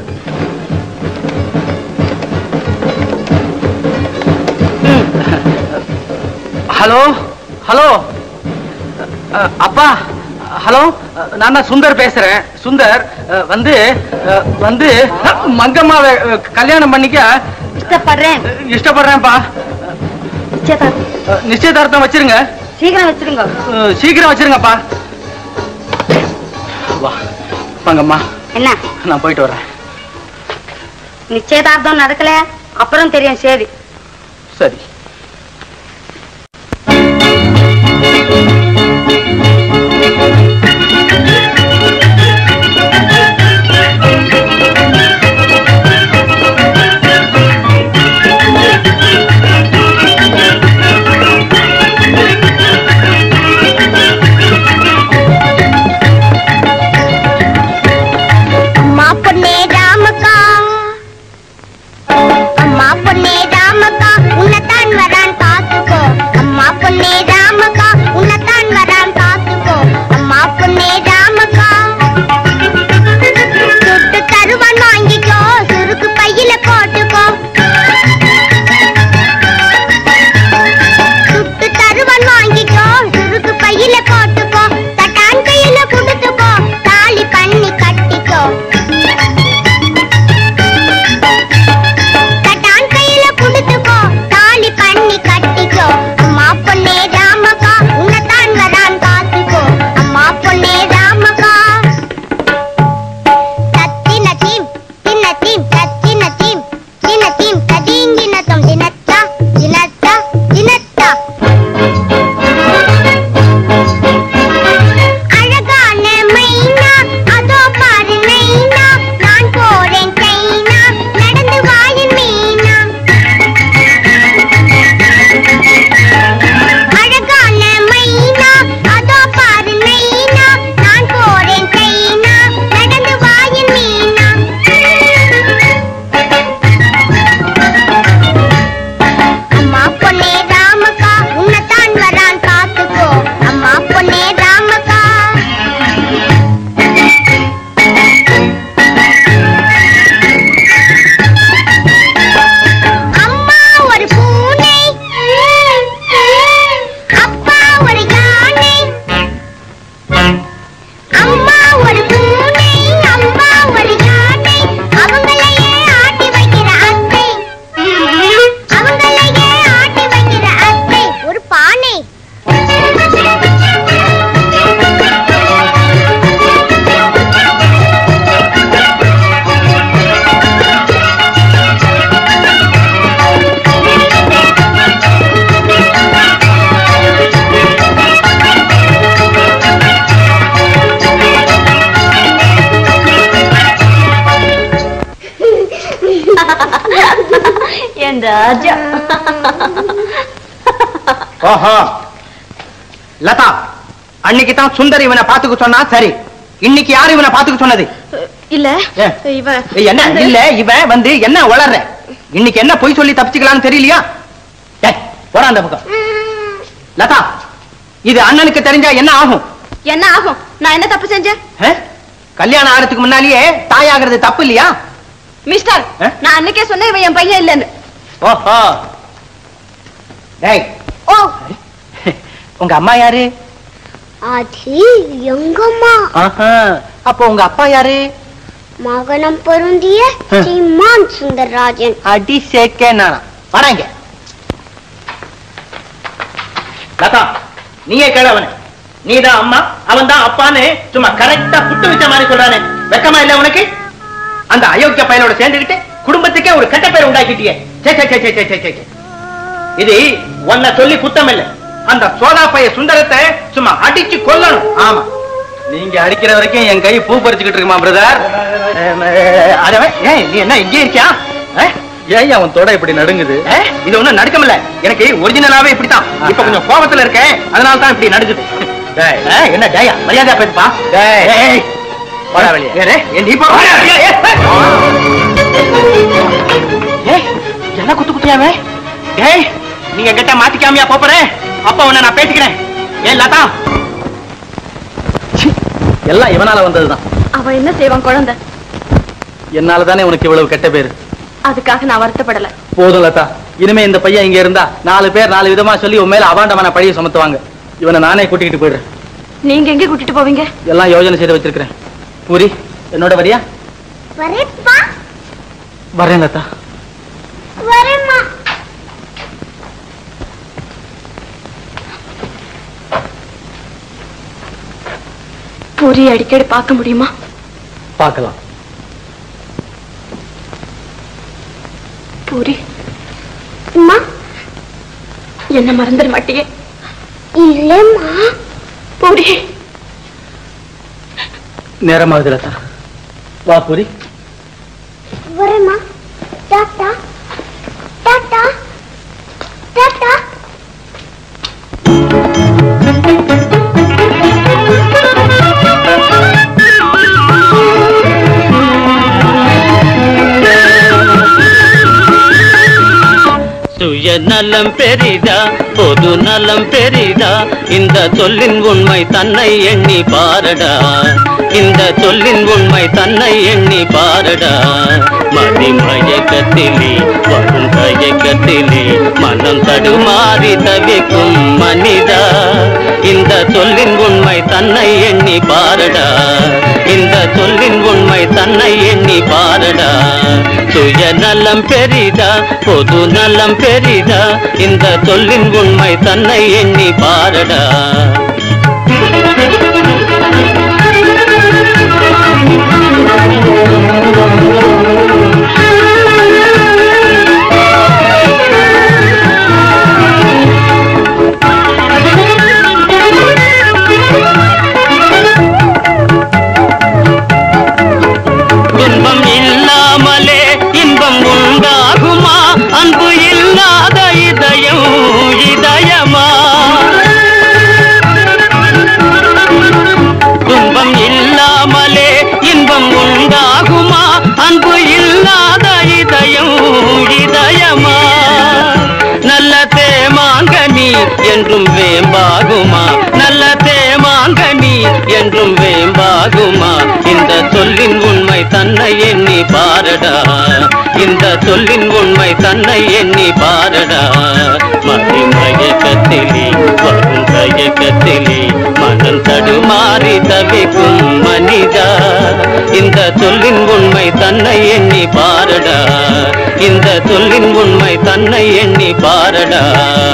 ஹலோ ஹலோ அஹ், அப்பா ஹலோ அஹ், நான் தான் சுந்தர் பேசுறேன் சுந்தர் அஹ், வந்து அஹ், வந்து அஹ், மங்கம்மாவை அஹ், கல்யாணம் பண்ணிக்க இஷ்டப்படுறேன் இஷ்டப்படுறேன்ப்பா நிச்சயதார்த்தம் அஹ், நிச்சயதார்த்தம் வச்சிருங்க சீக்கிரம் வச்சிடுங்க அஹ், சீக்கிரம் வச்சிருங்கப்பா வா மங்கம்மா என்ன நான் போயிட்டு வரேன் நிச்சயதார்த்தம் நடக்கல அப்புறம் தெரியும் சரி சரி அம்மா பொண்ணே ராமக்கா அம்மா பொண்ணே ராமக்கா உன்னைத்தான் ராஜா ஓஹோ லதா அன்னைக்கு தான் சுந்தர் இவனை பாத்துக்க சொன்னா சரி இன்னைக்கு யாரு இவனை பாத்துக்க சொன்னது இல்ல ஏ. இவ ஏய், என்ன இல்ல இவன் வந்து என்ன வளர்ற இன்னைக்கு என்ன பொய் சொல்லி தப்பிச்சுக்கலாம்னு தெரியலையா ஏய், போடா அந்த பக்கம் லதா இது அண்ணனுக்கு தெரிஞ்சா என்ன ஆகும் என்ன ஆகும் நான் என்ன தப்பு செஞ்சேன் ஆ? கல்யாணம் ஆகிறதுக்கு முன்னாலேயே தாயாகிறது தப்பு இல்லையா மிஸ்டர் ஆ? நான் அன்னைக்கே சொன்னேன் இவன் என் பையன் இல்லைன்னு ஓஹோ டேய் ஓ உங்க அம்மா யாரு அது எங்கம்மா ஆஹா அப்போ உங்க அப்பா யாரு மகனம் பொருந்திய சீமான் சுந்தரராஜன் அடி சேக்கே நானா வராங்க லதா நீயே கேள அவன நீதான் அம்மா அவன் தான் அப்பான்னு சும்மா கரெக்டா புட்டு வச்ச மாதிரி சொல்றானே வெக்கமா இல்ல உனக்கு அந்த அயோக்கிய பையனோட சேர்ந்துகிட்டு குடும்பத்துக்கே ஒரு கெட்ட பேர் உண்டாக்கிட்டியே சே சே சே சே சே சே சே சே. இது உன்னை சொல்லி குத்தம் இல்ல அந்த சோதா பைய சுந்தரத்தை சும்மா அடிச்சு கொல்லணும் ஆமா நீங்க அடிக்கிற வரைக்கும் என் கை பூ பறிச்சுக்கிட்டு இருக்குமா பிரதர் அதவன் ஏன் நீ என்ன இங்கே இருக்கியா ஆ? ஏன் அவன் தொட இப்படி நடுங்குது ஏ, இது ஒண்ணும் நடுக்கமில்ல எனக்கு ஒரிஜினலாவே இப்படித்தான் இப்ப கொஞ்சம் கோபத்துல இருக்கேன் அதனால தான் இப்படி நடுக்குது டேய். ஏ, என்ன டேயா மரியாதையா பேசுப்பா டேய். ஏய், போடா வெளியே. ஏறு, ஏ, நீ போ. ஏய், ஏய், ஏய், என்ன குத்து குத்தியாவே ஏய் நீங்க கிட்ட மாட்டிக்காமையா போறேன் அப்ப உன்னை நான் பேசிக்கிறேன் ஏன் லதா எல்லாம் இவனால வந்ததுதான் அவன் என்ன செய்வான் குழந்தை என்னால தானே உனக்கு இவ்வளவு கெட்ட பேரு அதுக்காக நான் வருத்தப்படல போதும் லதா இனிமே இந்த பையன் இங்க இருந்தா நாலு பேர் நாலு விதமா சொல்லி உன் மேல அபாண்டமான பழிய சுமத்துவாங்க இவனை நானே கூட்டிக்கிட்டு போயிடுறேன் நீங்க எங்க கூட்டிட்டு போவீங்க எல்லாம் யோஜனை செய்து வச்சிருக்கிறேன் பூரி என்னோட வரியா வரேப்பா வரேன் லதா வரேம்மா பூரி அடிக்கடி பார்க்க முடியுமா பார்க்கலாம் பூரி அம்மா என்ன மறந்துட மாட்டியே இல்லம்மா பூரி நேரமாகுது லதா வா பூரி வரேம்மா டாட்டா டாட்டா டாட்டா சுயநலம் பெரிதா பொது நலம் பெரிதா இந்த சொல்லின் உண்மை தன்னை எண்ணி பாரடா இந்த சொல்லின் உண்மை தன்னை எண்ணி பாரடா மதி மயக்கத்திலே வரும் தயக்கத்திலே மனம் தடுமாறி தவிக்கும் மனிதா இந்த சொல்லின் உண்மை தன்னை எண்ணி பாரடா இந்த சொல்லின் உண்மை தன்னை எண்ணி பாரடா சுயநலம் பெரிதா பொது நலம் பெரிதா இந்த சொல்லின் உண்மை தன்னை எண்ணி பாரடா துன்பம் இல்லாமலே இன்பம் உண்டாகுமா அன்பு இல்லாத இதயம் இதயமா துன்பம் இல்லாமலே இன்பம் உண்டாகுமா அன்பு இல்லாத இதயம் இதயமா நல்ல தேமாங்கனி என்றும் வேம்பாகுமா நல்ல தேமாங்கனி என்றும் வேம்பாகுமா இந்த சொல்லின் உண்மை தன்னை எண்ணி பாரடா இந்த சொல்லின் உண்மை தன்னை எண்ணி பாரடா மதி மயக்கத்திலே வரும் தயக்கத்திலே மனம் தடுமாறி தவிக்கும் மனிதா இந்த சொல்லின் உண்மை தன்னை எண்ணி பாரடா இந்த சொல்லின் உண்மை தன்னை எண்ணி பாரடா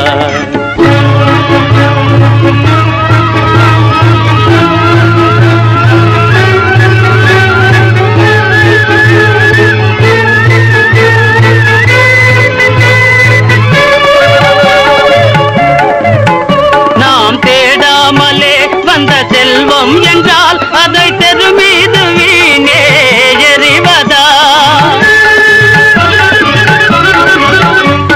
நாம் தேடாமலே வந்த செல்வம் என்றால் அதை தெரு மீது வீணே எறிவதா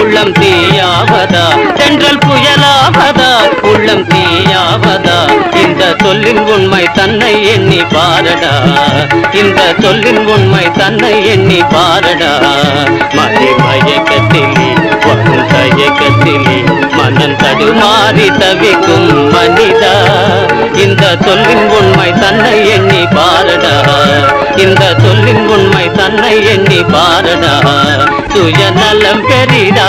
உள்ளம் தீயாவதா தென்றல் புயலாவதா உள்ளம் தீயாவதா இந்த சொல்லின் உண்மை தன்னை எண்ணி பாரடா இந்த சொல்லின் உண்மை தன்னை எண்ணி பாரடா மதி மயக்கத்திலே வரும் தயக்கத்திலே மனம் தடுமாறி தவிக்கும் மனிதா இந்த சொல்லின் உண்மை தன்னை எண்ணி பாரடா இந்த சொல்லின் உண்மை தன்னை எண்ணி பாரடா சுயநலம் பெரிதா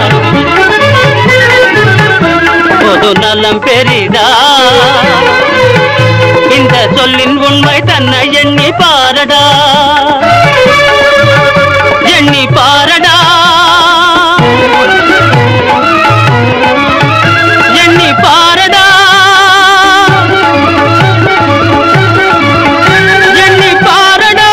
பொது நலம் பெரிதா இந்த சொல்லின் உண்மை தன்னை எண்ணி பாரடா எண்ணி பாரடா எண்ணி பாரடா எண்ணி பாரடா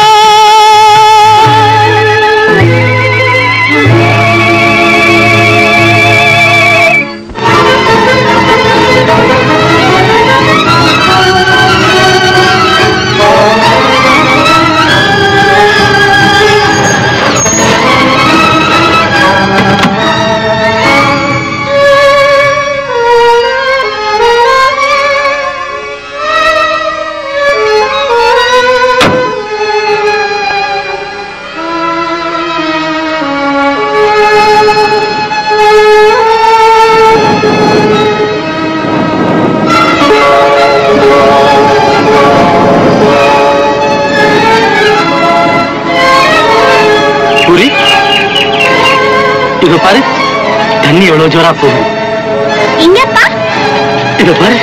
புரி இத பாரு தண்ணி எவ்வளவு ஜோரா போகுது எங்கப்பா இத பாரு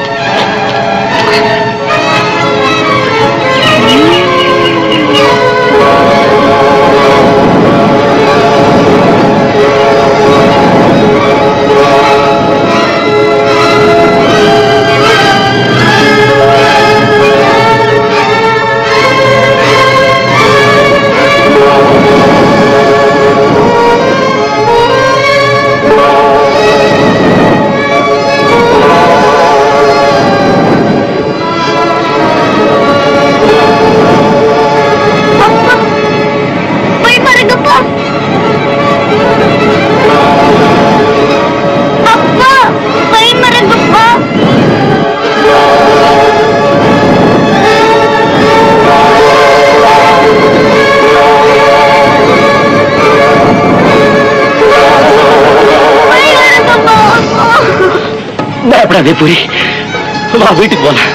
போய் பாருங்கப்பா அப்பா போய் மறங்கப்பா பயப்படாதே புரி வா வீட்டுக்கு போலாம்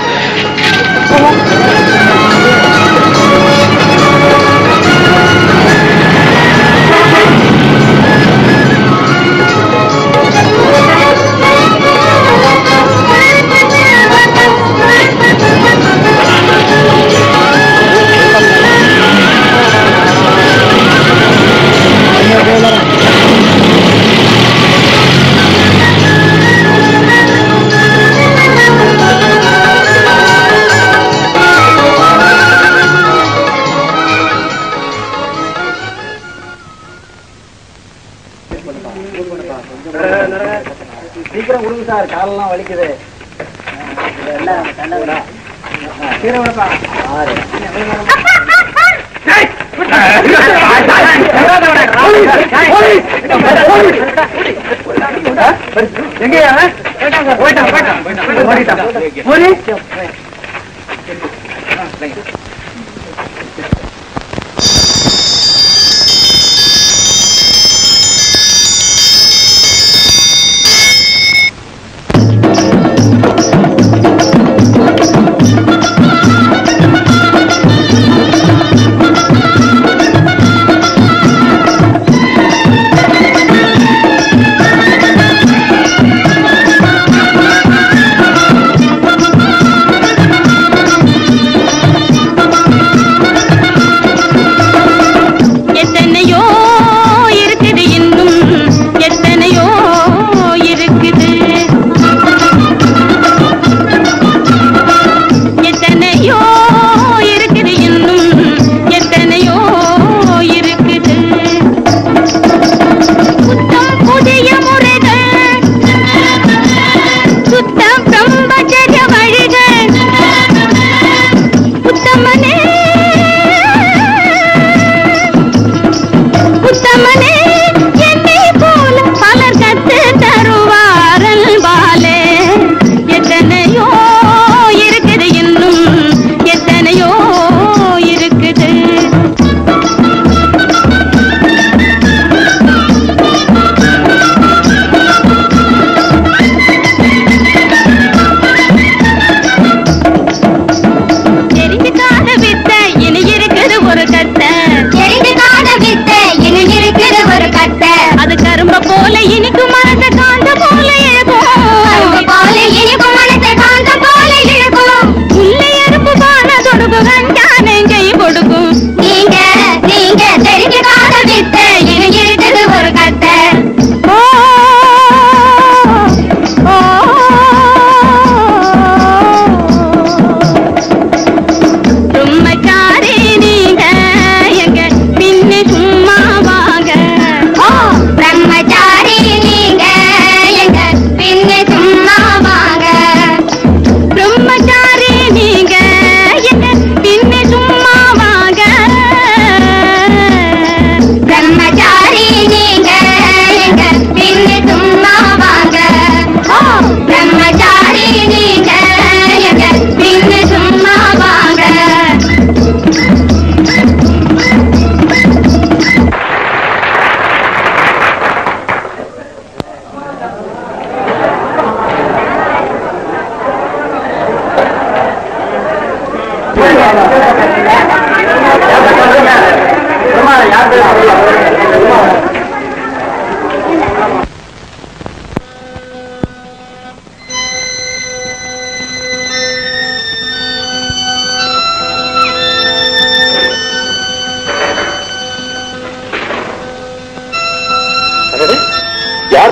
சீக்கிரம் கொடுங்க சார் காலெல்லாம் வலிக்குது எங்கயா போயிட்டான் போயிட்டான் போயிட்டான் போயிட்டான் ஆ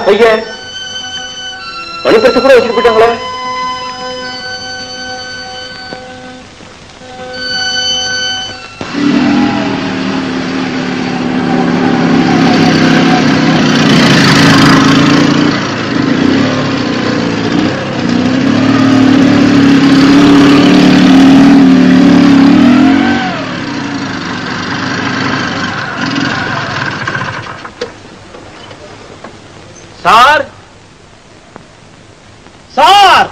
பையன் மணிப்பரிசு கூட வச்சுட்டு போயிட்டாங்களே சார் சார்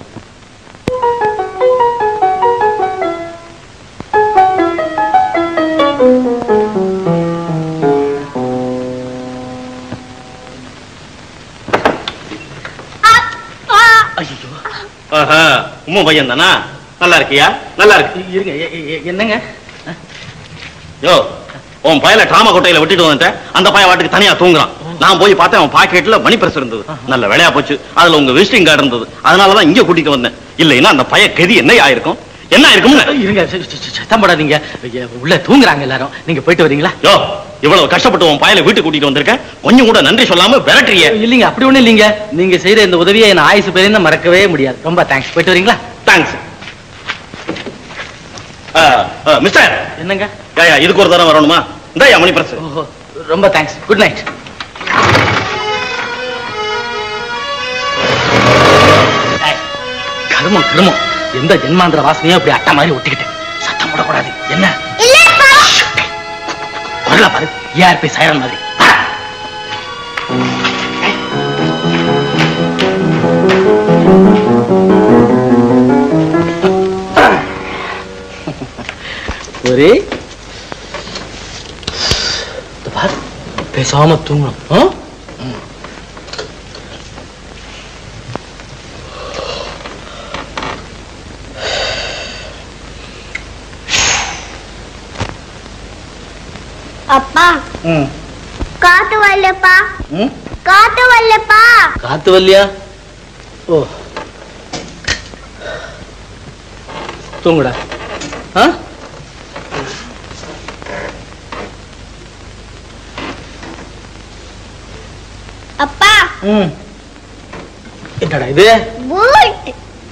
ஆஹா, உம்மா பையன் தானா நல்லா இருக்கியா நல்லா இருக்கு இருங்க எ- எ- என்னங்க யோ உன் பயல ட்ராமா கொட்டையில விட்டுட்டு வந்துட்டேன் அந்த பையன் வாட்டுக்கு தனியா தூங்குறான் நான் போய் பார்த்தேன் அவன் பாக்கெட்ல மணி பிரஸ் இருந்தது நல்ல வேலையா போச்சு அதுல உங்க விசிட்டிங் கார்டு இருந்தது அதனாலதான் இங்க கூட்டிட்டு வந்தேன் இல்லைன்னா அந்த பையன் கெதி என்ன ஆயிருக்கும் என்ன ஆயிருக்கும் இருங்க ச- ச- ச- சத்தம் போடாதீங்க ஐயா, உள்ள தூங்குறாங்க எல்லாரும் நீங்க போயிட்டு வரீங்களா யோ இவ்வளவு கஷ்டப்பட்டு உன் பயல வீட்டுக்கு கூட்டிட்டு வந்திருக்கேன் கொஞ்சம் கூட நன்றி சொல்லாம விரட்டுறிய இல்லீங்க அப்படி ஒண்ணும் இல்லீங்க நீங்க செய்யற இந்த உதவியை என் ஆயுசு பேரையும் மறக்கவே முடியாது ரொம்ப தேங்க்ஸ் போயிட்டு வரீங்களா தேங்க்ஸ் மிஸ்டர் என்னங்க ஏயா இதுக்கு ஒரு தரம் வரணுமா இந்த மணி பிரஸ் ஓஹோ ரொம்ப தேங்க்ஸ் குட் நைட் கருமம் கருமம் எந்த ஜென்மாந்திர வாசனையோ இப்படி அட்டை மாதிரி ஒட்டிக்கிட்டு சத்தம் போடக்கூடாது என்ன குரல பாரு ஏஆர்பி சைரன் மாதிரி ஒரே இதோ பாரு, பேசாம தூங்கணும் ஆ? ம். அப்பா ம். காத்து வரலப்பா ம். காத்து வரலப்பா காத்து வரலையா ஓ தூங்குடா ஆ அப்பா ம் என்னடா இது பூட்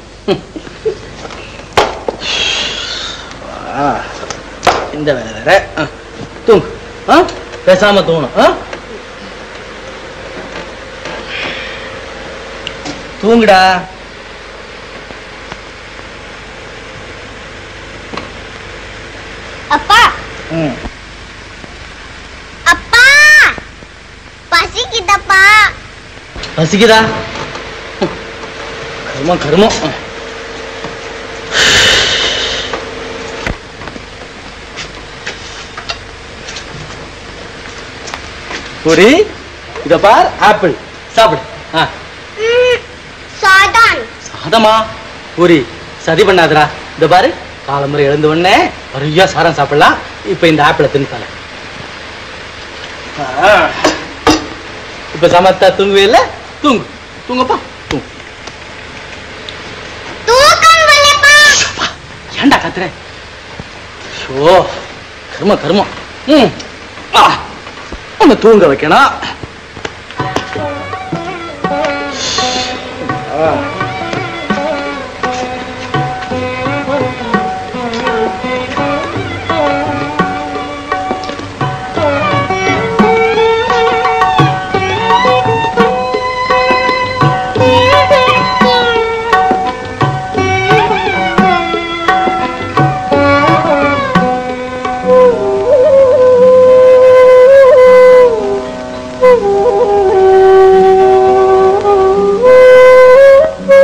ஆ, இந்த வேலை வேற ஆ, தூங்கு ஆ பேசாம தூங்கணும் ஆ தூங்குடா அப்பா ம் அப்பா பசிக்குதப்பா பசிக்குதா கருமம் கருமம் ஒரு இத பார் ஆப்பிள் சாப்பிடு ஆ, ம், சாதான் சாதமா பூரி சதி பண்ணாதடா இந்த பாரு காலமுறை எழுந்த உடனே நிறைய சாதம் சாப்பிடலாம் இப்ப இந்த ஆப்பிளை தின்னு இப்ப சமத்தா தூங்குவே இல்ல தூங்கு தூங்கப்பா தூங்கு தூக்கம் வரலப்பா ஏன்டா கத்துற ஷோ கருமம் கருமம் ம் ஆ உன்னை தூங்க வைக்கணும் ஆ. Ooh.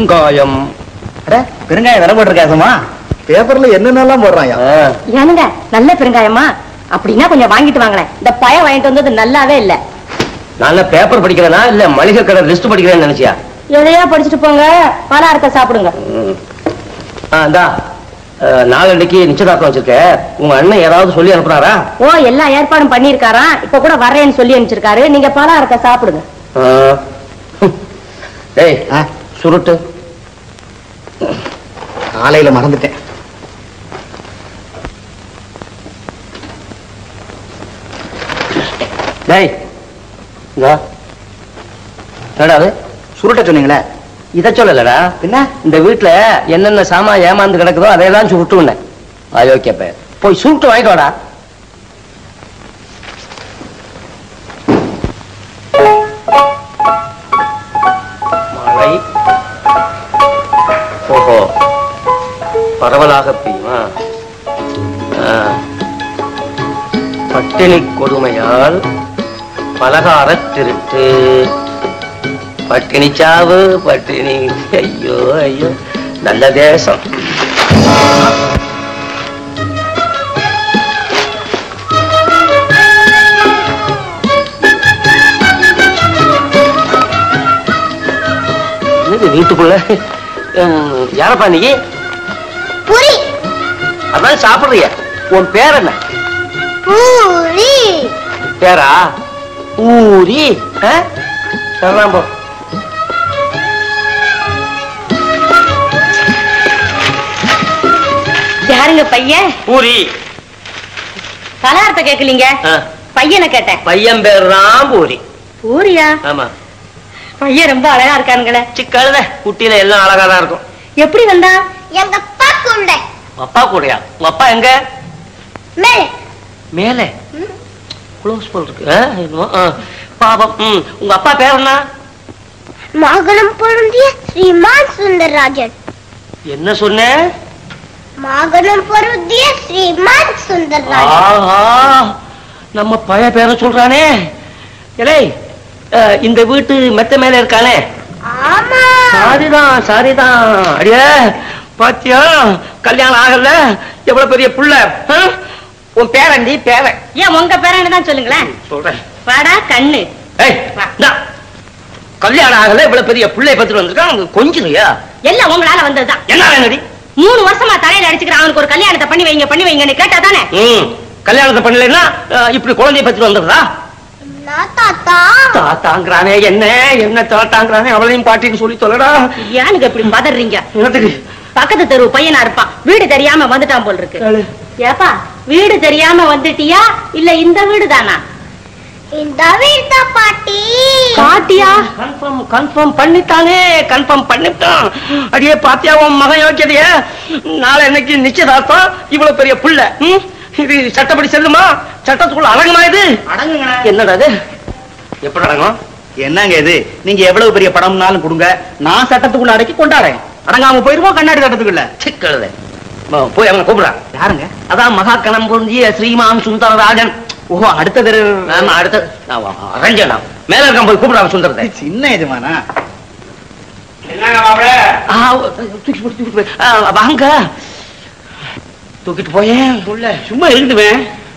பெருங்காயம் பெருங்காயம் விலை போட்டிருக்காசமா பேப்பர்ல என்னென்னலாம் போடுறாங்க ஏனுங்க நல்ல பெருங்காயமா அப்படின்னா கொஞ்சம் வாங்கிட்டு வாங்களேன் இந்த பய வாங்கிட்டு வந்தது நல்லாவே இல்ல நல்ல பேப்பர் படிக்கிறேனா இல்ல மளிகை கடை லிஸ்ட் படிக்கிறேன்னு நினைச்சியா எதையா படிச்சுட்டு போங்க பலகாரத்தை சாப்பிடுங்க ம். ஆ, இந்தா அஹ், நாளன்னைக்கு நிச்சயதார்த்தம் வச்சிருக்க உங்க அண்ணன் ஏதாவது சொல்லி அனுப்புறாரா ஓ எல்லா ஏற்பாடும் பண்ணிருக்காராம் இப்ப கூட வர்றேன்னு சொல்லி அனுப்பிச்சிருக்காரு நீங்க பலகாரத்தை சாப்பிடுங்க ஆ. டேய் சுருட்டு காலையில மறந்துட்டேன் டேய் இதோ. என்னடா அது சுருட்ட சொன்னீங்களே இத சொல்லலடா என்ன இந்த வீட்டுல என்னென்ன சாமான் ஏமாந்து கிடக்குதோ அதையெல்லாம் சுருட்டு அயோக்கிய பையன் போய் சுருட்டு வாங்கிட்டு வாடா மழை ஓஹோ பரவலாக பெய்யுமா ஆ. பட்டினி கொடுமையால் பலகார திருட்டு பட்டினி சாவு பட்டினி ஐயோ ஐயோ நல்ல தேசம் என்னது வீட்டுக்குள்ள அஹ், யாரப்பா நீ பூரி அதான் சாப்பிடுறிய உன் பேர் என்ன பூரி பேரா ஊரி ஆ? சரிதான் போ யாருங்க பையன் பூரி பலகாரத்தை கேட்கலீங்க ஆ, பையனை கேட்டேன் பையன் பேர் தான் பூரி ஊரியா ஆமா பையன் ரொம்ப அழகா இருக்கானுங்களே சிக்கழுத குட்டியில எல்லாம் அழகா தான் இருக்கும் எப்படி வந்தா எங்க அப்பா கூட அப்பா கூடயா உங்க அப்பா எங்க மேல் மேலே க்ளோஸ் போல் இருக்கு ஆ, என்னமோ, ஆ. பாவம் ம். உங்க அப்பா பேர் என்ன மாகணம் பொருந்திய ஸ்ரீமான் சுந்தரராஜன் என்ன சொன்ன மாகணம் பொருந்திய ஸ்ரீமான் சுந்தரராஜன் ஆஹா நம்ம பய பேரை சொல்றானே இலை அஹ், இந்த வீட்டு மெத்த மேல இருக்கானே ஆமா சாரிதான் சாரிதான் அடியே பாத்தியா கல்யாணம் ஆகல எவ்வளவு பெரிய புள்ள ஆ? உன் பேரண்டி பேரன் ஏன் உங்க பேரன்னு தான் சொல்லுங்களேன் சொல்றேன் வாடா கண்ணு ஏய் இந்தா. கல்யாணம் ஆகல இவ்வளவு பெரிய பிள்ளை பத்திட்டு வந்திருக்கான் கொஞ்சியா எல்லாம் உங்களால வந்ததுதான் என்ன வேணடி மூணு வருஷமா தலையில அடிச்சுக்கிற அவனுக்கு ஒரு கல்யாணத்தை பண்ணி வைங்க பண்ணி வைங்கன்னு கேட்டா தானே ம் கல்யாணத்தை பண்ணலைன்னா அஹ், இப்படி குழந்தைய பத்திட்டு வந்துடுறா நான் தாத்தா தாத்தாங்கிறானே என்ன என்ன தாத்தாங்கிறானே அவளையும் பாட்டின்னு சொல்லி சொல்லடா ஏனுங்க இப்படி பதறீங்க என்னத்துக்கு பக்கத்து தெரு பையனா இருப்பான் வீடு தெரியாம வந்துட்டான் போல் இருக்கு ஏப்பா வீடு தெரியாம வந்துட்டியா இல்ல இந்த வீடு தானா இந்த வீட்டு பாட்டி பாட்டியா கன்ஃபார்ம் கன்ஃபார்ம் பண்ணிட்டானே கன்ஃபார்ம் பண்ணிட்டான் அடியே பாத்தியா உன் மகன் யோக்கியதைய நாளை இன்னைக்கு நிச்சயதார்த்தம் இவ்வளவு பெரிய புள்ள ம்? இது சட்டப்படி செல்லுமா சட்டத்துக்குள்ள அடங்குமா இது அடங்குங்கண்ணா என்னடா இது எப்படி அடங்கும் என்னங்க இது நீங்க எவ்வளவு பெரிய படம்னாலும் கொடுங்க நான் சட்டத்துக்குள்ள அடக்கி கொண்டாடுறேன் அடங்காம போயிருவோம் கண்ணாடி சட்டத்துக்குள்ள சிக்கழுத போய் அவனை கூப்பிடுறான் யாருங்க அதான் மகாக்கணம் பொருந்திய ஸ்ரீமான் சுந்தரராஜன் ஓஹோ அடுத்த தெரு ஆமா அடுத்த ரஞ்சனா மேல இருக்கான் போய் கூப்பிடுறான் சுந்தரத்தை சின்ன எஜமானா ஆ, தூக்கி போடு, தூக்கி போடு. ஆ, வாங்க தூக்கிட்டு போயேன் உள்ள சும்மா இருக்கட்டுமே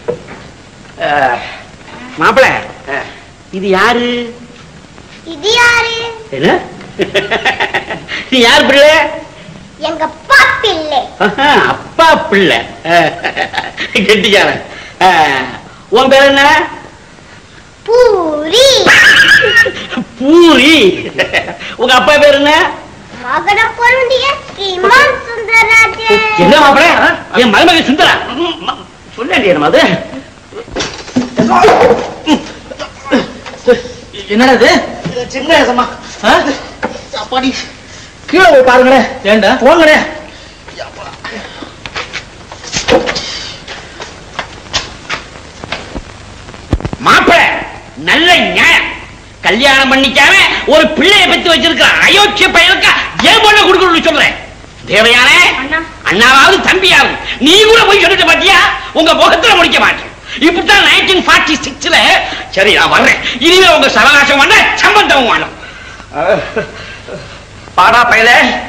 மாப்பிள இது யாரு இது யாரு என்ன நீ யார் பிள்ளை எங்க அப்பா பிள்ளை ஆஹா, அப்பா பிள்ளை கெட்டிக்காரன் ஆ, உன் பேர் என்ன பூரி பூரி உங்க அப்பா பேர் என்ன மகனம் பொருந்திய ஸ்ரீமான் சுந்தரராஜன் என்ன மாப்பிள என் மருமக சுந்தரா சொல்லேன் அது என்னடா இது சின்ன ஏசமா அப்பாடி கீழே போய் பாருங்களேன் ஏண்டா போங்களே மாப்பிள நல்ல நியாயம் கல்யாணம் பண்ணிக்காம ஒரு பிள்ளைய பத்தி வச்சிருக்கான் அயோக்கிய பையனுக்கா ஏன் பொண்ணை கொடுக்கணும்னு சொல்றேன் தேவையானே அண்ணாவாவது தம்பியாவது நீ கூட போய் சொல்லிட்டு பாத்தியா உங்க முகத்துல முடிக்க மாட்டேன் இப்படித்தான் நைன்டீன் ஃபார்ட்டி சிக்ஸ்ல சரி நான் வர்றேன் இனிமே உங்க சவகாசம் வேண்டாம் சம்பந்தமும் வேணும் பாடா பயல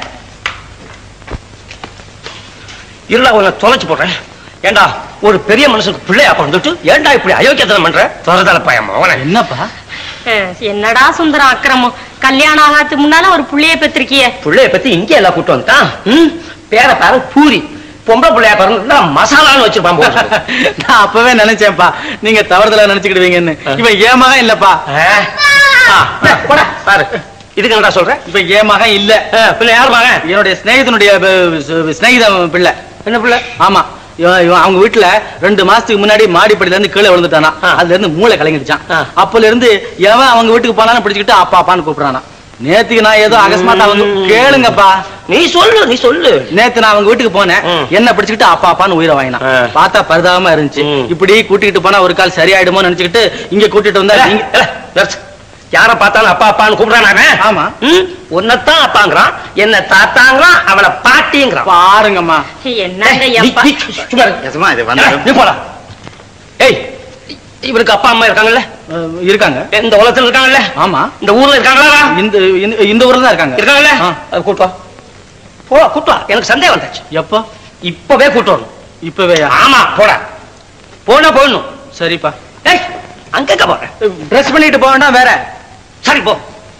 இருடா உன்னை தொலைச்சு போடுறேன் ஏண்டா ஒரு பெரிய மனுஷனுக்கு பிள்ளையா வந்துட்டு ஏண்டா இப்படி அயோக்கியத்தனம் பண்ற தொலைதல பயம் அவன என்னப்பா என்னடா சுந்தரம் அக்கிரமம் கல்யாணம் ஆகாதுக்கு முன்னால ஒரு புள்ளைய பெற்றிருக்கிய பிள்ளைய பத்தி இங்க எல்லாம் கூட்டு வந்துட்டான் ம் பேர பேர பூரி பொம்பளை பிள்ளையா பிறந்தா மசாலான்னு வச்சிருப்பான் போல இருக்கு. நான் அப்பவே நினைச்சேன்ப்பா நீங்க தவறுதலா நினைச்சுக்கிடுவீங்கன்னு இவன் ஏன் மகன் இல்லப்பா ஆ, போடா, பாரு இதுக்கு என்னடா சொல்ற இப்ப ஏன் மகன் இல்ல பிள்ளை யார் மகன் என்னுடைய சிநேகிதனுடைய ப- ச- சிநேகிதன் பிள்ளை என்ன பிள்ளை ஆமா இவன் இவன் அவங்க வீட்டுல ரெண்டு மாசத்துக்கு முன்னாடி மாடிப்படியில இருந்து கீழே விழுந்துட்டானா அதுல இருந்து மூளை கலங்கிடுச்சான் அப்பல இருந்து எவன் அவங்க வீட்டுக்கு போனாலும் பிடிச்சுக்கிட்டு அப்பா அப்பான்னு கூப்பிடுறானா நேத்துக்கு நான் ஏதோ அகஸ்மாத்தா வந்து கேளுங்கப்பா நீ சொல்லு நீ சொல்லு நேத்து நான் அவங்க வீட்டுக்கு போனேன் என்ன பிடிச்சுக்கிட்டு அப்பா அப்பான்னு உயிரை வாங்கினான் பார்த்தா பரிதாபமா இருந்துச்சு இப்படி கூட்டிட்டு போனா ஒரு கால் சரியாயிடுமோன்னு நினைச்சுக்கிட்டு இங்க கூட்டிட்டு வந்தா நீங்க யார பார்த்தாலும் அப்பா அப்பான்னு கூப்பிடுறான் ஆமா உன்னைத்தான் அப்பாங்கிறான் என்ன தாத்தாங்கிறான் அவளை பாட்டிங்கிறான் பாருங்கம்மா என்னங்க நீ- எப்பா நீ சும்மா இரு. நிஜமா இது வந்து ஏய், நீ போடா ஏய் இவருக்கு அப்பா அம்மா இருக்காங்கல்ல இருக்காங்க இந்த உலகத்துல இருக்காங்கல்ல ஆமா இந்த ஊர்ல இருக்காங்களா இந்த இந்த- இந்த ஊர்ல தான் இருக்காங்க இருக்காங்கல்ல ஆ. அது கூட்டு வா போ கூட்டு வா எனக்கு சந்தேகம் வந்துச்சு எப்போ இப்பவே கூட்டு வரணும் இப்பவே ஆமா போடா போனா போடணும் சரிப்பா ஏய் அங்க போறேன் ட்ரெஸ் பண்ணிட்டு போக வேண்டாம் வேற சரி போ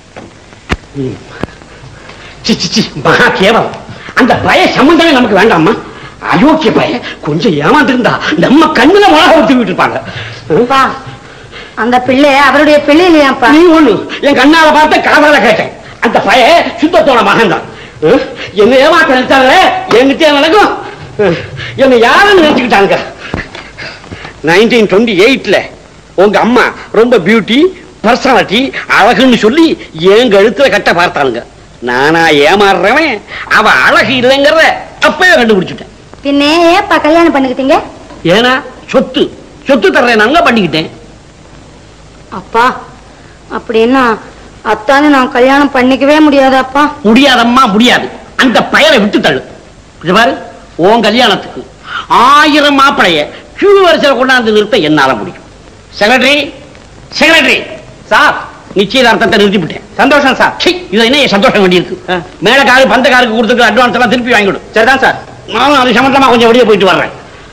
சி, சி, சி, மகா கேவலம் அந்த பய சம்பந்தமே நமக்கு வேண்டாமா அயோக்கிய பய கொஞ்சம் ஏமாந்துருந்தா நம்ம கண்ணுல மிளகா ஊத்தி விட்டு இருப்பாங்க அப்பா அந்த பிள்ளை அவருடைய பிள்ளை இல்லையாப்பா நீ ஒண்ணு என் கண்ணால பார்த்த காதால கேட்டேன் அந்த பய சுத்தத்தோட மகன் தான் என்ன ஏமாத்த நினைச்சாங்களே என்கிட்ட நடக்கும் அஹ், என்னை யாருன்னு நினைச்சுக்கிட்டாங்க நைன்டீன் டுவெண்ட்டி எயிட்ல உங்க அம்மா ரொம்ப பியூட்டி பர்சனாலிட்டி அழகுன்னு சொல்லி என் கழுத்துல கட்ட பார்த்தானுங்க நானா ஏமாறுறவன் அவ அழகு இல்லைங்கிறத அப்பவே கண்டுபிடிச்சிட்டேன் பின்ன ஏப்பா கல்யாணம் பண்ணிக்கிட்டீங்க ஏன்னா சொத்து சொத்து தர்றேன் நாங்க பண்ணிக்கிட்டேன் அப்பா அப்படின்னா அத்தானு நான் கல்யாணம் பண்ணிக்கவே முடியாதாப்பா முடியாதம்மா முடியாது அந்த பயரை விட்டு தள்ளு இது பாரு உன் கல்யாணத்துக்கு ஆயிரம் மாப்பிளைய கியூ வரிசையில் கொண்டாந்து நிறுத்த என்னால முடியும் செக்ரட்டரி செக்ரட்டரி சார் நிச்சயதார்த்தத்தை நிறுத்திவிட்டேன் சந்தோஷம் சார் சீ, இதுல என்ன சந்தோஷம் வேண்டியிருக்கு மேலக்காரு பந்தக்காருக்கு கொடுத்துருக்க அட்வான்ஸ் எல்லாம் திருப்பி வாங்கிவிடும் சரிதான் சார் நானும் அது சம்பந்தமா கொஞ்சம் வெளியே போயிட்டு வர்றேன்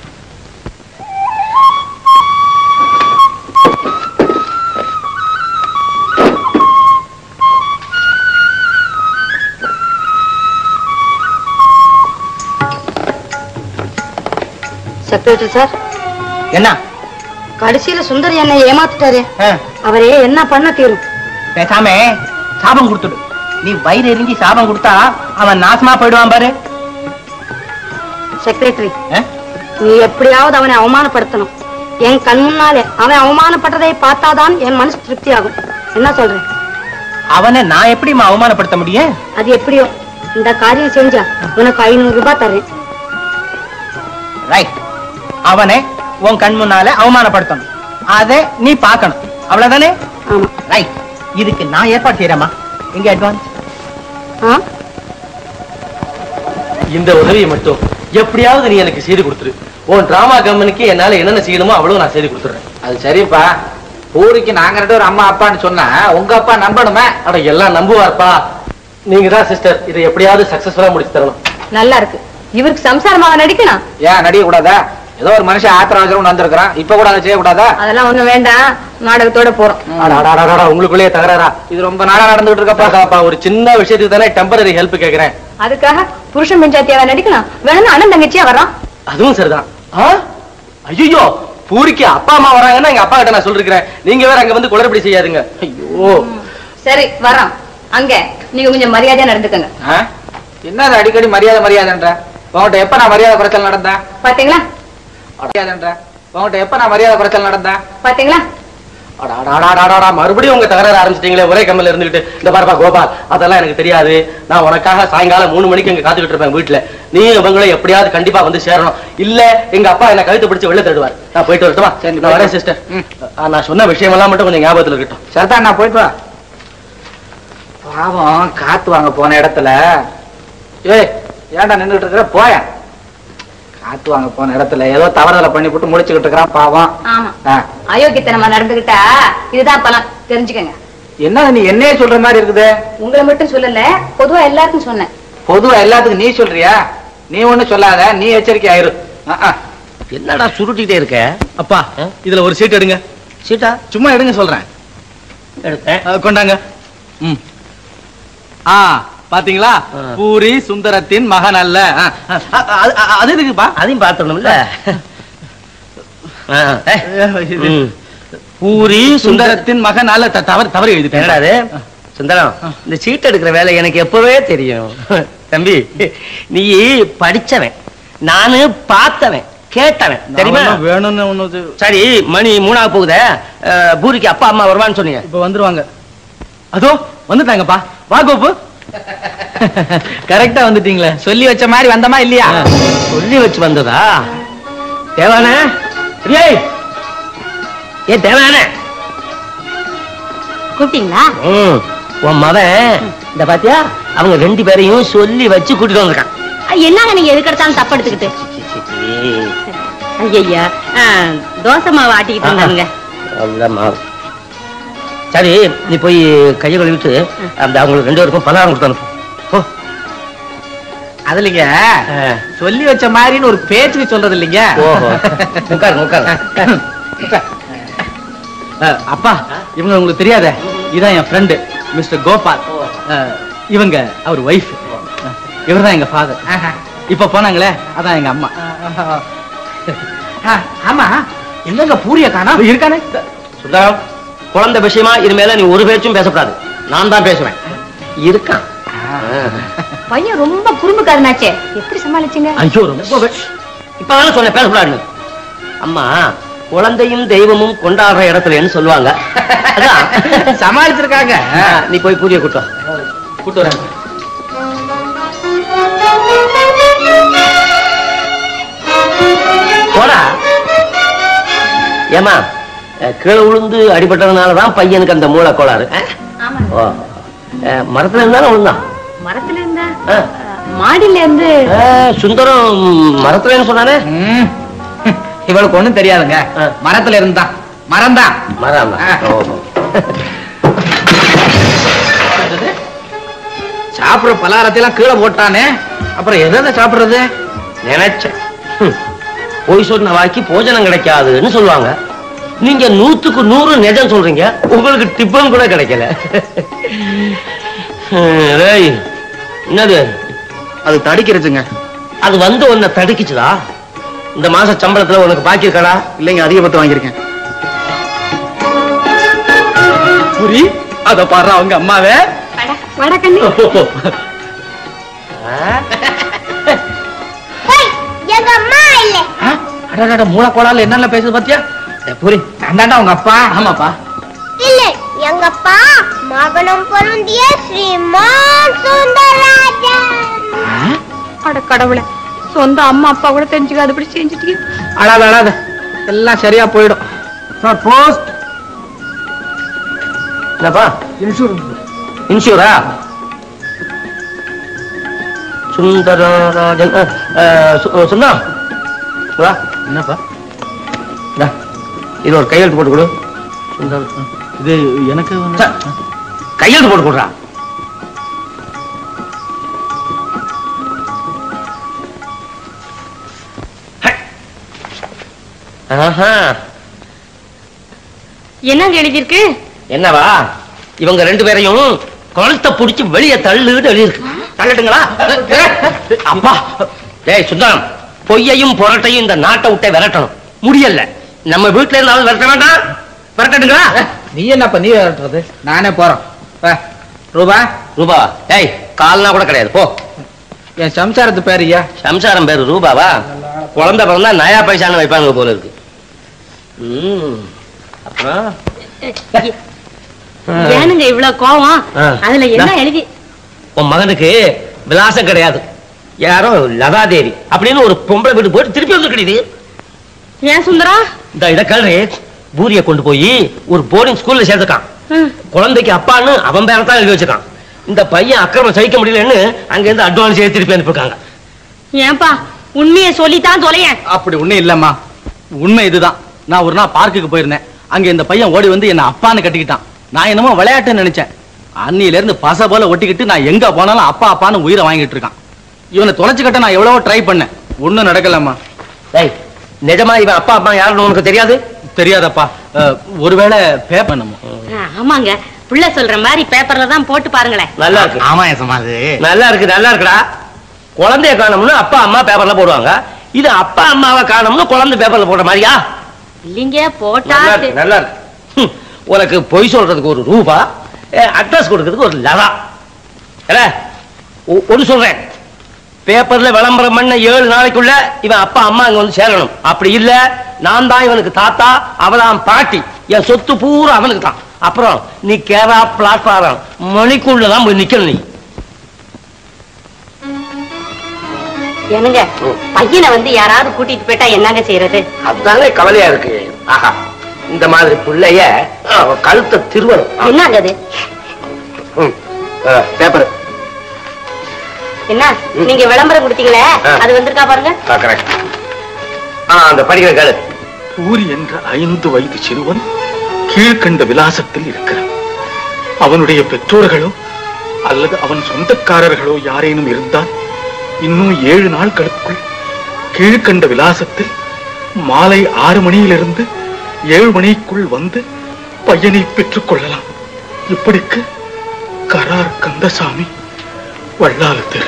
செக்ரட்டரி சார் என்ன கடைசியில சுந்தர் என்னை ஏமாத்திட்டாரு அவரே என்ன பண்ண தீரும் பேசாம சாபம் கொடுத்துடு நீ வயிறு எரிஞ்சி சாபம் கொடுத்தா அவன் நாசமா போயிடுவான் பாரு செக்ரட்டரி நீ எப்படியாவது அவனை அவமானப்படுத்தணும் என் கண் முன்னாலே அவன் அவமானப்பட்டதை பார்த்தாதான் என் மனசு திருப்தி ஆகும் என்ன சொல்றேன் அவனை நான் எப்படிம்மா அவமானப்படுத்த முடியும் அது எப்படியோ இந்த காரியம் செஞ்சா உனக்கு ஐநூறு ரூபாய் தர்றேன் ரைட் அவனை உன் கண் முன்னால அவமானப்படுத்தணும் அதை நீ பார்க்கணும் அவ்வளவுதானே ஆமா ரைட் இதுக்கு நான் ஏற்பாடு செய்யறேம்மா எங்க அட்வான்ஸ் இந்த உதவியை மட்டும் எப்படியாவது நீ எனக்கு செய்து கொடுத்துரு உன் டிராமா கம்பெனிக்கு என்னால என்னென்ன செய்யணுமோ அவ்வளவு நான் செய்து கொடுத்துறேன் அது சரிப்பா ஊருக்கு நாங்க ரெண்டு பேரும் அம்மா அப்பான்னு சொன்னா உங்க அப்பா நம்பணுமே அட எல்லாம் நம்புவார்ப்பா நீங்க தான் சிஸ்டர் இதை எப்படியாவது சக்சஸ்ஃபுல்லா முடிச்சு தரணும் நல்லா இருக்கு இவருக்கு சம்சாரமாக நடிக்கணும் ஏன் நடிக்க கூடாதா ஏதோ ஒரு மனுஷன் ஆத்திரம் அவசரம் வந்திருக்கிறான் இப்ப கூட அதை செய்யக்கூடாதா அதெல்லாம் ஒண்ணும் வேண்டாம் நாடகத்தோட போறோம் அட, அட, அட, அட, உங்களுக்குள்ளேயே தகராறா இது ரொம்ப நாளா நடந்துகிட்டு இருக்கப்பா பாப்பா ஒரு சின்ன விஷயத்துக்கு தானே டெம்பரரி ஹெல்ப் கேக்குறேன் அதுக்காக புருஷன் பெஞ்சாத்தியாவா நடிக்கணும் வேணும்னா அண்ணன் தங்கச்சியா வர்றான் அதுவும் சரிதான் ஐயோ பூரிக்கு அப்பா அம்மா வராங்கன்னா எங்க அப்பா கிட்ட நான் சொல்லிருக்கிறேன் நீங்க வேற அங்க வந்து குளறுபடி செய்யாதுங்க ஐயோ சரி வர்றான் அங்க நீங்க கொஞ்சம் மரியாதையா நடந்துக்கங்க ஆ? என்னது அடிக்கடி மரியாதை மரியாதைன்ற உங்ககிட்ட எப்ப நான் மரியாதை குறைச்சல் நடந்தேன் பாத்தீங்களா மரியாதைன்ற உங்ககிட்ட எப்ப நான் மரியாதை குறைச்சல் நடந்தேன் பாத்தீங்களா அட, அட, அட, அட, அட, அட, மறுபடியும் உங்க தகராறு ஆரம்பிச்சிட்டீங்களே ஒரே கம்மில இருந்துகிட்டு இந்த பாருப்பா கோபால் அதெல்லாம் எனக்கு தெரியாது நான் உனக்காக சாயங்காலம் மூணு மணிக்கு இங்க காத்துக்கிட்டு இருப்பேன் வீட்டுல நீ இவங்களை எப்படியாவது கண்டிப்பா வந்து சேரணும் இல்ல எங்க அப்பா என்ன கழுத்து பிடிச்சு வெளில தருவார் நான் போயிட்டு வரட்டுமா சரி, நான் வரேன் போயிட்டு சிஸ்டர் நான் சொன்ன விஷயம் எல்லாம் மட்டும் கொஞ்சம் ஞாபகத்துல இருக்கட்டும் சரிதான் நான் போயிட்டு வா பாவம் காத்து வாங்க போன இடத்துல ஏய் ஏன்டா நின்றுட்டு இருக்கிற போயேன் காத்து வாங்க போன இடத்துல ஏதோ தவறுதலை பண்ணி போட்டு முடிச்சுக்கிட்டு இருக்கிறான் பாவம் ஆமா ஆ, அயோக்கியத்தனமா நடந்துகிட்டா இதுதான் பலம் தெரிஞ்சுக்கங்க என்ன நீ என்னையே சொல்ற மாதிரி இருக்குது உங்களை மட்டும் சொல்லல பொதுவா எல்லாருக்கும் சொன்னேன் பொதுவா எல்லாத்துக்கும் நீ சொல்றியா நீ ஒண்ணு சொல்லாத நீ எச்சரிக்கை ஆயிரு என்னடா சுருட்டிட்டே இருக்க அப்பா இதுல ஒரு சீட் எடுங்க சீட்டா சும்மா எடுங்க சொல்றேன் எடுத்தேன் அஹ், கொண்டாங்க ம் ஆ பாத்தீங்களா பூரி சுந்தரத்தின் மகன் அல்ல ஆ, ஆ, அ- அ- அ- அது எதுக்குப்பா அதையும் பார்த்தோம்ல பூரி சுந்தரத்தின் மகன் அல்ல த- தவறு தவறு எழுதிட்டேன் என்னடா அது சுந்தரம் இந்த சீட் எடுக்கிற வேலை எனக்கு எப்பவே தெரியும் தம்பி நீ படிச்சவன் நானு பார்த்தவன் கேட்டவன் தெரியுமா நான் வேணும்னு ஒண்ணு சரி மணி மூணாவது போகுதே அஹ், பூரிக்கு அப்பா அம்மா வருவான்னு சொன்னீங்க இப்ப வந்துருவாங்க அதோ வந்துட்டாங்கப்பா வா கோப்பு கரெக்டா வந்துட்டீங்களே சொல்லி வச்ச மாதிரி வந்தமா இல்லையா சொல்லி வச்சு வந்ததா தேவானே ஏய் ஏ தேவானே கூப்பிட்டீங்களா ம், உன் மவன் இந்த பாத்தியா அவங்க ரெண்டு பேரையும் சொல்லி வச்சு கூட்டிட்டு வந்திருக்கான் என்னங்க நீங்க எதுக்கு எடுத்தாலும் தப்பு எடுத்துக்கிட்டு ஐயா தோசை மாவு ஆட்டிக்கிட்டு இருந்தாங்க நல்ல மாவு சரி நீ போய் கையை கழுவிட்டு அந்த அவங்களுக்கு ரெண்டு பேருக்கும் பலகாரம் கொடுத்து அனுப்பு போ. அதுலங்க சொல்லி வச்ச மாதிரின்னு ஒரு பேச்சுக்கு சொல்றது இல்லைங்க ஓஹோ உட்காருங்க உட்காருங்க அஹ், அப்பா இவங்க உங்களுக்கு தெரியாத இதான் என் ஃப்ரெண்டு மிஸ்டர் கோபால் அஹ், இவங்க அவர் ஒய்ஃப் இவர்தான் எங்க ஃபாதர் இப்ப போனாங்களே அதான் எங்க அம்மா ஆ, ஆமா எங்கங்க பூரிய காணோம் இருக்கானே சுந்தரம் குழந்தை விஷயமா இனிமேல நீ ஒரு பேச்சும் பேசக்கூடாது நான் தான் பேசுவேன் இருக்கான் பையன் ரொம்ப குறும்புக்காரனாச்சே எப்படி சமாளிச்சீங்க ஐயோ ரொம்ப வே- இப்பதானே சொன்னேன் பேசக்கூடாதுன்னு அம்மா குழந்தையும் தெய்வமும் கொண்டாடுற இடத்துலன்னு சொல்லுவாங்க அதான் சமாளிச்சிருக்காங்க ஆ, நீ போய் பூரிய கூட்டம் கூட்டு வரேன் போடா ஏமா அஹ், கீழே விழுந்து அடிபட்டதுனாலதான் பையனுக்கு அந்த மூளை கோளாறு அஹ்? ஓ அஹ், மரத்துல இருந்தாலும் விழுந்தான் மரத்துல இருந்தா அஹ். மாடியில இருந்து அஹ், சுந்தரம் மரத்துலன்னு சொன்னானே இவளுக்கு ஒண்ணும் தெரியாதுங்க மரத்துல இருந்தான் மரம்தான் மரம் ஓஹோ சாப்பிடுற பலகாரத்தை எல்லாம் கீழே போட்டானே அப்புறம் எதை சாப்பிடுறது நினைச்சேன் ஹம். பொய் சொன்ன வாக்கி போஜனம் கிடைக்காதுன்னு சொல்லுவாங்க நீங்க நூத்துக்கு நூறு நிஜம் சொல்றீங்க உங்களுக்கு டிப்பன் கூட கிடைக்கல ஹம், டேய், என்னது அது தடிக்கிறதுங்க அது வந்து உன்னை தடுக்கிச்சுதா இந்த மாச சம்பளத்துல உனக்கு பாக்கி இருக்கடா இல்லைங்க அதிகபட்சம் வாங்கியிருக்கேன் புரி அத பாரு அவங்க அம்மாவே வடக்கண்ணு எங்க அம்மா இல்ல அடடட மூளை கோளாறுல என்னென்ன பேசுது பாத்தியா டேய், பூரி அந்தாண்டா உங்க அப்பா ஆமாப்பா இல்ல எங்க அப்பா மகனம் பொருந்திய ஸ்ரீமான் சுந்தரராஜன் அட கடவுளே சொந்த அம்மா அப்பா கூட தெரிஞ்சுக்காதபடி செஞ்சுட்டீங்க அழாத அழாத எல்லாம் சரியா போயிடும் சார் போஸ்ட் என்னப்பா இன்சூரா சுந்தரராஜன் அஹ், அஹ், சு- அஹ், சுந்தரம் வா என்னப்பா இந்தா, இது ஒரு கையெழுத்து போட்டு கொடு சுந்தரம் இது எனக்கு ச, கையெழுத்து போட்டு கொடுறா ஆஹா என்னங்க எழுதியிருக்கு என்னவா இவங்க ரெண்டு பேரையும் கழுத்தை புடிச்சு வெளியே தள்ளுன்னு எழுதியிருக்கு தள்ளட்டுங்களா அப்பா டேய் சுந்தரம் பொய்யையும் புரட்டையும் இந்த நாட்டை விட்டே விரட்டணும் முடியல நம்ம வீட்டுல இருந்தாலும் விரட்ட வேண்டாம் விரட்டட்டுங்களா நீ என்னப்பா நீ விரட்டுறது நானே போறோம் வா. ரூபா ரூபா டேய் கால்னா கூட கிடையாது போ என் சம்சாரத்து பேர் ஐயா சம்சாரம் பேரு ரூபாவா குழந்தை பிறந்தா நயா பைசான்னு வைப்பாங்க போல இருக்கு ம் அப்புறம் ஏனுங்க இவ்வளவு கோவம் ஆ. அதுல என்ன இந்தா. எழுதி உன் மகனுக்கு விலாசம் கிடையாது யாரோ லதாதேவி அப்படின்னு ஒரு பொம்பளை வீட்டு போயிட்டு திருப்பி வந்து கிடையாது ஏன் சுந்தரா இந்த இத கல்றி பூரிய கொண்டு போய் ஒரு போர்டிங் ஸ்கூல்ல சேர்த்துக்கான் ம். குழந்தைக்கு அப்பான்னு அவன் பேரை தான் எழுதி வச்சிருக்கான் இந்த பையன் அக்கிரமம் சகிக்க முடியலன்னு அங்க இருந்து அட்வான்ஸ் ஏத்தி திருப்பி அனுப்பிருக்காங்க ஏன்பா உண்மையை சொல்லித்தான் தொலையேன் அப்படி ஒண்ணும் இல்லம்மா உண்மை இதுதான் நான் ஒரு நாள் பார்க்குக்கு போயிருந்தேன் அங்க இந்த பையன் ஓடி வந்து என்ன அப்பான்னு கட்டிக்கிட்டான் நான் என்னமோ விளையாட்டுன்னு நினைச்சேன் அன்னியில இருந்து பச போல ஒட்டிக்கிட்டு நான் எங்க போனாலும் அப்பா அப்பான்னு உயிரை வாங்கிட்டு இருக்கான் இவனை தொலைச்சுக்கிட்ட நான் எவ்வளவோ ட்ரை பண்ணேன் ஒண்ணும் நடக்கலம்மா டேய் நிஜமா இவன் அப்பா அம்மா யாருன்னு உனக்கு தெரியாது தெரியாதப்பா அஹ், ஒருவேளை பேப்பர் நம்ம ஆ, ஆமாங்க புள்ள சொல்ற மாதிரி பேப்பர்ல தான் போட்டு பாருங்களேன் நல்லா இருக்கு ஆமா எசமா அது நல்லா இருக்கு நல்லா இருக்குடா குழந்தைய காணோம்னு அப்பா அம்மா பேப்பர்ல போடுவாங்க இது அப்பா அம்மாவை காணோம்னு குழந்தை பேப்பர்ல போடுற மாதிரியா இல்லைங்க போட்டா நல்லா இருக்கு நல்லா இருக்கு ஹம், உனக்கு பொய் சொல்றதுக்கு ஒரு ரூபா அட்ரஸ் கொடுக்கறதுக்கு ஒரு லதா ஏல, ஒ- ஒண்ணு சொல்றேன் பேப்பர்ல விளம்பரம் பண்ண ஏழு நாளைக்குள்ள இவன் அப்பா அம்மா இங்க வந்து சேரணும் அப்படி இல்ல நான் தான் இவனுக்கு தாத்தா அவதான் பாட்டி என் சொத்து பூரா அவனுக்கு தான் அப்புறம் நீ கேரா பிளாட்ஃபாரம் மணிக்குள்ள தான் போய் நிக்கணும் நீ என்னங்க பையனை வந்து யாராவது கூட்டிட்டு போயிட்டா என்னங்க செய்யறது அதுதானே கவலையா இருக்கு ஆஹா இந்த மாதிரி பிள்ளைய அவ கழுத்தை திருவணும் என்னங்க அது பேப்பர் என்ன நீங்க விளம்பரம் கொடுத்தீங்களே ஆ. அது வந்திருக்கா பாருங்க கரெக்ட் ஆ அந்த படிக்கிற கேளு பூரி என்ற ஐந்து வயது சிறுவன் கீழ்கண்ட விலாசத்தில் இருக்கிறான் அவனுடைய பெற்றோர்களோ அல்லது அவன் சொந்தக்காரர்களோ யாரேனும் இருந்தால் இன்னும் ஏழு நாட்களுக்குள் கீழ்கண்ட விலாசத்தில் மாலை ஆறு மணியிலிருந்து ஏழு மணிக்குள் வந்து பையனை பெற்றுக் கொள்ளலாம் இப்படிக்கு கரார் கந்தசாமி வள்ளால தெரு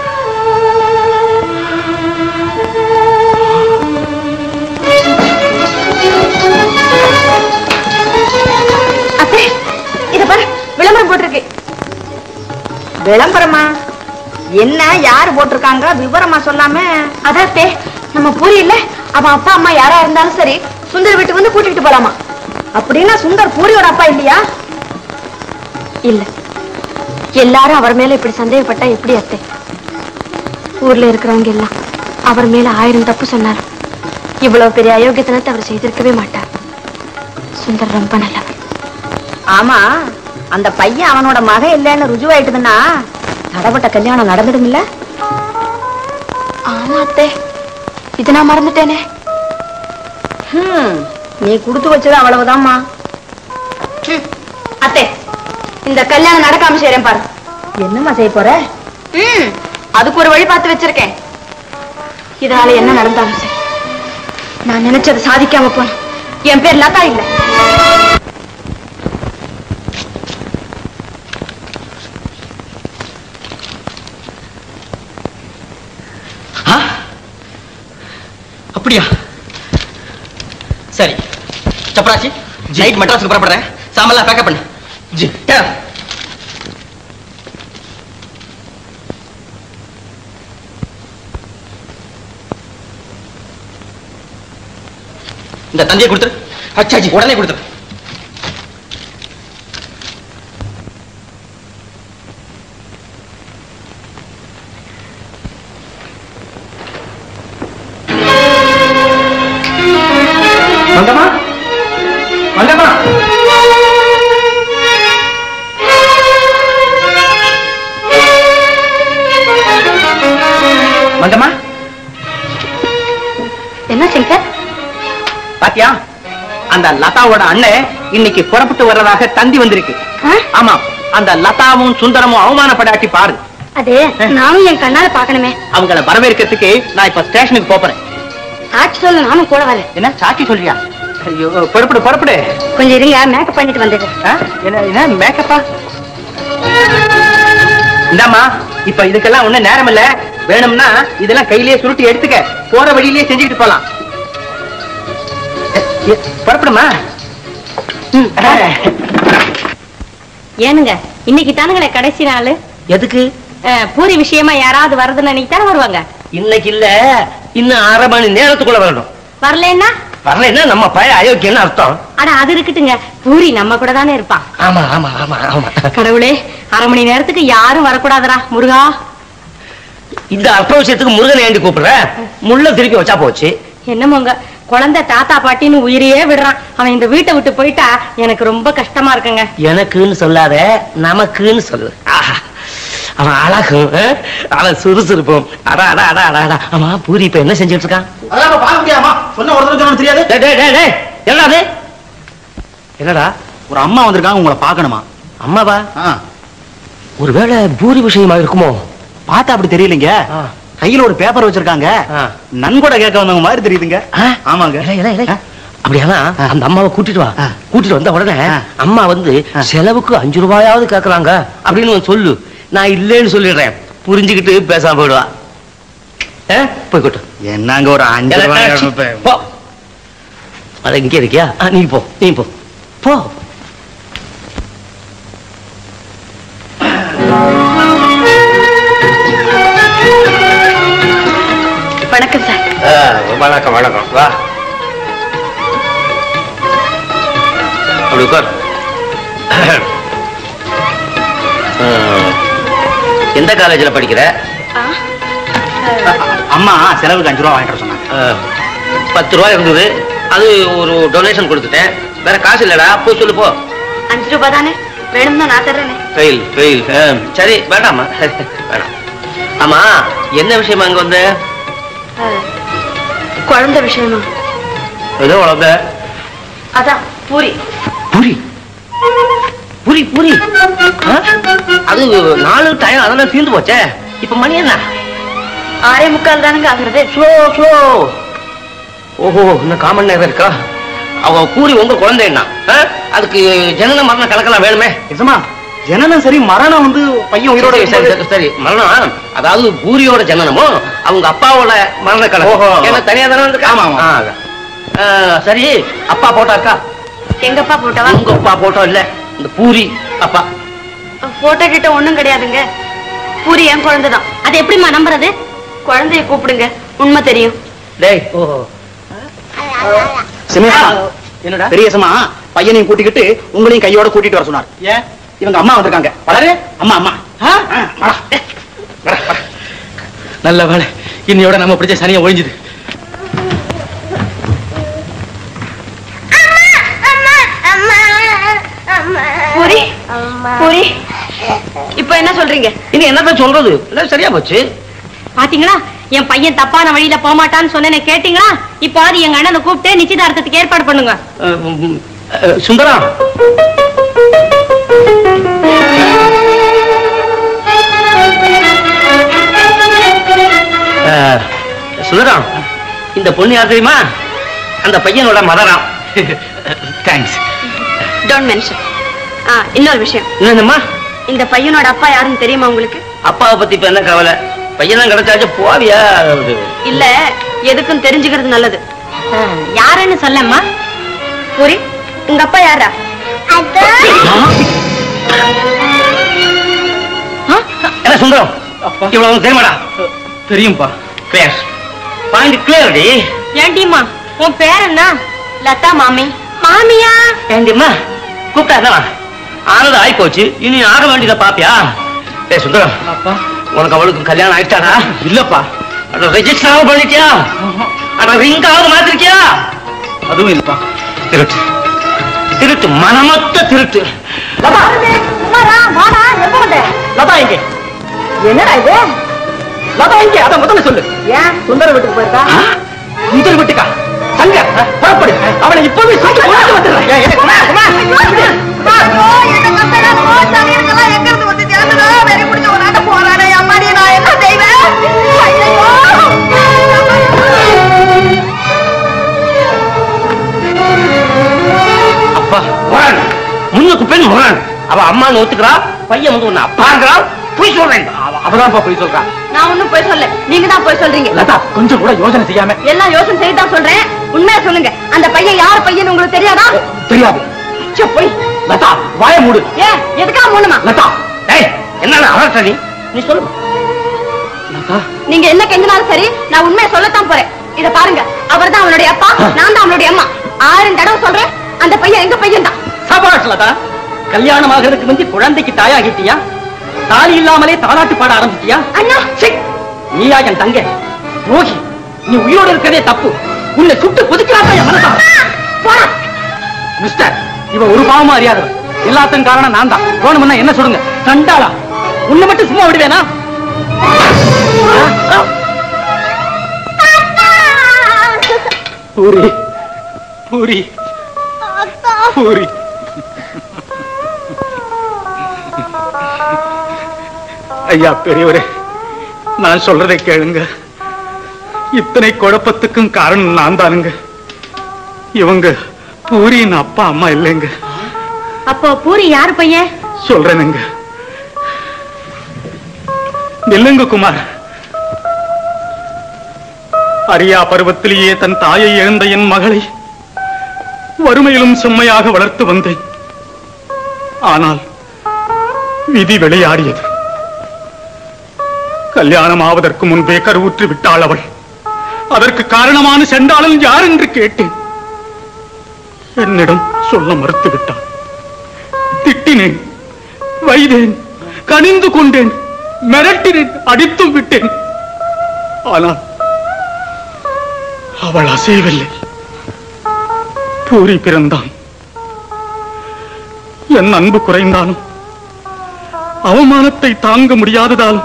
அத்தை இத பாரு விளம்பரம் போட்டிருக்கு விளம்பரமா என்ன யாரு போட்டிருக்காங்க விவரமா சொல்லாம அதான் அத்தை நம்ம பூரி இல்ல அவன் அப்பா அம்மா யாரா இருந்தாலும் சரி சுந்தர் வீட்டுக்கு வந்து கூட்டிட்டு போலாமா அப்படின்னா சுந்தர் பூரியோட அப்பா இல்லையா இல்ல எல்லாரும் அவர் மேல இப்படி சந்தேகப்பட்டா எப்படி அத்தை ஊர்ல இருக்கிறவங்க எல்லாம் அவர் மேல ஆயிரம் தப்பு சொன்னார் இவ்வளவு பெரிய அயோக்கியத்தனத்தை அவர் செய்திருக்கவே மாட்டார் சுந்தர் ரொம்ப நல்லவர் ஆமா அந்த பையன் அவனோட மகன் இல்லைன்னு ருஜுவாயிட்டுதுன்னா தடப்பட்ட கல்யாணம் நடந்துடும் இல்ல ஆமா அத்தை இது நான் மறந்துட்டேனே ஹம், நீ கொடுத்து வச்சது அவ்வளவுதாம்மா ம், அத்தை இந்த கல்யாணம் நடக்காம செய்றேன் பாரு என்னம்மா செய்ய போற ம், அதுக்கு ஒரு வழி பார்த்து வச்சிருக்கேன் இதனால என்ன நடந்தாலும் சரி நான் நினைச்சதை சாதிக்காம போன என் பேர் லதா இல்ல அப்படியா சரி சப்ராசி நைட் மெட்ராஸுக்கு புறப்படுறேன் சாமெல்லாம் பேக்கப் பண்ணு ஜி இந்த தந்தியை கொடுத்துரு அச்சாஜி உடனே கொடுத்துரு மங்கம்மா மங்கம்மா மங்கம்மா என்ன சங்கர் பாத்தியா அந்த லதாவோட அண்ணன் இன்னைக்கு புறப்பட்டு வர்றதாக தந்தி வந்திருக்கு ஆமா அந்த லதாவும் சுந்தரமும் அவமானப்படாட்டி பாரு அது நானும் என் கண்ணால பாக்கணுமே அவங்கள வரவேற்கிறதுக்கு நான் இப்ப ஸ்டேஷனுக்கு போறேன் சாட்சி சொல்ல நானும் கூட வரேன் என்ன சாட்சி சொல்றியா ஐயோ புறப்படு புறப்படு கொஞ்சம் இருங்க மேக்கப் பண்ணிட்டு வந்துடுறேன் ஆ? என்ன என்ன மேக்கப்பா இந்தாம்மா இப்ப இதுக்கெல்லாம் ஒண்ணும் நேரம் இல்ல வேணும்னா இதெல்லாம் கையிலேயே சுருட்டி எடுத்துக்க போற வழியிலேயே செஞ்சுக்கிட்டு போலாம் எ, எ, புறப்படுமா ம், ஆ. ஏனுங்க இன்னைக்கு தானுங்களே கடைசி நாள் எதுக்கு பூரி விஷயமா யாராவது வரதுன்னு அன்னைக்கு தானே வருவாங்க இன்னைக்கு இல்ல இன்னும் அரை மணி நேரத்துக்குள்ள வரணும் வரலன்னா வரலைன்னா நம்ம பழைய அயோக்கியன்னு அர்த்தம் ஆனா அது இருக்கட்டுங்க பூரி நம்ம கூட தானே இருப்பான் ஆமா ஆமா ஆமா ஆமா கடவுளே அரை மணி நேரத்துக்கு யாரும் வரக்கூடாதுடா முருகா இந்த அர்த்த விஷயத்துக்கு முருகன் ஏண்டி கூப்பிடுற முள்ள திருப்பி வச்சா போச்சு என்னமோங்க குழந்தை தாத்தா பாட்டின்னு உயிரையே விடுறான் அவன் இந்த வீட்டை விட்டு போயிட்டா எனக்கு ரொம்ப கஷ்டமா இருக்குங்க எனக்குன்னு சொல்லாத நமக்குன்னு சொல்லு ஆஹா அவன் அழகும் ஆ? அவன் சுறுசுறுப்பும் அடா அடா அடா அடா அடா ஆமா பூரி இப்ப என்ன செஞ்சுட்டு இருக்கான் அதான் பார்க்க முடியாமா சொன்ன ஒரு தடவை சொன்னா தெரியாது டேய், டேய், டேய், டேய், என்னடா அது என்னடா ஒரு அம்மா வந்திருக்காங்க உங்களை பார்க்கணுமா அம்மாவா ஆ. ஒருவேளை பூரி விஷயமா இருக்குமோ பார்த்தா அப்படி தெரியலங்க கையில ஒரு பேப்பர் வச்சிருக்காங்க நன்கொடை கேட்க வந்தவங்க மாதிரி தெரியுதுங்க ஆமாங்க அப்படியானா அந்த அம்மாவை கூட்டிட்டு வா கூட்டிட்டு வந்த உடனே அம்மா வந்து செலவுக்கு அஞ்சு ரூபாயாவது கேக்குறாங்க அப்படின்னு வந்து சொல்லு நான் இல்லைன்னு சொல்லிடுறேன் புரிஞ்சுக்கிட்டு பேசாம போயிடுவா ஆ? போய் கூட்டு என்னங்க ஒரு அஞ்சு ரூபாய் போ அட இங்கே இருக்கியா ஆ, நீ போ நீ போ போ வணக்கம் சார் வணக்கம் வணக்கம் வா அப்படி உட்கார் ஆ, எந்த காலேஜில் படிக்கிற அம்மா செலவுக்கு அஞ்சு ரூபா வாங்கிட்டு வர சொன்னாங்க ஆ, பத்து ரூபாய் இருந்தது அது ஒரு டொனேஷன் கொடுத்துட்டேன் வேற காசு இல்லடா போய் சொல்லு போ அஞ்சு ரூபாய் தானே வேணும்னா நான் தர்றேனே ஃபெயில் ஃபெயில் சரி வேண்டாமா வேணாம் ஆமா என்ன விஷயமா அங்க வந்த குழந்தை விஷயமா ஏதோ வளர்ந்த அதான் பூரி புரி புரி புரி ஆ? அது நாலு டைம் அதெல்லாம் தீர்ந்து போச்சே இப்ப மணி என்ன ஆறே முக்கால் தானுங்க ஆகுறது ஸ்லோ ஸ்லோ ஓஹோ இன்னும் காமன் நேரம் இருக்கா அவ பூரி உங்க குழந்தைன்னா ஆ? அதுக்கு ஜனன மரண கணக்கெல்லாம் வேணுமே நிஜமா ஜனனம் சரி மரணம் வந்து பையன் உயிரோட சரி, சரி, சரி, சரி மரணம் அதாவது பூரியோட ஜனனமும் அவங்க அப்பாவோட மரண கணக்கு ஓஹோ. ஏன்னா தனியா தானே வந்திருக்கா? ஆமா, ஆமா. ஆ, அதான். ஆ, சரி அப்பா போட்டோ இருக்கா எங்கப்பா போட்டவா உங்க அப்பா போட்டோ இல்ல இந்த பூரி அப்பா போட்டோ கிட்ட ஒண்ணும் கிடையாதுங்க பூரி என் குழந்தை தான் அது எப்படிம்மா நம்புறது குழந்தைய கூப்பிடுங்க உண்மை தெரியும் டேய் ஓஹோ சிமேஷா என்னடா பெரியசமா பையனையும் கூட்டிக்கிட்டு உங்களையும் கையோட கூட்டிட்டு வர சொன்னார் ஏன் இவங்க அம்மா வந்திருக்காங்க வளரு அம்மா அம்மா ஆ, வாடா. நல்ல வேலை இன்னையோட நம்ம பிடிச்ச சனியை ஒழிஞ்சுது பூரி பூரி இப்ப என்ன சொல்றீங்க இனி என்னதான் சொல்றது எல்லாம் சரியா போச்சு பாத்தீங்களா என் பையன் தப்பான வழியில போமாட்டான்னு சொன்னேன்னு கேட்டீங்களா இப்போ அது எங்க அண்ணனை கூப்பிட்டு நிச்சயதார்த்தத்துக்கு ஏற்பாடு பண்ணுங்க அஹ், உம், அஹ், சுந்தரம் அஹ், சுந்தரம் இந்த பொண்ணு யார் தெரியுமா அந்த பையனோட மதராம் தேங்க்ஸ் டோன்ட் மென்ஷன் ஆ இன்னொரு விஷயம் என்னம்மா இந்த பையனோட அப்பா யாருன்னு தெரியுமா உங்களுக்கு அப்பாவை பத்தி இப்ப என்ன கவலை பையன் கிடைச்சாச்சு போவியா இல்ல எதுக்கும் தெரிஞ்சுக்கிறது நல்லது யாருன்னு சொல்லம்மா பூரி உங்க அப்பா யாரா என்ன சுந்தரம் இவ்வளவு தெரியுமாடா தெரியும்பா கிளியர் பாயிண்ட் கிளியர் டி ஏண்டிம்மா உன் பேர் என்ன லதா மாமி மாமியா ஏண்டிம்மா கூப்பிட்டா என்னவா ஆனது ஆகி போச்சு இனி ஆக வேண்டியதை பாப்பியா ஏ சுந்தரம் அப்பா உனக்கு அவளுக்கு கல்யாணம் ஆயிடுச்சாடா இல்லப்பா அட ரெஜிஸ்டர் பண்ணிட்டியா அட ரிங்காவது மாத்திருக்கியா அதுவும் இல்லப்பா திருட்டு திருட்டு மனமொத்த திருட்டு லதா லதா இங்கே என்னடா இது லதா இங்கே அத முதல்ல சொல்லு ஏன் சுந்தர வீட்டுக்கு போயிருக்கா முதல் வீட்டுக்கா தங்க புறப்படு அவனை இப்பவே சுட்டு கொண்டு வந்துடுறேன் ஏய், ஏய், குமார், குமார். அப்பா முரண் முன்னுக்கு பெண் முரண் அவ அம்மான்னு ஒத்துக்கிறா பையன் வந்து உன்னை அப்பாங்கிறான் போய் சொல்றேன் அவதான்ப்பா போய் சொல்றா நான் ஒண்ணும் போய் சொல்ல நீங்க தான் போய் சொல்றீங்க லதா கொஞ்சம் கூட யோசனை செய்யாம எல்லாம் யோசனை செய்து தான் சொல்றேன் உண்மையா சொல்லுங்க அந்த பையன் யார் பையன் உங்களுக்கு தெரியாதா தெரியாது ச்சே, போய் லதா வாய மூடு ஏன் எதுக்காக மூணுமா லதா டேய் என்னடா அவர்ட்ட நீ நீ சொல்லு லதா நீங்க என்ன கெஞ்சினாலும் சரி நான் உண்மையை சொல்லத்தான் போறேன் இத பாருங்க அவர்தான் அவனுடைய அப்பா நான் தான் அவனுடைய அம்மா ஆயிரம் தடவை சொல்றேன் அந்த பையன் எங்க பையன் தான் சபாஷ் லதா கல்யாணம் ஆகிறதுக்கு முந்தி குழந்தைக்கு தாயாகிட்டியா தாலி இல்லாமலே தாலாட்டு பாட ஆரம்பிச்சிட்டியா அண்ணா நீயா என் தங்க ரோஹி நீ உயிரோடு இருக்கிறதே தப்பு உன்னை சுட்டு கொதிக்கிறாத்தா என் மனசா மிஸ்டர் இவ ஒரு பாவமும் அறியாதவன் எல்லாத்துக்கும் காரணம் நான் தான் வேணும்னா என்ன சொல்லுங்க கண்டாளா உன்னை மட்டும் சும்மா விடுவேனா பூரி பூரி பூரி ஐயா பெரியவரே நான் சொல்றதை கேளுங்க இத்தனை குழப்பத்துக்கும் காரணம் நான் தானுங்க இவங்க பூரியின் அப்பா அம்மா இல்லைங்க அப்போ பூரி யாரு பையன் சொல்றேனுங்க நில்லுங்க குமார் அரியா பருவத்திலேயே தன் தாயை இழந்த என் மகளை வறுமையிலும் செம்மையாக வளர்த்து வந்தேன் ஆனால் விதி விளையாடியது கல்யாணம் ஆவதற்கு முன்பே கருவுற்று விட்டாள் அவள் அதற்கு காரணமான செண்டாளன் யார் என்று கேட்டேன் என்னிடம் சொல்ல மறுத்து விட்டான் திட்டினேன் வைதேன் கனிந்து கொண்டேன் மிரட்டினேன் அடித்தும் விட்டேன் ஆனால் அவள் அசையவில்லை பூரி பிறந்தான் என் அன்பு குறைந்தாலும் அவமானத்தை தாங்க முடியாததால்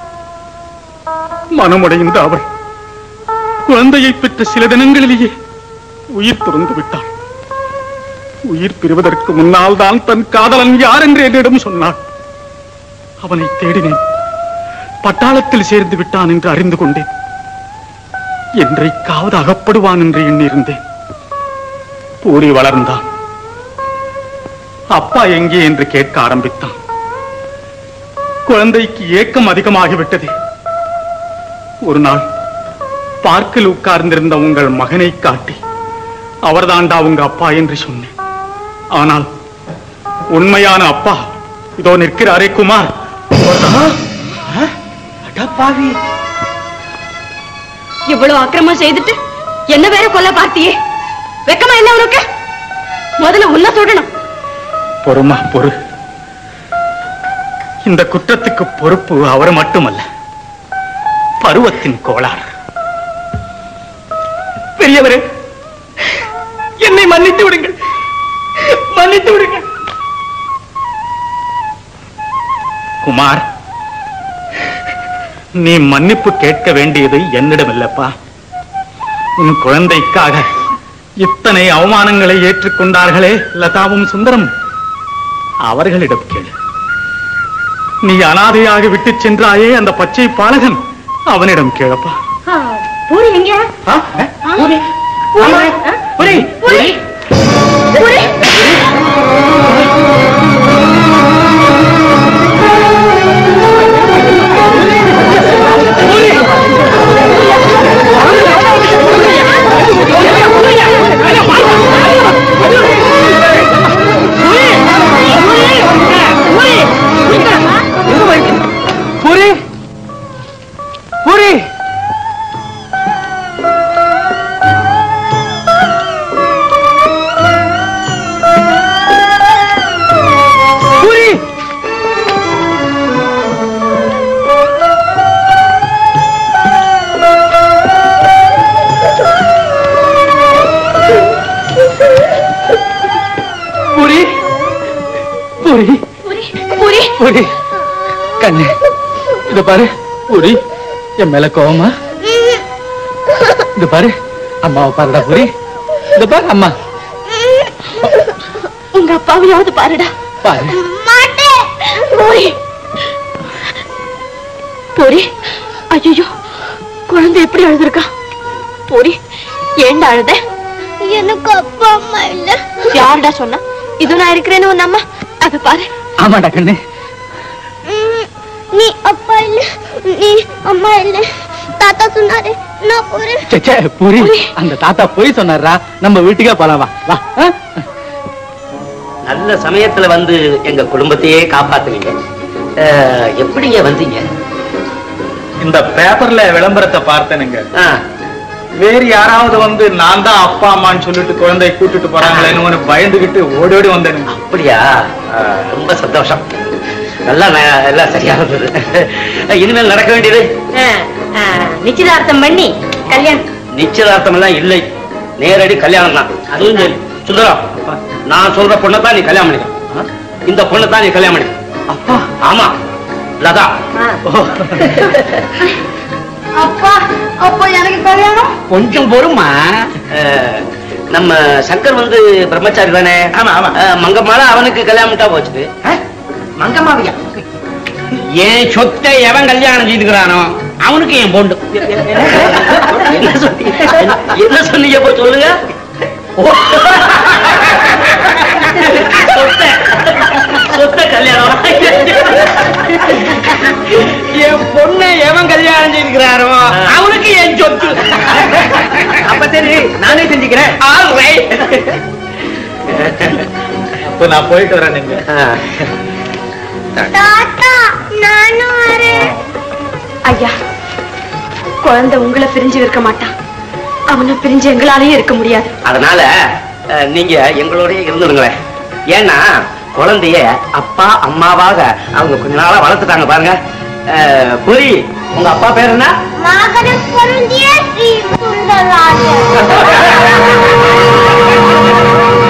மனமுடைந்த அவள் குழந்தையை பெற்ற சில தினங்களிலேயே உயிர் துறந்து விட்டாள் உயிர் பிரிவதற்கு முன்னால் தான் தன் காதலன் யார் என்று என்னிடம் சொன்னாள் அவனை தேடினேன் பட்டாளத்தில் சேர்ந்து விட்டான் என்று அறிந்து கொண்டேன் என்றைக்காவது அகப்படுவான் என்று எண்ணியிருந்தேன் பூரி வளர்ந்தான் அப்பா எங்கே என்று கேட்க ஆரம்பித்தான் குழந்தைக்கு ஏக்கம் அதிகமாகிவிட்டது ஒரு நாள் பார்க்கில் உட்கார்ந்திருந்த உங்கள் மகனை காட்டி அவர்தாண்டா உங்க அப்பா என்று சொன்னேன் ஆனால் உண்மையான அப்பா இதோ நிற்கிறாரே குமார் பாவி இவ்வளவு அக்கிரமம் செய்துட்டு என்ன வேற கொல்ல பார்த்தியே வெக்கமா என்ன உனக்கு முதல்ல உன்ன தொடணும் பொறுமா பொறு இந்த குற்றத்துக்கு பொறுப்பு அவர் மட்டுமல்ல பருவத்தின் கோளாறு பெரியவரே என்னை மன்னித்து விடுங்கள் மன்னித்து விடுங்கள் குமார் நீ மன்னிப்பு கேட்க வேண்டியது என்னிடம் இல்லப்பா உன் குழந்தைக்காக இத்தனை அவமானங்களை ஏற்றுக்கொண்டார்களே லதாவும் சுந்தரம் அவர்களிடம் கேளு நீ அனாதையாக விட்டு சென்றாயே அந்த பச்சை பாலகன் அவனிடம் கேளப்பா பூரி எங்க பூரி பூரி பூரி பூரி பூரி பூரி பூரி பூரி பூரி பூரி பூரி கண்ணு இத பாரு பூரி என் மேல கோவமா இத பாரு அம்மாவை பாருடா பூரி இத பாரு அம்மா உங்க அப்பாவையாவது பாருடா பாரு பூரி பூரி ஐயோ குழந்தை எப்படி அழுதுருக்கா பூரி ஏண்டா அழுத எனக்கு அப்பா அம்மா இல்ல யாருடா சொன்னா இது நான் இருக்கிறேன்னு உன் அம்மா அத பாரு ஆமாடா கண்ணு ம், நீ அப்பா இல்ல நீ அம்மா இல்ல தாத்தா சொன்னாரு நான் போறேன் சே, சே, பூரி அந்த தாத்தா போய் சொன்னாரா நம்ம வீட்டுக்கே போலாம் வா வா ஆ? நல்ல சமயத்துல வந்து எங்க குடும்பத்தையே காப்பாத்துனீங்க அஹ், எப்படிங்க வந்தீங்க இந்த பேப்பர்ல விளம்பரத்தை பார்த்தேனுங்க ஆ, வேறு யாராவது வந்து நான் தான் அப்பா அம்மான்னு சொல்லிட்டு குழந்தையை கூட்டிட்டு போறாங்களேன்னு பயந்துகிட்டு ஓடி ஓடி வந்தேனுங்க அப்படியா அஹ், ரொம்ப சந்தோஷம் நல்லா ந- எல்லாம் சரியா இருந்தது இனிமேல் நடக்க வேண்டியது நிச்சயதார்த்தம் பண்ணி கல்யாணம் நிச்சயதார்த்தம் எல்லாம் இல்லை நேரடி கல்யாணம் தான் அதுவும் சரி சுந்தரம் நான் சொல்ற பொண்ணை தான் நீ கல்யாணம் பண்ணிக்க இந்த பொண்ணை தான் நீ கல்யாணம் பண்ணிக்க அப்பா ஆமா லதா அப்பா அப்பா எனக்கு கல்யாணம் கொஞ்சம் பொறுமா நம்ம சங்கர் வந்து பிரம்மச்சாரி தானே ஆமா ஆமா மங்கம்மால அவனுக்கு கல்யாணம் பண்ணிட்டா போச்சு மங்கம்மாவியா என் சொத்தை எவன் கல்யாணம் செய்துக்கிறானோ அவனுக்கு என் பொண்டு என்ன சொன்னீங்க என்ன சொன்னீங்க இப்ப சொல்லுங்க ஓ. சொத்தை சொத்தை கல்யாணம் என் பொண்ணை எவன் கல்யாணம் செய்துக்கிறானோ அவனுக்கு என் சொத்து அப்ப சரி நானே செஞ்சுக்கிறேன் ஆல் ரைட் இப்ப நான் போயிட்டு வரேன் நீங்க தாத்தா நானும் வரேன் ஐயா குழந்தை உங்களை பிரிஞ்சு இருக்க மாட்டான் அவனை பிரிஞ்சு எங்களாலேயே இருக்க முடியாது அதனால அஹ், நீங்க எங்களோடய இருந்துடுங்களேன் ஏன்னா குழந்தைய அப்பா அம்மாவாக அவங்க கொஞ்ச நாளா வளர்த்துட்டாங்க பாருங்க அஹ், புரி உங்க அப்பா பேர் என்ன மாகரம் பொருந்திய ஸ்ரீ சுந்தரராஜன்